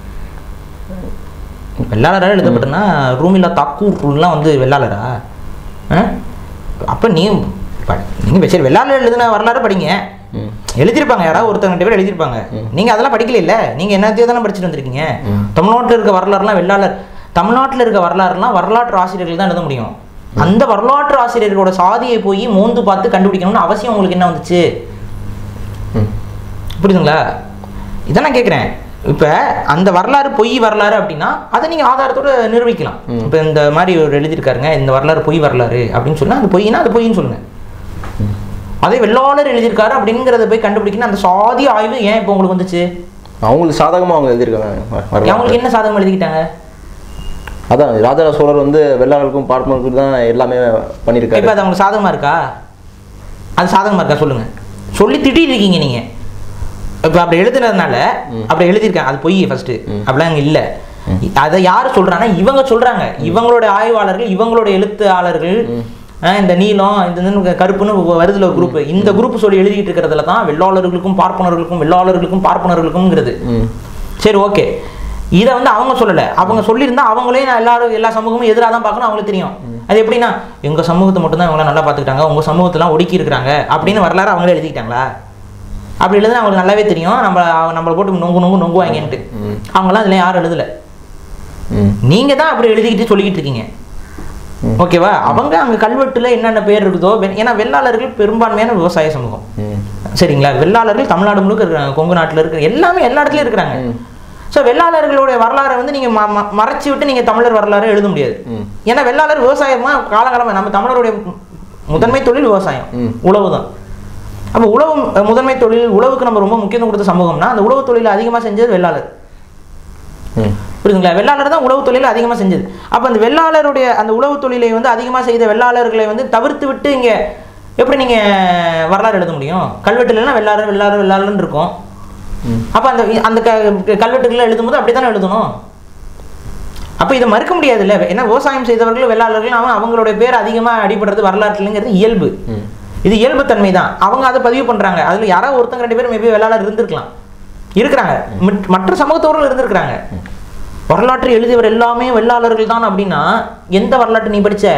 வெள்ளாளராக எழுதப்பட்டனா ரூமில்லா தாக்கூர்லாம் வந்து வெள்ளாளரா ஆ? அப்ப நீ ப- நீங்க சரி வெள்ளாளர் எழுதுன வரலாறு படிங்க எழுதியிருப்பாங்க யாராவது ஒருத்தங்க ரெண்டு பேர் எழுதியிருப்பாங்க நீங்க அதெல்லாம் படிக்கல இல்ல நீங்க என்னத்தையோ தானே படிச்சுட்டு வந்திருக்கீங்க தமிழ்நாட்டில் இருக்க வரலாறுலாம் வெள்ளாளர் தமிழ்நாட்டில் இருக்க வரலாறுலாம் வரலாற்று ஆசிரியர்கள் தான் எழுத முடியும் அந்த வரலாற்று ஆசிரியர்களோட சாதியை போய் மோந்து பார்த்து கண்டுபிடிக்கணும்னு அவசியம் உங்களுக்கு என்ன வந்துச்சு ம். புரியுதுங்களா இதை நான் கேட்குறேன் இப்போ அந்த வரலாறு பொய் வரலாறு அப்படின்னா அதை நீங்கள் ஆதாரத்தோட நிரூபிக்கலாம் இப்போ இந்த மாதிரி ஒரு எழுதியிருக்காருங்க இந்த வரலாறு பொய் வரலாறு அப்படின்னு சொன்னா அது பொய்னா அது பொய்ன்னு சொல்லுங்க அதே வெள்ளாளர் எழுதியிருக்காரு அப்படிங்கிறத போய் கண்டுபிடிக்கணும் அந்த சாதி ஆய்வு ஏன் இப்போ உங்களுக்கு வந்துச்சு அவங்களுக்கு சாதகமா அவங்க எழுதியிருக்காங்க வ- வரலாறு. அவங்களுக்கு என்ன சாதகம் எழுதிக்கிட்டாங்க அதான் ராஜராஜ சோழர் வந்து வெள்ளாளருக்கும் பார்ப்பனருக்கும் தான் எல்லாமே பண்ணியிருக்காரு இப்போ அது அவங்களுக்கு சாதகமா இருக்கா அது சாதகமா இருக்கா சொல்லுங்க சொல்லி திட்டிட்டு இருக்கீங்க நீங்க இப்போ அப்படி எழுதுனதுனால அப்படி எழுதியிருக்காங்க அது பொய் ஃபர்ஸ்ட் அப்படிலாம் அங்கே இல்லை அதை யார் சொல்றாங்கன்னா இவங்க சொல்றாங்க இவங்களோட ஆய்வாளர்கள் இவங்களோட எழுத்தாளர்கள் அஹ் இந்த நீலம் இந்த இந்த கருப்புன்னு வருதுல ஒரு குரூப் இந்த குரூப் சொல்லி எழுதிட்டு இருக்கிறதுல தான் வெள்ளாளர்களுக்கும் பார்ப்பனர்களுக்கும் வெள்ளாளர்களுக்கும் பார்ப்பனர்களுக்கும்ங்கிறது ம் சரி ஓகே இதை வந்து அவங்க சொல்லலை அவங்க சொல்லியிருந்தா அவங்களே நான் எல்லாரும் எல்லா சமூகமும் எதிராக தான் பார்க்கணும் அவங்களுக்கு தெரியும் அது எப்படின்னா எங்க சமூகத்தை மட்டும்தான் இவங்க நல்லா பார்த்துக்கிட்டாங்க உங்க சமூகத்தெல்லாம் ஒடுக்கி இருக்கிறாங்க அப்படின்னு வரலாறு அவங்களே எழுதிக்கிட்டாங்களா அப்படி எழுதுனா அவங்களுக்கு நல்லாவே தெரியும் நம்ம நம்மளை போட்டு நொங்கு நொங்கு நொங்குவாங்கன்ட்டு அவங்களாம் அதில் யாரும் எழுதலை ம் நீங்க தான் அப்படி எழுதிக்கிட்டு சொல்லிக்கிட்டு இருக்கீங்க ஓகேவா அவங்க அங்க கல்வெட்டுல என்னென்ன பேர் இருக்குதோ வெ- ஏன்னா வெள்ளாளர்கள் பெரும்பான்மையான விவசாய சமூகம் ம் சரிங்களா வெள்ளாளர்கள் தமிழ்நாடு முழுக்க இருக்கிறாங்க கொங்கு நாட்டுல இருக்கிற எல்லாமே எல்லா இடத்துலயும் இருக்கிறாங்க ஸோ வெள்ளாளர்களுடைய வரலாறை வந்து நீங்க ம- ம- மறைச்சு விட்டு நீங்க தமிழர் வரலாறு எழுத முடியாது ம். ஏன்னா வெள்ளாளர் விவசாயமா காலகாலமா நம்ம தமிழருடைய மு- முதன்மை தொழில் விவசாயம் ம். உழவு தான் அப்போ உழவு அஹ், முதன்மை தொழில் உழவுக்கு நம்ம ரொம்ப முக்கியத்துவம் கொடுத்த சமூகம்னா அந்த உழவு தொழிலை அதிகமா செஞ்சது வெள்ளாளர் ம் புரியுதுங்களா வெள்ளாளர் தான் உழவு தொழிலை அதிகமாக செஞ்சது அப்போ அந்த வெள்ளாளருடைய அந்த உழவு தொழிலை வந்து அதிகமாக செய்த வெள்ளாளர்களை வந்து தவிர்த்து விட்டு இங்கே எப்படி நீங்கள் வரலாறு எழுத முடியும் கல்வெட்டுலாம் வெள்ளாளர் வெள்ளாளர் வெள்ளாளர்னு இருக்கும் ம். அப்போ அந்த அந்த க கல்வெட்டுகளை எழுதும்போது அப்படி தானே எழுதணும் அப்போ இதை மறுக்க முடியாது இல்லை ஏன்னா விவசாயம் செய்தவர்கள் வெள்ளாளர்கள் அவன் அவங்களுடைய பேர் அதிகமாக அடிபடுறது வரலாற்றுலங்கிறது இயல்பு ம் இது இயல்புத்தன்மை தான் அவங்க அதை பதிவு பண்றாங்க அதுல யாராவது ஒருத்தங்க ரெண்டு பேரும் மேபி வெள்ளாளர் இருந்திருக்கலாம் இருக்கிறாங்க மிட்- மற்ற சமூகத்தவர்கள் இருந்திருக்கிறாங்க வரலாற்று எழுதியவர் எல்லாமே வெள்ளாளர்கள் தான் அப்படின்னா எந்த வரலாற்று நீ படிச்ச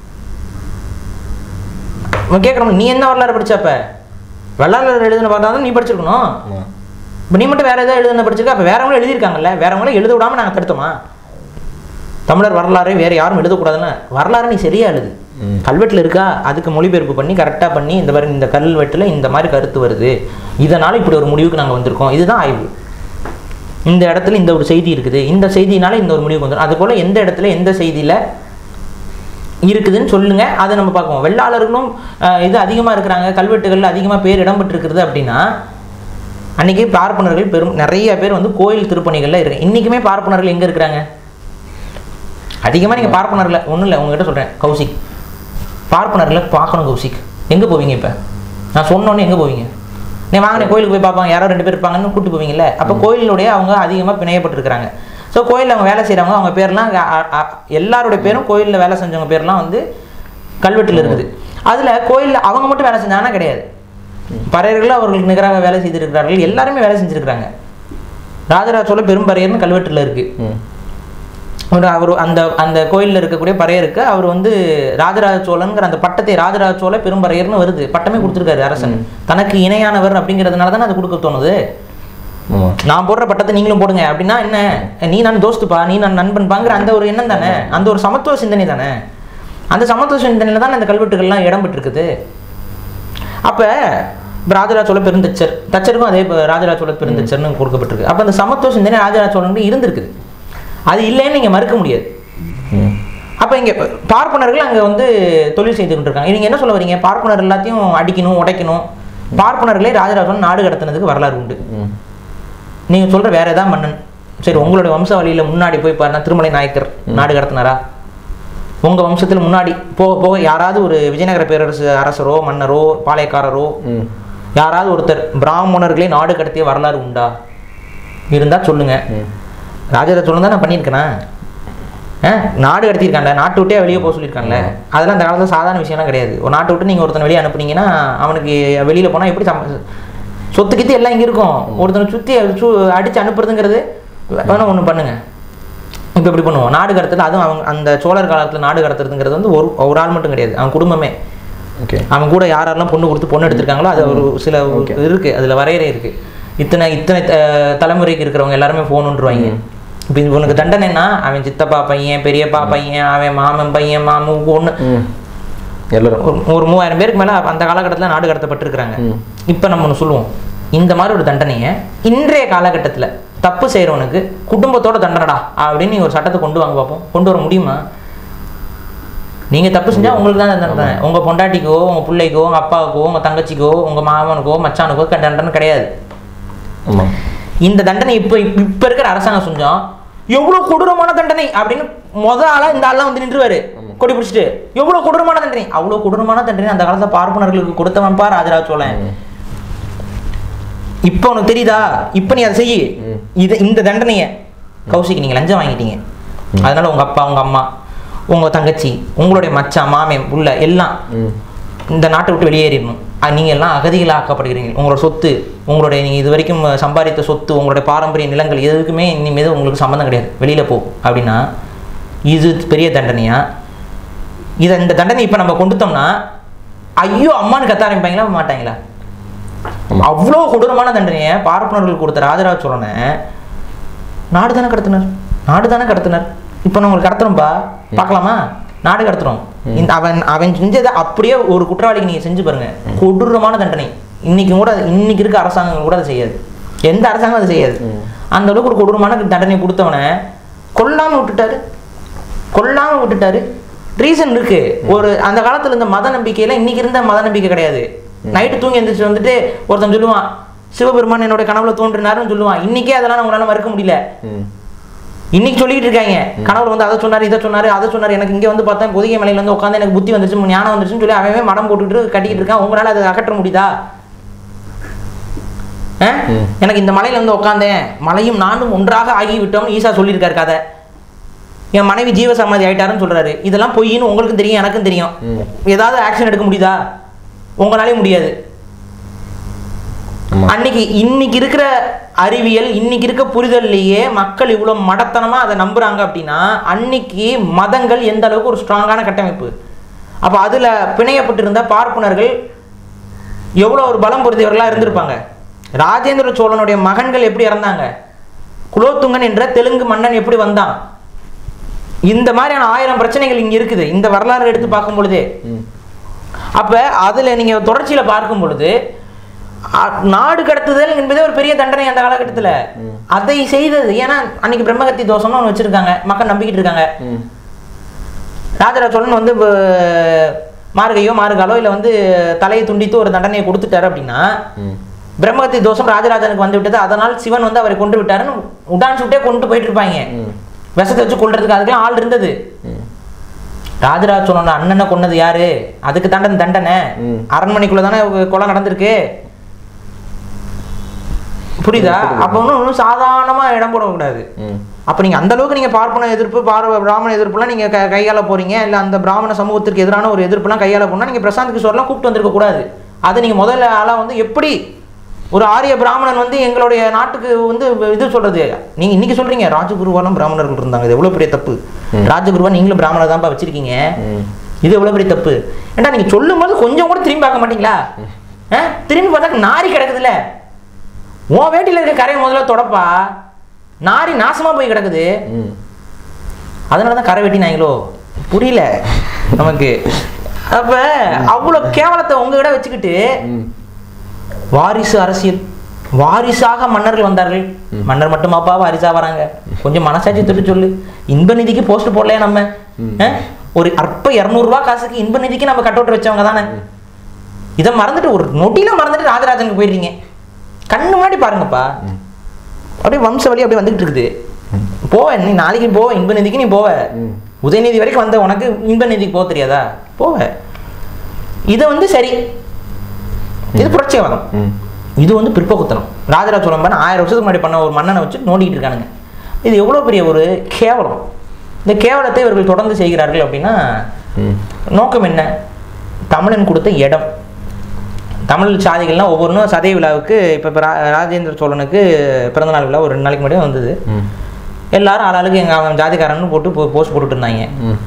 அவன் கேட்குறோம் நீ என்ன வரலாறு படிச்ச அப்ப வெள்ளாளர் எழுதின பார்த்தா தான் நீ படிச்சிருக்கணும் ஆமா. இப்போ நீ மட்டும் வேற ஏதாவது எழுதுன படிச்சிருக்க அப்போ வேறவங்களும் எழுதியிருக்காங்கல்ல வேறவங்களும் எழுத விடாம நாங்கள் தடுத்தோமா தமிழர் வரலாறு வேற யாரும் எழுதக்கூடாதுன்னு வரலாறு நீ சரியா எழுது ம். கல்வெட்டுல இருக்கா அதுக்கு மொழிபெயர்ப்பு பண்ணி கரெக்டாக பண்ணி இந்த மாதிரி இந்த கல்வெட்டுல இந்த மாதிரி கருத்து வருது இதனால இப்படி ஒரு முடிவுக்கு நாங்கள் வந்திருக்கோம் இதுதான் ஆய்வு இந்த இடத்துல இந்த ஒரு செய்தி இருக்குது இந்த செய்தினால இந்த ஒரு முடிவுக்கு வந்துடும் அதுபோல எந்த இடத்துல எந்த செய்தியில இருக்குதுன்னு சொல்லுங்க அதை நம்ம பார்ப்போம் வெள்ளாளர்களும் அஹ், இது அதிகமாக இருக்கிறாங்க கல்வெட்டுகளில் அதிகமாக பேர் இடம்பெற்றிருக்கிறது அப்படின்னா அன்னைக்கு பார்ப்பனர்கள் பெரும் நிறைய பேர் வந்து கோயில் திருப்பணிகள்ல இருக்கு இன்னைக்குமே பார்ப்பனர்கள் எங்க இருக்கிறாங்க அதிகமாக நீங்கள் பார்ப்பனர்களை ஒன்றும் இல்லை உங்ககிட்ட சொல்கிறேன் கௌசிக் பார்ப்பனர்களை பார்க்கணும் கௌசிக் எங்கே போவீங்க இப்போ நான் சொன்னோன்னே எங்கே போவீங்க நீ வாங்க கோயிலுக்கு போய் பார்ப்பாங்க யாரோ ரெண்டு பேர் இருப்பாங்கன்னு கூட்டு போவீங்கல்ல அப்போ கோயிலுடைய அவங்க அதிகமாக பிணையப்பட்டிருக்கிறாங்க ஸோ கோயிலில் அவங்க வேலை செய்கிறவங்க அவங்க பேர்லாம் அ- அ- அ- எல்லாருடைய பேரும் கோயிலில் வேலை செஞ்சவங்க பேர்லாம் வந்து கல்வெட்டில் இருக்குது அதில் கோயிலில் அவங்க மட்டும் வேலை செஞ்சாங்கன்னா கிடையாது பறையர்கள் அவர்களுக்கு நிகராக வேலை செய்திருக்கிறார்கள் எல்லாருமே வேலை செஞ்சிருக்கிறாங்க ராஜராஜ சோழ பெரும்பறையர்னு கல்வெட்டில் இருக்குது ம் ஒரு அவர் அந்த அந்த கோயிலில் இருக்கக்கூடிய பறையருக்கு அவர் வந்து ராஜராஜ சோழன்கிற அந்த பட்டத்தை ராஜராஜ சோழ பெரும்பறையர்னு வருது பட்டமே கொடுத்துருக்காரு அரசன் தனக்கு இணையானவர் அப்படிங்கிறதுனால தானே அது கொடுக்க தோணுது ஆமா நான் போடுற பட்டத்தை நீங்களும் போடுங்க அப்படின்னா என்ன நீ நான் தோஸ்துப்பா நீ நான் நண்பன்பாங்கிற அந்த ஒரு எண்ணம் தானே அந்த ஒரு சமத்துவ சிந்தனை தானே அந்த சமத்துவ சிந்தனையில் தான் அந்த கல்வெட்டுகள்லாம் இடம் பெற்றிருக்குது அப்போ இப்போ ராஜராஜ சோழ பெருந்தச்சர் தச்சருக்கும் அதே இப்போ ராஜராஜ சோழ பெருந்தச்சர்னு கொடுக்கப்பட்டிருக்கு அப்போ அந்த சமத்துவ சிந்தனை ராஜராஜ சோழனுக்கு இருந்திருக்குது அது இல்லைன்னு நீங்கள் மறுக்க முடியாது ம் அப்போ இங்கே பார்ப்பனர்கள் அங்கே வந்து தொழில் செய்து கொண்டிருக்காங்க நீங்கள் என்ன சொல்ல வரீங்க பார்ப்பனர் எல்லாத்தையும் அடிக்கணும் உடைக்கணும் பார்ப்பனர்களே ராஜராஜ சோழன் நாடு கடத்தினதுக்கு வரலாறு உண்டு ம் நீங்கள் சொல்கிற வேற ஏதாவது மன்னன் சரி உங்களுடைய வம்சாவளியில் முன்னாடி போய் பாருன்னா திருமலை நாயக்கர் நாடு கடத்தினாரா உங்கள் வம்சத்தில் முன்னாடி போக போக யாராவது ஒரு விஜயநகர பேரரசு அரசரோ மன்னரோ பாளையக்காரரோ ம் யாராவது ஒருத்தர் பிராமணர்களே நாடு கடத்திய வரலாறு உண்டா இருந்தால் சொல்லுங்க ம் ராஜராஜ சோழன் தான் நான் பண்ணியிருக்கேனா ஆ நாடு கடத்தியிருக்கான்ல நாட்டு விட்டே வெளியே போக சொல்லியிருக்கான்ல அதெல்லாம் அந்த காலத்தில் சாதாரண விஷயம்லாம் கிடையாது ஒரு நாட்டை விட்டு நீங்கள் ஒருத்தனை வெளியே அனுப்புனீங்கன்னா அவனுக்கு வெளியில் போனால் எப்படி சம சொத்து கித்து எல்லாம் இங்கே இருக்கும் ஒருத்தனை சுற்றி அடித்து அனுப்புறதுங்கிறது வேணா ஒன்று பண்ணுங்க இப்போ இப்படி பண்ணுவோம் நாடு கடத்துறது அதுவும் அவங்க அந்த சோழர் காலத்தில் நாடு கடத்துறதுங்கிறது வந்து ஒரு ஒரு ஆள் மட்டும் கிடையாது அவன் குடும்பமே ஓகே அவன் கூட யார் யாரெல்லாம் பொண்ணு கொடுத்து பொண்ணு எடுத்திருக்காங்களோ அது ஒரு சில இருக்கு அதுல வரையறை இருக்கு இத்தனை இத்தனை த- தலைமுறைக்கு இருக்கிறவங்க எல்லாருமே போகணுன்றவாங்க இப்போ இவனுக்கு தண்டனைன்னா அவன் சித்தப்பா பையன் பெரியப்பா பையன் அவன் மாமன் பையன் மாமன் பொண்ணு ம் எல்லாரும் ஒரு ஒரு மூவாயிரம் பேருக்கு மேல அந்த காலகட்டத்தில் நாடு கடத்தப்பட்டிருக்கிறாங்க ம். இப்போ நம்ம ஒன்று சொல்லுவோம் இந்த மாதிரி ஒரு தண்டனையை இன்றைய காலகட்டத்துல தப்பு செய்றவனுக்கு குடும்பத்தோட தண்டனடா அப்படின்னு நீங்க ஒரு சட்டத்தை கொண்டு வாங்க பார்ப்போம் கொண்டு வர முடியுமா நீங்க தப்பு செஞ்சா உங்களுக்கு தான் தண்டனை உங்க பொண்டாட்டிக்கோ உங்க பிள்ளைக்கோ உங்க அப்பாவுக்கோ உங்க தங்கச்சிக்கோ உங்க மாமனுக்கோ மச்சானுக்கோ க- தண்டனை கிடையாது ஆமாம் இந்த தண்டனை இப்போ இப்ப இருக்கிற அரசாங்கம் செஞ்சோம் எவ்வளவு கொடூரமான தண்டனை அப்படின்னு முத ஆளா இந்த ஆள்லாம் வந்து நின்றுவாரு கொடி பிடிச்சிட்டு எவ்வளவு கொடூரமான தண்டனை அவ்வளவு கொடூரமான தண்டனை அந்த காலத்துல பார்ப்பனர்களுக்கு கொடுத்தவன்பா ராஜராஜ சோழன் இப்போ உனக்கு தெரியுதா இப்போ நீ அதை செய்யு இது இந்த தண்டனையை கௌசிக்கு நீங்க லஞ்சம் வாங்கிட்டீங்க அதனால உங்க அப்பா உங்க அம்மா உங்க தங்கச்சி உங்களுடைய மச்சான் மாமன் உள்ள எல்லாம் ம் இந்த நாட்டை விட்டு வெளியேறிடணும் அஹ் நீங்க எல்லாம் அகதிகளாக்கப்படுகிறீங்க உங்களோட சொத்து உங்களுடைய நீங்க இது வரைக்கும் சம்பாதித்த சொத்து உங்களுடைய பாரம்பரிய நிலங்கள் எதுக்குமே இனிமேல் உங்களுக்கு சம்மந்தம் கிடையாது வெளியில போ அப்படின்னா இது பெரிய தண்டனையா இதை இந்த தண்டனை இப்போ நம்ம கொண்டுட்டோம்னா ஐயோ அம்மான்னு கத்த ஆரம்பிப்பாங்களா மாட்டாங்களா ஆமா. அவ்வளோ கொடூரமான தண்டனையை பார்ப்பனர்கள் கொடுத்த ராஜராஜ சோழனை நாடு தானே கடத்தினர் நாடு தானே கடத்தினர் இப்போ நான் உங்களுக்கு கடத்துறோம்ப்பா பார்க்கலாமா நாடு கடத்துறோம் இந்த அவன் அவன் செஞ்சதை அப்படியே ஒரு குற்றவாளிக்கு நீங்க செஞ்சு பாருங்க கொடூரமான தண்டனை இன்னைக்கு கூட அது- இன்னைக்கு இருக்க அரசாங்கங்கள் கூட அதை செய்யாது எந்த அரசாங்கம் அதை செய்யாது அந்த அளவுக்கு ஒரு கொடூரமான தண்டனை கொடுத்தவனை கொல்லாம விட்டுட்டாரு கொல்லாம விட்டுட்டாரு ரீசன் இருக்கு ஒரு அந்த காலத்துல இருந்த மத நம்பிக்கையில இன்னைக்கு இருந்த மத நம்பிக்கை கிடையாது நைட்டு தூங்கி எந்திரிச்சு வந்துட்டு ஒருத்தன் சொல்லுவான் சிவபெருமான் என்னோட கனவுல தோன்றினாருன்னு சொல்லுவான் இன்னைக்கே அதெல்லாம் உங்களால மறுக்க முடியல ம் இன்னைக்கு சொல்லிட்டு இருக்காங்க கனவுல வந்து அதை சொன்னாரு இதை சொன்னாரு அதை சொன்னாரு எனக்கு இங்க வந்து பார்த்தா பொதிகை மலையில வந்து உட்காந்து எனக்கு புத்தி வந்துருச்சு ஞானம் வந்துருச்சுன்னு சொல்லி அவன் மடம் போட்டுக்கிட்டு கட்டிக்கிட்டு இருக்கான் உங்களால அதை அகற்ற முடியுதா ஆ? ம். எனக்கு இந்த மலையில வந்து உட்காந்தேன் மலையும் நானும் ஒன்றாக ஆகிவிட்டோம்னு ஈசா சொல்லியிருக்காரு கதை என் மனைவி ஜீவ சமாதி ஆயிட்டாருன்னு சொல்றாரு இதெல்லாம் பொய்ன்னு உங்களுக்கும் தெரியும் எனக்கும் தெரியும் ம். ஏதாவது ஆக்ஷன் எடுக்க முடியுதா உங்களாலே முடியாது ஆமா அன்னைக்கு இன்னைக்கு இருக்கிற அறிவியல் இன்னைக்கு இருக்க புரிதல்லையே மக்கள் இவ்வளவு மடத்தனமா அதை நம்புறாங்க அப்படின்னா அன்னைக்கு மதங்கள் எந்த அளவுக்கு ஒரு ஸ்ட்ராங்கான கட்டமைப்பு அப்ப அதுல பிணையப்பட்டிருந்த பார்ப்பனர்கள் எவ்வளவு ஒரு பலம் பொருந்தியவர்களா இருந்திருப்பாங்க ராஜேந்திர சோழனுடைய மகன்கள் எப்படி இறந்தாங்க குலோத்துங்கன் என்ற தெலுங்கு மன்னன் எப்படி வந்தான் இந்த மாதிரியான ஆயிரம் பிரச்சனைகள் இங்க இருக்குது இந்த வரலாறு எடுத்து பார்க்கும் பொழுதே ம் அப்ப அதுல நீங்க தொடர்ச்சியில பார்க்கும் பொழுது அ- நாடு கடத்துதல் என்பதே ஒரு பெரிய தண்டனை அந்த காலகட்டத்துல அதை செய்தது ஏன்னா அன்னைக்கு பிரம்மகத்தி தோஷம்னு ஒன்று வச்சிருக்காங்க மக்கள் நம்பிக்கிட்டு இருக்காங்க ம் ராஜராஜ சோழன் வந்து இப்ப மார்கையோ மார்காலோ இல்ல வந்து தலையை துண்டித்து ஒரு தண்டனையை கொடுத்துட்டாரு அப்படின்னா ம் பிரம்மகத்தி தோஷம் ராஜராஜனுக்கு வந்து விட்டது அதனால் சிவன் வந்து அவரை கொண்டு விட்டாருன்னு உடான் சுட்டே கொண்டு போயிட்டு இருப்பாங்க ம் விஷத்தை வச்சு கொள்றதுக்கு அதுக்கெல்லாம் ஆள் இருந்தது ம் ராஜராஜ சோழன் அண்ணனை கொன்னது யாரு அதுக்கு தாண்டன தண்டனை ம். அரண்மனைக்குள்ள தானே கொலை நடந்திருக்கு புரியுதா அப்ப ஒன்றும் ஒன்றும் சாதாரணமா இடம் போடக்கூடாது ம் அப்ப நீங்க அந்த அளவுக்கு நீங்க பார்ப்பன எதிர்ப்பு பார்வ பிராமண எதிர்ப்புலாம் நீங்க க- கையாள போறீங்க இல்ல அந்த பிராமண சமூகத்திற்கு எதிரான ஒரு எதிர்ப்புலாம் கையாள போனா நீங்க பிரசாந்த் கிஷோர்லாம் கூப்பிட்டு வந்திருக்க கூடாது அதை நீங்க முதல்ல ஆளா வந்து எப்படி ஒரு ஆரிய பிராமணன் வந்து எங்களுடைய நாட்டுக்கு வந்து இது சொல்றது நீங்க இன்னைக்கு சொல்றீங்க ராஜகுருவாலும் பிராமணர்கள் இருந்தாங்க இது எவ்வளவு பெரிய தப்பு ராஜகுருவா நீங்களும் பிராமணர் தான்ப்பா வச்சிருக்கீங்க ம் இது எவ்வளவு பெரிய தப்பு ஏன்டா நீங்க சொல்லும்போது கொஞ்சம் கூட திரும்பி பார்க்க மாட்டீங்களா ஆ? திரும்பி பார்த்தா நாரி கிடக்குதுல்ல உன் வேட்டியில இருக்க கரையை முதல்ல தொடப்பா நாரி நாசமா போய் கிடக்குது ம் அதனால தான் கரை வெட்டினாங்களோ புரியல நமக்கு அப்ப அவ்வளவு கேவலத்தை உங்ககிட்ட வச்சுக்கிட்டு ம் வாரிசு அரசியல் வாரிசாக மன்னர்கள் வந்தார்கள் மன்னர் மட்டுமாப்பா வாரிசா வராங்க கொஞ்சம் மனசாட்சி தொட்டு சொல்லு இன்ப நிதிக்கு போஸ்ட் போடலையா நம்ம ஆ? ஒரு அற்ப இரநூறுவா காசுக்கு இன்ப நிதிக்கு நம்ம கட் அவுட் வச்சவங்க தானே இதை மறந்துட்டு ஒரு நொட்டியில மறந்துட்டு ராஜராஜனுக்கு போயிடுறீங்க கண்ணு முன்னாடி பாருங்கப்பா அப்படியே வம்ச வழி அப்படியே வந்துகிட்டு இருக்குது போவ நீ நாளைக்கு போவ இன்ப நிதிக்கு நீ போவ ம். உதயநிதி வரைக்கும் வந்த உனக்கு இன்ப நிதிக்கு போக தெரியாதா போவ இதை வந்து சரி இது புரட்சியாவதம் ம் இது வந்து பிற்போக்குத்தனம் ராஜராஜ சோழன் பண்ண ஆயிரம் வருஷத்துக்கு முன்னாடி பண்ண ஒரு மன்னனை வச்சு நோண்டிக்கிட்டு இருக்கானுங்க இது எவ்வளோ பெரிய ஒரு கேவலம் இந்த கேவலத்தை இவர்கள் தொடர்ந்து செய்கிறார்கள் அப்படின்னா ம் நோக்கம் என்ன தமிழன் கொடுத்த இடம் தமிழ் சாதிகள்லாம் ஒவ்வொன்றும் சதய விழாவுக்கு இப்போ ராஜேந்திர சோழனுக்கு பிறந்தநாள் விழா ஒரு ரெண்டு நாளைக்கு முன்னாடி வந்தது ம் எல்லாரும் ஆளாளுக்கு எங்கள் அவன் ஜாதிக்காரன்னு போட்டு போ போஸ்ட் போட்டுட்டு இருந்தாங்க ம்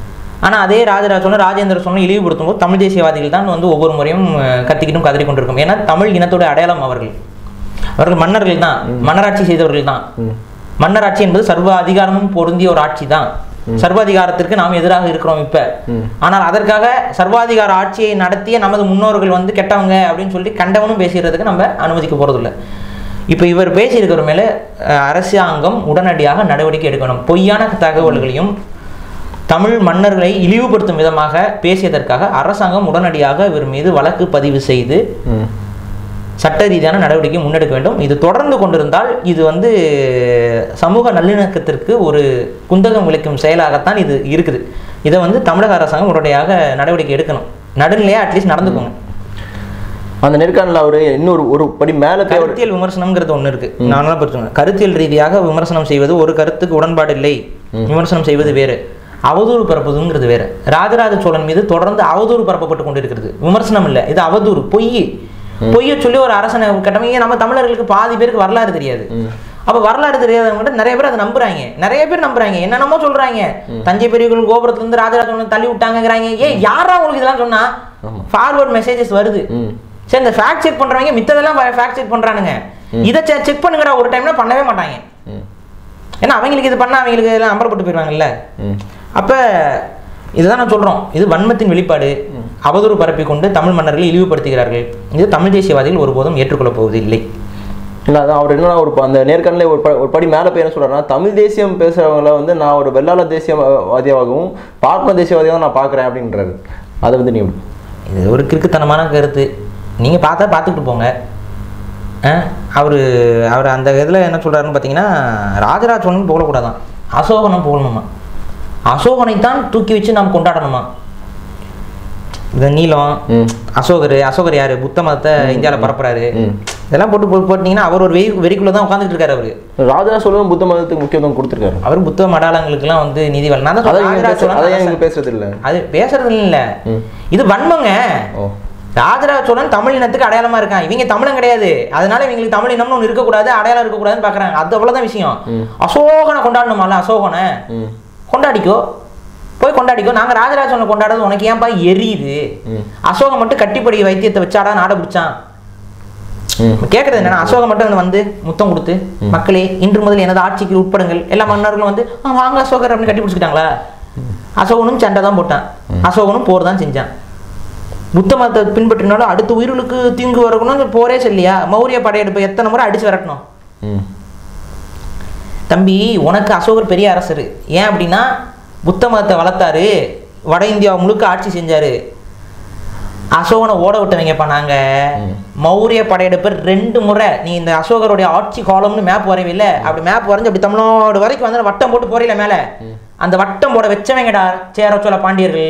ஆனா அதே ராஜராஜ சோழன் ராஜேந்திர சோழன் இழிவுபடுத்தும் போது தமிழ் தேசியவாதிகள் தான் வந்து ஒவ்வொரு முறையும் அஹ், கத்திக்கிட்டும் கதறி கொண்டிருக்கும் ஏன்னா தமிழ் இனத்தோட அடையாளம் அவர்கள் அவர்கள் மன்னர்கள் தான் மன்னராட்சி செய்தவர்கள் தான் மன்னராட்சி என்பது சர்வ அதிகாரமும் பொருந்திய ஒரு ஆட்சி தான் சர்வாதிகாரத்திற்கு நாம் எதிராக இருக்கிறோம் இப்ப ஆனால் அதற்காக சர்வாதிகார ஆட்சியை நடத்திய நமது முன்னோர்கள் வந்து கெட்டவங்க அப்படின்னு சொல்லி கண்டவனும் பேசுகிறதுக்கு நம்ம அனுமதிக்க போறதில்ல இப்போ இவர் பேசியிருக்கிற மேல அஹ், அரசாங்கம் உடனடியாக நடவடிக்கை எடுக்கணும் பொய்யான தகவல்களையும் தமிழ் மன்னர்களை இழிவுபடுத்தும் விதமாக பேசியதற்காக அரசாங்கம் உடனடியாக இவர் மீது வழக்கு பதிவு செய்து ம் சட்ட ரீதியான நடவடிக்கை முன்னெடுக்க வேண்டும் இது தொடர்ந்து கொண்டிருந்தால் இது வந்து சமூக நல்லிணக்கத்திற்கு ஒரு குந்தகம் விளைக்கும் செயலாகத்தான் இது இருக்குது இதை வந்து தமிழக அரசாங்கம் உடனடியாக நடவடிக்கை எடுக்கணும் நடுநிலையா அட்லீஸ்ட் நடந்துக்கோங்க அந்த நேர்காணல அவரு இன்னொரு ஒரு படி மேல போய் அவரு- கருத்தியல் விமர்சனம்ங்கிறது ஒன்று இருக்கு நானும் பிரச்சனை கருத்தியல் ரீதியாக விமர்சனம் செய்வது ஒரு கருத்துக்கு உடன்பாடு இல்லை விமர்சனம் செய்வது வேறு அவதூறு பரப்புதுங்கிறது வேறு ராஜராஜ சோழன் மீது தொடர்ந்து அவதூறு பரப்பப்பட்டு கொண்டிருக்கிறது விமர்சனம் இல்லை இது அவதூறு பொய் பொய்யை சொல்லி ஒரு அரசனை கட்டமைங்க நம்ம தமிழர்களுக்கு பாதி பேருக்கு வரலாறு தெரியாது அப்ப வரலாறு தெரியாதவங்க நிறைய பேர் அதை நம்புறாங்க நிறைய பேர் நம்புறாங்க என்னென்னமோ சொல்றாங்க தஞ்சை பெரிய கோயில் கோபுரத்துல இருந்து ராஜராஜ சோழன் தள்ளி விட்டாங்கங்கிறாங்க ஏன் யாரா உங்களுக்கு இதெல்லாம் சொன்னா ஃபார்வர்ட் மெசேஜஸ் வருது ம் சரி இந்த ஃபேக்ட் செக் பண்றவங்க மித்ததெல்லாம் ஃபேக்ட் செக் பண்றானுங்க இதை செக் பண்ணுங்கடா ஒரு டைம்னா பண்ணவே மாட்டாங்க ம் ஏன்னா அவங்களுக்கு இது பண்ணா அவங்களுக்கு எல்லாம் அம்பரப்பட்டு போயிடுவாங்கல்ல ம் அப்ப இதுதான் நான் சொல்றோம் இது வன்மத்தின் வெளிப்பாடு அவதூறு பரப்பி கொண்டு தமிழ் மன்னர்களை இழிவுபடுத்துகிறார்கள் இது தமிழ் தேசியவாதிகள் ஒருபோதும் ஏற்றுக்கொள்ளப் போவது இல்லை இல்ல அதான் அவர் என்னன்னா ஒரு ப- அந்த நேர்காணல ஒரு ப- ஒரு படி மேல போய் என்ன சொல்றாருன்னா தமிழ் தேசியம் பேசுறவங்கள வந்து நான் ஒரு வெள்ளாள தேசியவாதியாகவும் பார்ப்பன தேசியவாதியாகவும் நான் பார்க்கறேன் அப்படின்றாரு அதை வந்து நீ எப்படி- இது ஒரு கிறுக்குத்தனமான கருத்து நீங்க பார்த்தா பார்த்துக்கிட்டு போங்க அவர் அவர் அந்த இதில் என்ன சொல்றாருன்னு பார்த்தீங்கன்னா ராஜராஜ சோழன் புகழக்கூடாதான் அசோகனம் புகழணுமா அசோகனைத்தான் தூக்கி வச்சு நாம் கொண்டாடணுமா இந்த நீலம் ம் அசோகர் அசோகர் யாரு புத்த மதத்தை இந்தியாவில் பரப்புறாரு ம். இதெல்லாம் போட்டு போட்டு போட்டீங்கன்னா அவர் ஒரு வெறி வெறிக்குள்ள தான் உட்காந்துட்டு இருக்காரு அவரு ராஜராஜ சோழன் புத்த மதத்துக்கு முக்கியத்துவம் கொடுத்துருக்காரு அவர் புத்த மடாலங்களுக்குலாம் வந்து நிதி வழங்க நான் தான் அதான் சொல்றேன், இவங்க ராஜராஜ பேச- சோழன் அதான் அரசன். இவங்க பேசுறது இல்ல அது பேசுறது இல்ல ம். இது வன்மங்க ஓ ராஜராஜ சோழன் தமிழ் இனத்துக்கு அடையாளமா இருக்கான் இவங்க தமிழன் கிடையாது அதனால இவங்களுக்கு தமிழ் இனம்னு ஒன்று இருக்கக்கூடாது அடையாளம் இருக்கக்கூடாதுன்னு பாக்குறாங்க அது அவ்வளவுதான் விஷயம் ம். அசோகனை கொண்டாடணுமால அசோகனை ம் கொண்டாடிக்கோ போய் கொண்டாடிக்கோ நாங்க ராஜராஜ சோழனை கொண்டாடுறது உனக்கு ஏன்பா எரியுது ம். அசோகம் மட்டும் கட்டிப்படி வைத்தியத்தை வச்சாடா நாட பிடிச்சான் ம் கேட்கறது என்னன்னா அசோகம் மட்டும் இங்க வந்து முத்தம் கொடுத்து மக்களே இன்று முதல் எனது ஆட்சிக்கு உட்படுங்கள் எல்லா மன்னர்களும் வந்து "ஆ, வாங்க அசோகர் அப்படின்னு கட்டி பிடிச்சிக்கிட்டாங்களா அசோகனும் சண்டை தான் போட்டான் அசோகனும் போர் தான் செஞ்சான் புத்த மதத்தை பின்பற்றினாலும் அடுத்த உயிர்களுக்கு தீங்கு வரணும்னு போரே சொல்லியா மௌரிய படையெடுப்பு எத்தனை முறை அடிச்சு விரட்டணும் ம் தம்பி உனக்கு அசோகர் பெரிய அரசர் ஏன் அப்படின்னா புத்த மதத்தை வளர்த்தாரு வட இந்தியா முழுக்க ஆட்சி செஞ்சாரு அசோகனை ஓட விட்டவங்கப்பா நாங்க மௌரிய படையெடுப்பு ரெண்டு முறை நீ இந்த அசோகருடைய ஆட்சி காலம்னு மேப் வரைவில்ல அப்படி மேப் வரைஞ்சு அப்படி தமிழ்நாடு வரைக்கும் வந்து வட்டம் போட்டு போறீல மேல அந்த வட்டம் போட வச்சவங்கடா சேர சோழ பாண்டியர்கள்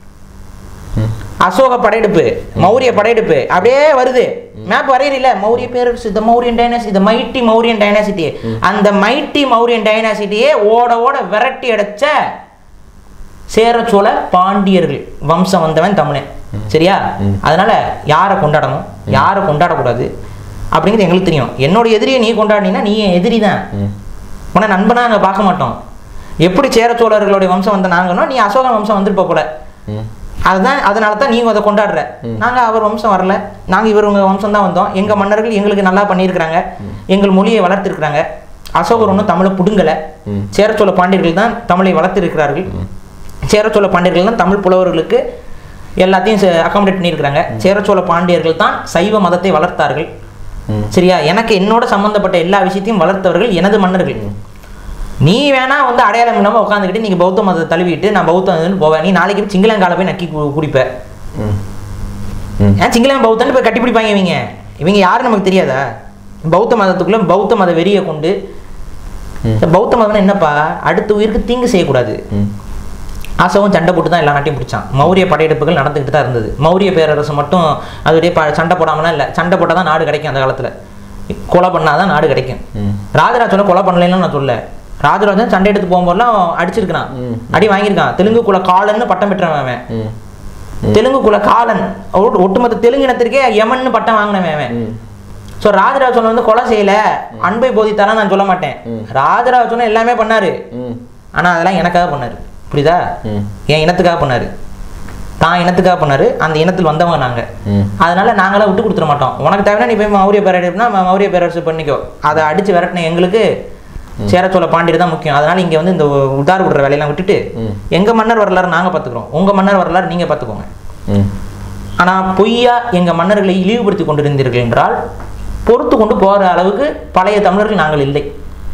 அசோக படையெடுப்பு மௌரிய படையெடுப்பு அப்படியே வருது மேப் வரையில மௌரிய பேரரசு the Mauryan dynasty the mighty Mauryan dynasty அந்த மைட்டி மௌரியன் டைனாசிட்டியே ஓட ஓட விரட்டி அடைச்ச சேர சோழ பாண்டியர்கள் வம்சம் வந்தவன் தமிழன் சரியா அதனால யாரை கொண்டாடணும் யாரை கொண்டாடக்கூடாது அப்படிங்கிறது எங்களுக்கு தெரியும் என்னோட எதிரியை நீ கொண்டாடினீங்கன்னா நீ என் எதிரி தான் ம் உன்னை நண்பனா நாங்கள் பார்க்க மாட்டோம் எப்படி சேர சோழர்களுடைய வம்சம் வந்த நாங்கன்னா நீ அசோகன் வம்சம் வந்திருப்ப போல ம் அதுதான் அதனால தான் நீங்க அதை கொண்டாடுற நாங்க அவர் வம்சம் வரல நாங்க இவர் உங்க வம்சம் தான் வந்தோம் எங்க மன்னர்கள் எங்களுக்கு நல்லா பண்ணியிருக்கிறாங்க எங்கள் மொழியை வளர்த்திருக்கிறாங்க அசோகர் ஒன்றும் தமிழை புடுங்கல ம். சேரச்சோழ பாண்டியர்கள் தான் தமிழை வளர்த்திருக்கிறார்கள் சேரச்சோழ பாண்டியர்கள் தான் தமிழ் புலவர்களுக்கு எல்லாத்தையும் அகாமடேட் பண்ணியிருக்கிறாங்க சேரச்சோழ பாண்டியர்கள் தான் சைவ மதத்தை வளர்த்தார்கள் ம். சரியா எனக்கு என்னோட சம்பந்தப்பட்ட எல்லா விஷயத்தையும் வளர்த்தவர்கள் எனது மன்னர்கள் நீ வேணா வந்து அடையாளம் இல்லாம உட்காந்துக்கிட்டு நீங்க பௌத்த மதத்தை தழுவிட்டு நான் பௌத்தம் போவேன் நீ நாளைக்கு போய் சிங்களங்கால போய் நக்கி கு- குடிப்ப ம் ம் ஏன் சிங்களம் பௌத்தன்னு போய் கட்டி பிடிப்பாங்க இவங்க இவங்க யாரும் நமக்கு தெரியாதா பௌத்த மதத்துக்குள்ள பௌத்த மத வெறியை கொண்டு ம். இந்த பௌத்த மதம்னா என்னப்பா அடுத்த உயிருக்கு தீங்கு செய்யக்கூடாது ம் ஆசவும் சண்டை போட்டு தான் எல்லா நாட்டையும் பிடிச்சான் மௌரிய படையெடுப்புகள் நடந்துக்கிட்டு தான் இருந்தது மௌரிய பேரரசு மட்டும் அதோடைய ப சண்டை போடாமலாம் இல்லை சண்டை போட்டால் தான் நாடு கிடைக்கும் அந்த காலத்தில் கொலை பண்ணாதான் நாடு கிடைக்கும் ம் ராஜராஜ சோழன் கொலை பண்ணலைன்னு நான் சொல்ல ராஜராஜன் சண்டை எடுத்து போகும்போதெல்லாம் அடிச்சிருக்கான் ம். அடி வாங்கியிருக்கான் தெலுங்கு குல காலன்னு பட்டம் பெற்றவன் அவன் ம் தெலுங்கு குல காலன் ஒட்டு- ஒட்டுமொத்த தெலுங்கு இனத்திற்கே யமன்னு பட்டம் வாங்கினவன் அவன் ம் ஸோ ராஜராஜ சோழன் வந்து கொலை செய்யல அன்பை போதித்தாலாம் நான் சொல்ல மாட்டேன் ம். ராஜராஜ சோழன் எல்லாமே பண்ணாரு ம் ஆனா அதெல்லாம் எனக்காக பண்ணாரு புரியுதா ம். என் இனத்துக்காக பண்ணாரு தான் இனத்துக்காக பண்ணாரு அந்த இனத்தில் வந்தவங்க நாங்க ம். அதனால நாங்களாம் விட்டு கொடுத்துட மாட்டோம் உனக்கு தேவைன்னா நீ போய் மௌரிய பேரரசுனா மௌரிய பேரரசு பண்ணிக்கோ அதை அடிச்சு விரட்டின எங்களுக்கு சேர சோழ பாண்டியர் தான் முக்கியம் அதனால இங்க வந்து இந்த உதார் விடுற வேலையெல்லாம் விட்டுட்டு ம். எங்க மன்னர் வரலாறு நாங்க பாத்துக்கிறோம் உங்க மன்னர் வரலாறு நீங்க பாத்துக்கோங்க ம் ஆனா பொய்யா எங்க மன்னர்களை இழிவுபடுத்தி கொண்டிருந்தீர்கள் என்றால் பொறுத்து கொண்டு போற அளவுக்கு பழைய தமிழர்கள் நாங்கள் இல்லை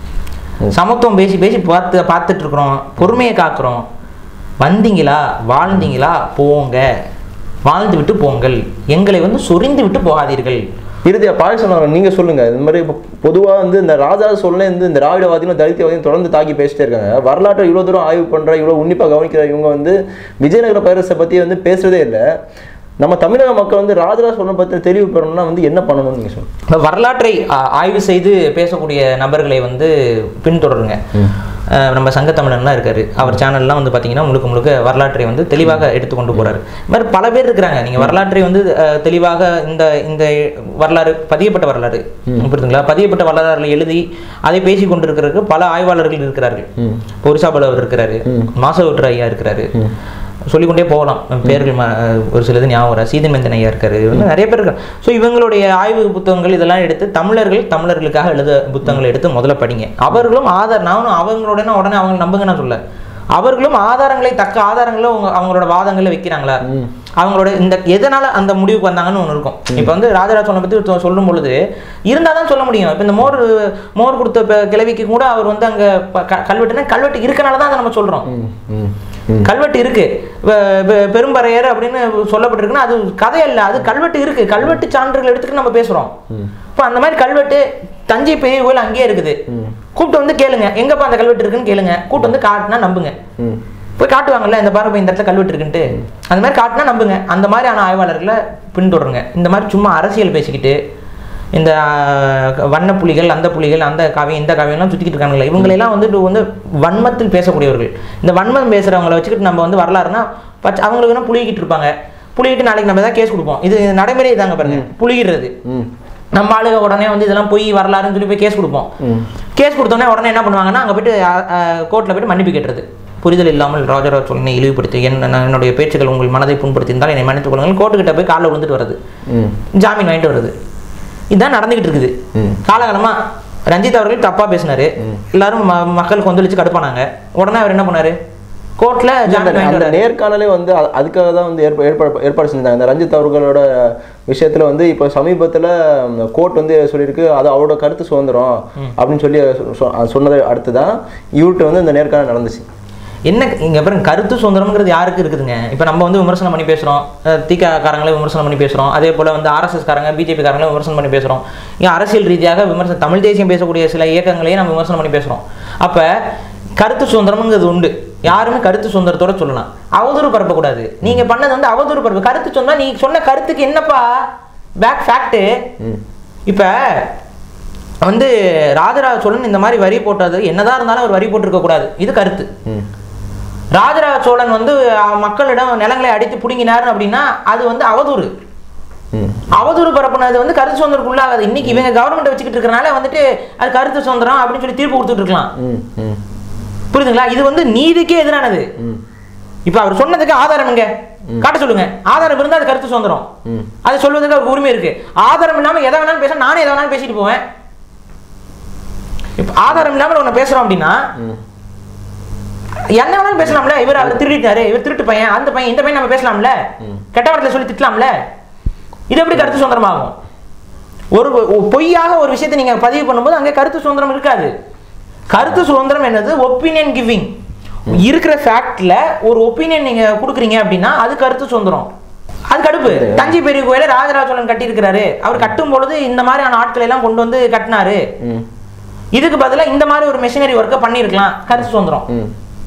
சமத்துவம் பேசி பேசி பார்த்து பார்த்துட்டு இருக்கிறோம் பொறுமையை காக்குறோம் வந்தீங்களா வாழ்ந்தீங்களா போங்க வாழ்ந்து விட்டு போங்கள் எங்களை வந்து சொரிந்து விட்டு போகாதீர்கள் இறுதியா பாயசம் அவர்கள் நீங்க சொல்லுங்க இந்த மாதிரி இப்போ பொதுவா வந்து இந்த ராஜராஜ சோழனே வந்து இந்த திராவிடவாதிகளும் தலித்தவாதியும் தொடர்ந்து தாக்கி பேசிட்டே இருக்காங்க வரலாற்றை இவ்வளவு தூரம் ஆய்வு பண்ற இவ்வளவு உன்னிப்பா கவனிக்கிற இவங்க வந்து விஜயநகர பேரரசை பத்தி வந்து பேசுறதே இல்லை நம்ம தமிழக மக்கள் வந்து ராஜராஜ சோழனை பத்தி தெளிவு பெறணும்னா வந்து என்ன பண்ணணும்னு நீங்க சொல்லுங்க இப்ப வரலாற்றை ஆ, ஆய்வு செய்து பேசக்கூடிய நபர்களை வந்து பின்தொடருங்க அஹ் நம்ம சங்கத்தமிழன்லாம் இருக்காரு அவர் சேனல்லாம் வந்து பார்த்தீங்கன்னா முழுக்க முழுக்க வரலாற்றை வந்து தெளிவாக எடுத்துக்கொண்டு போறாரு இது மாதிரி பல பேர் இருக்கிறாங்க நீங்க வரலாற்றை வந்து அஹ், தெளிவாக இந்த இந்த வரலாறு பதியப்பட்ட வரலாறு புரியுதுங்களா பதியப்பட்ட வரலாறுல எழுதி அதை பேசி கொண்டிருக்கிறதுக்கு பல ஆய்வாளர்கள் இருக்கிறார்கள் ம். பொரிசாபல் அவர் இருக்கிறாரு மாசவற்று ஐயா இருக்கிறாரு சொல்லிக்கொண்டே போகலாம் பேர்கள் ம- ஒரு சிலது ஞாபகம் வர சீதமேந்தன் ஐயா இருக்காரு இது வந்து நிறைய பேர் இருக்காங்க ஸோ இவங்களுடைய ஆய்வு புத்தகங்கள் இதெல்லாம் எடுத்து தமிழர்கள் தமிழர்களுக்காக எழுத புத்தகங்களை எடுத்து முதல்ல படிங்க அவர்களும் ஆதார் நானும் அவங்களோட உடனே அவங்க நம்புங்க நான் சொல்ல அவர்களும் ஆதாரங்களை தக்க ஆதாரங்களை அவங்க அவங்களோட வாதங்களை வைக்கிறாங்களா அவங்களோட இந்த எதனால அந்த முடிவுக்கு வந்தாங்கன்னு ஒன்று இருக்கும் இப்போ வந்து ராஜராஜ சோழனை பற்றி ஒருத்தர் சொல்லும் பொழுது இருந்தால் தான் சொல்ல முடியும் இப்போ இந்த மோர் மோர் கொடுத்த ப- கிழவிக்கு கூட அவர் வந்து அங்கே கல்வெட்டுனா கல்வெட்டு இருக்கனால தான் அதை நம்ம சொல்கிறோம் ம், ம், ம். கல்வெட்டு இருக்கு வெ- வெ- பெரும்பறையர் அப்படின்னு சொல்லப்பட்டிருக்குன்னா அது கதை இல்ல அது கல்வெட்டு இருக்கு கல்வெட்டு சான்றுகள் எடுத்துட்டு நம்ம பேசுறோம் இப்போ அந்த மாதிரி கல்வெட்டு தஞ்சை பெரிய கோயில் அங்கேயே இருக்குது கூப்பிட்டு வந்து கேளுங்க எங்கப்பா அந்த கல்வெட்டு இருக்குன்னு கேளுங்க கூப்பிட்டு வந்து காட்டினா நம்புங்க ம். போய் காட்டுவாங்கல்ல இந்த பாருங்க இந்த இடத்துல கல்வெட்டு இருக்குன்ட்டு அந்த மாதிரி காட்டினா நம்புங்க அந்த மாதிரியான ஆய்வாளர்களை பின்தொடருங்க இந்த மாதிரி சும்மா அரசியல் பேசிக்கிட்டு இந்த ஆஹ், வண்ண புலிகள் அந்த புலிகள் அந்த காவியம் இந்த காவியம்லாம் சுற்றிக்கிட்டு இருக்காங்களே இவங்களெல்லாம் வந்துட்டு வந்து வன்மத்தில் பேசக்கூடியவர்கள் இந்த வன்மம் பேசுகிறவங்கள வச்சுக்கிட்டு நம்ம வந்து வரலாறுனா பச்ச அவங்களுக்கு வேணா புளிகிட்டு இருப்பாங்க புளிகிட்டு நாளைக்கு நம்ம தான் கேஸ் கொடுப்போம் இது நடைமுறை இதாங்க பாருங்க புளிகிறது ம். நம்ம ஆளுங்க உடனே வந்து இதெல்லாம் பொய் வரலாறுன்னு சொல்லி போய் கேஸ் கொடுப்போம் ம். கேஸ் கொடுத்தோன்னே உடனே என்ன பண்ணுவாங்கன்னா அங்கே போயிட்டு கோர்ட்டில் போயிட்டு மன்னிப்பு கேட்டுறது புரிதல் இல்லாமல் ராஜராஜ சோழனை இழிவுபடுத்தி என்ன நான் என்னுடைய பேச்சுகள் உங்கள் மனதை புண்படுத்தியிருந்தால் என்னை மன்னித்துக் கொள்ளுங்கள் கோர்ட்டுக்கிட்ட போய் காலில் விழுந்துட்டு வருது ம். ஜாமீன் வாங்கிட்டு வருது இதுதான் நடந்துகிட்டு இருக்குது ம். காலகாலமா ரஞ்சித் அவர்கள் தப்பா பேசினாரு எல்லாரும் ம- மக்கள் கொந்தளிச்சு கடுப்பானாங்க உடனே அவர் என்ன பண்ணாரு கோர்ட்ல ஜாமீன் அந்த வாங்கிட்டு அந்த வராரு நேர்காணலே வந்து அ- அதுக்காக தான் வந்து ஏற்பா ஏற்பாடு ஏற்பாடு செஞ்சாங்க இந்த ரஞ்சித் அவர்களோட விஷயத்துல வந்து இப்போ சமீபத்துல கோர்ட் வந்து சொல்லியிருக்கு அது அவரோட கருத்து சுதந்திரம் அப்படின்னு சொல்லி சொ- சொ- அது சொன்னதை அடுத்து தான் இவர்கிட்ட வந்து இந்த நேர்காணல் நடந்துச்சு என்ன இங்க பாருங்க கருத்து சுதந்திரம்ங்கிறது யாருக்கு இருக்குதுங்க இப்போ நம்ம வந்து விமர்சனம் பண்ணி பேசுறோம் திக காரங்களை விமர்சனம் பண்ணி பேசுறோம் அதே போல வந்து ஆர்எஸ்எஸ் காரங்க பிஜேபி காரங்களை விமர்சனம் பண்ணி பேசுறோம் இங்க அரசியல் ரீதியாக விமர்சனம் தமிழ் தேசியம் பேசக்கூடிய சில இயக்கங்களையும் நம்ம விமர்சனம் பண்ணி பேசுறோம் அப்ப கருத்து சுதந்திரம்ங்கிறது உண்டு யாருமே கருத்து சுதந்திரத்தோட சொல்லலாம் அவதூறு பரப்பக்கூடாது நீங்க பண்ணது வந்து அவதூறு பரப்பு கருத்து சொன்னா நீ சொன்ன கருத்துக்கு என்னப்பா பேக் ஃபேக்ட் இப்ப வந்து ராஜராஜ சோழன் இந்த மாதிரி வரி போட்டது என்னதான் இருந்தாலும் அவர் வரி போட்டிருக்க கூடாது இது கருத்து ம். ராஜராஜ சோழன் வந்து அஹ், மக்களிடம் நிலங்களை அடித்து பிடுங்கினார் அப்படின்னா அது வந்து அவதூறு ம். அவதூறு பரப்புனது வந்து கருத்து சுதந்திரம் உள்ளாகாது இன்னைக்கு இவங்க கவர்மெண்ட் வச்சுக்கிட்டு இருக்கறனால வந்துட்டு அது கருத்து சுதந்திரம் அப்படின்னு சொல்லி தீர்ப்பு கொடுத்துட்டு இருக்கலாம் ம். ம். புரியுதுங்களா இது வந்து நீதிக்கே எதிரானது ம். இப்ப அவர் சொன்னதுக்கு ஆதாரம் எங்க காட்ட சொல்லுங்க ஆதாரம் இருந்தா அது கருத்து சுதந்திரம் ம். அது சொல்வதற்கு அவருக்கு உரிமை இருக்கு ஆதாரம் இல்லாம எதை வேணாலும் பேச நானே எதை வேணாலும் பேசிட்டு போவேன் இப்ப ஆதாரம் இல்லாம ஒண்ணு பேசுறோம் அப்படின்னா ம். என்ன வேணாலும் பேசலாம்ல இவர் அவர் திருடிட்டாரு இவர் திருட்டு பையன் அந்த பையன் இந்த பையன் நம்ம பேசலாம்ல கெட்ட வார்த்தையில சொல்லி திட்டலாம்ல இது எப்படி கருத்து சுதந்திரமாகும் ஒரு ஒரு பொய்யாக ஒரு விஷயத்தை நீங்க பதிவு பண்ணும்போது அங்கே கருத்து சுதந்திரம் இருக்காது கருத்து சுதந்திரம் என்னது ஒப்பீனியன் கிவிங் இருக்கிற ஃபேக்ட்ல ஒரு ஒப்பீனியன் நீங்க கொடுக்குறீங்க அப்படின்னா அது கருத்து சுதந்திரம் அது கடுப்பு தஞ்சை பெரிய கோயிலை ராஜராஜ சோழன் கட்டியிருக்கிறாரு அவர் கட்டும் பொழுது இந்த மாதிரியான ஆட்களை எல்லாம் கொண்டு வந்து கட்டினாரு ம். இதுக்கு பதிலா இந்த மாதிரி ஒரு மெஷினரி ஒர்க்கை பண்ணியிருக்கலாம் கருத்து சுதந்திரம் ம்.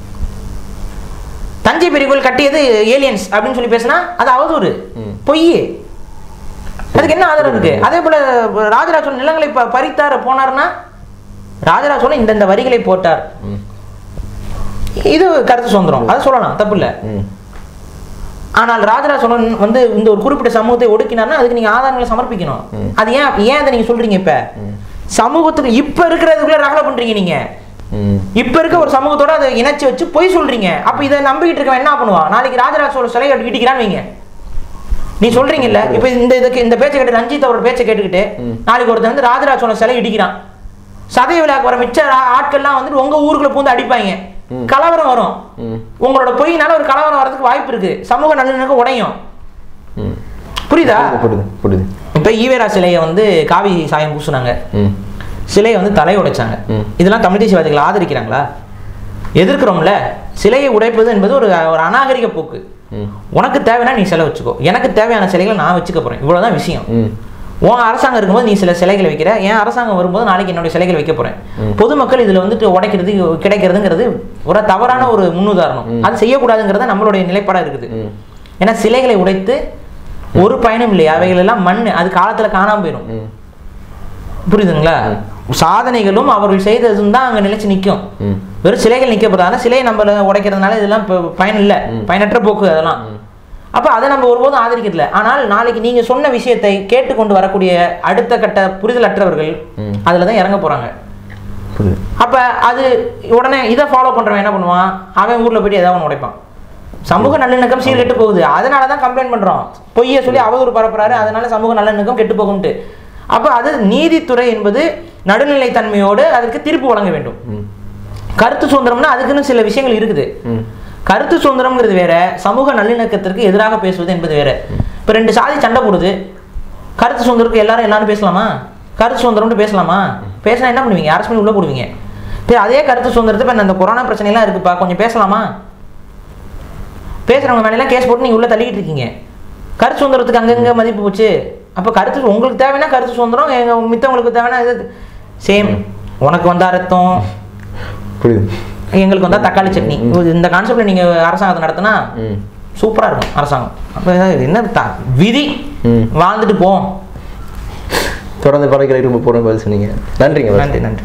தஞ்சை பெரிய கோயில் கட்டியது ஏலியன்ஸ் அப்படின்னு சொல்லி பேசினா அது அவதூறு பொய் அதுக்கு என்ன ஆதாரம் இருக்கு அதே போல ராஜராஜ சோழன் நிலங்களை ப- பறித்தார் போனார்னா ராஜராஜ சோழன் இந்தந்த வரிகளை போட்டார் ம். இது கருத்து சுதந்திரம் அதை சொல்லலாம் தப்பு இல்ல ம். ஆனால் ராஜராஜ சோழன் வந்து இந்த ஒரு குறிப்பிட்ட சமூகத்தை ஒடுக்கினார்னா அதுக்கு நீங்க ஆதாரங்களை சமர்ப்பிக்கணும் அது ஏன் ஏன் அதை நீங்க சொல்றீங்க இப்ப சமூகத்துக்கு இப்ப இருக்கிறதுக்குள்ள ரகலை பண்றீங்க நீங்க ம். இப்ப இருக்க ஒரு சமூகத்தோட அதை இணைச்சு வச்சு பொய் சொல்றீங்க அப்ப இதை நம்பிக்கிட்டு இருக்கவன் என்ன பண்ணுவான் நாளைக்கு ராஜராஜ சோழ சிலை இடிக்கிறான்னு வைங்க நீ சொல்றீங்கல்ல இப்ப இந்த இதுக்கு இந்த பேச்சை கேட்டு ரஞ்சித் அவரோட பேச்சை கேட்டுக்கிட்டு நாளைக்கு ஒருத்தன் வந்து ராஜராஜ சோழ சிலை இடிக்கிறான் சதய விழாக்கு வர மிச்ச ஆ- ஆட்கள்லாம் வந்துட்டு உங்க ஊருக்குள்ள பூந்து அடிப்பாங்க கலவரம் வரும் ம் உங்களோட பொய்னால ஒரு கலவரம் வரதுக்கு வாய்ப்பு இருக்கு சமூக நல்லிணக்கம் உடையும் ம் புரியுதா புரியுது புரியுது இப்ப ஈவேரா சிலையை வந்து காவி சாயம் பூசுனாங்க ம் சிலையை வந்து தலை உடைச்சாங்க ம். இதெல்லாம் தமிழ் தேசியவாதிகள் ஆதரிக்கிறாங்களா எதிர்க்கிறோம்ல சிலையை உடைப்பது என்பது ஒரு ஒரு அநாகரிக போக்கு ம் உனக்கு தேவைன்னா நீ சிலை வச்சுக்கோ எனக்கு தேவையான சிலைகளை நான் வச்சுக்க போறேன் இவ்வளவுதான் விஷயம் ம் உன் அரசாங்கம் இருக்கும்போது நீ சில சிலைகளை வைக்கிற என் அரசாங்கம் வரும்போது நாளைக்கு என்னுடைய சிலைகள் வைக்க போறேன் பொதுமக்கள் இதுல வந்துட்டு உடைக்கிறது கிடைக்கிறதுங்கிறது ஒரு தவறான ஒரு முன்னுதாரணம் அது செய்யக்கூடாதுங்கிறத நம்மளுடைய நிலைப்பாடா இருக்குது ம் ஏன்னா சிலைகளை உடைத்து ஒரு பயனும் இல்லையா அவைகள் எல்லாம் மண் அது காலத்துல காணாம போயிடும் ம் புரியுதுங்களா சாதனைகளும் அவர்கள் செய்ததும் தான் அங்க நிலைச்சு நிற்கும் ம் வெறும் சிலைகள் நிற்க போதான சிலையை நம்ம உடைக்கிறதுனால இதெல்லாம் இப்ப பயன் இல்லை பயனற்ற போக்கு அதெல்லாம் அப்ப அதை நம்ம ஒருபோதும் ஆதரிக்கிறதில்ல ஆனால் நாளைக்கு நீங்க சொன்ன விஷயத்தை கேட்டுக்கொண்டு வரக்கூடிய அடுத்த கட்ட புரிதலற்றவர்கள் ம். அதுல தான் இறங்க போறாங்க புரியுது அப்ப அது உடனே இதை ஃபாலோ பண்றவன் என்ன பண்ணுவான் அவன் ஊர்ல போயிட்டு ஏதாவது ஒன்று உடைப்பான் சமூக நல்லிணக்கம் சீர்கெட்டு போகுது அதனால தான் கம்ப்ளைண்ட் பண்றோம் பொய்யை சொல்லி அவதூறு பரப்புறாரு அதனால சமூக நல்லிணக்கம் கெட்டு போகும்ட்டு அப்ப அது நீதித்துறை என்பது நடுநிலைத்தன்மையோடு அதற்கு தீர்ப்பு வழங்க வேண்டும் ம் கருத்து சுதந்திரம்னா அதுக்குன்னு சில விஷயங்கள் இருக்குது ம் கருத்து சுதந்திரம்ங்கிறது வேற சமூக நல்லிணக்கத்திற்கு எதிராக பேசுவது என்பது வேற இப்போ ரெண்டு சாதி சண்டை போடுது கருத்து சுதந்திரத்துக்கு எல்லாரும் எல்லாரும் பேசலாமா கருத்து சுதந்திரம்னு பேசலாமா பேசினா என்ன பண்ணுவீங்க அரசு பண்ணி உள்ள போடுவீங்க இப்போ அதே கருத்து சுதந்திரத்தை இப்போ இந்த கொரோனா பிரச்சனைலாம் இருக்குப்பா கொஞ்சம் பேசலாமா பேசுறவங்க மேலாம் கேஸ் போட்டு நீங்க உள்ள தள்ளிக்கிட்டு இருக்கீங்க கருத்து சுதந்திரத்துக்கு அங்கங்க மதிப்பு போச்சு அப்போ கருத்து உங்களுக்கு தேவைன்னா கருத்து சுதந்திரம் எங்க மித்தவங்களுக்கு தேவைன்னா இது சேம் உனக்கு வந்தா ரத்தம் புரியுது எங்களுக்கு வந்தா தக்காளி சட்னி இந்த கான்செப்ட்ல நீங்க அரசாங்கத்தை நடத்தினா ம் சூப்பரா இருக்கும் அரசாங்கம் அப்ப இது என்ன த- விதி ம். வாழ்ந்துட்டு போம் தொடர்ந்து படைக்கிற இரும்பு போகிற பதில் சொன்னீங்க நன்றிங்க நன்றி நன்றி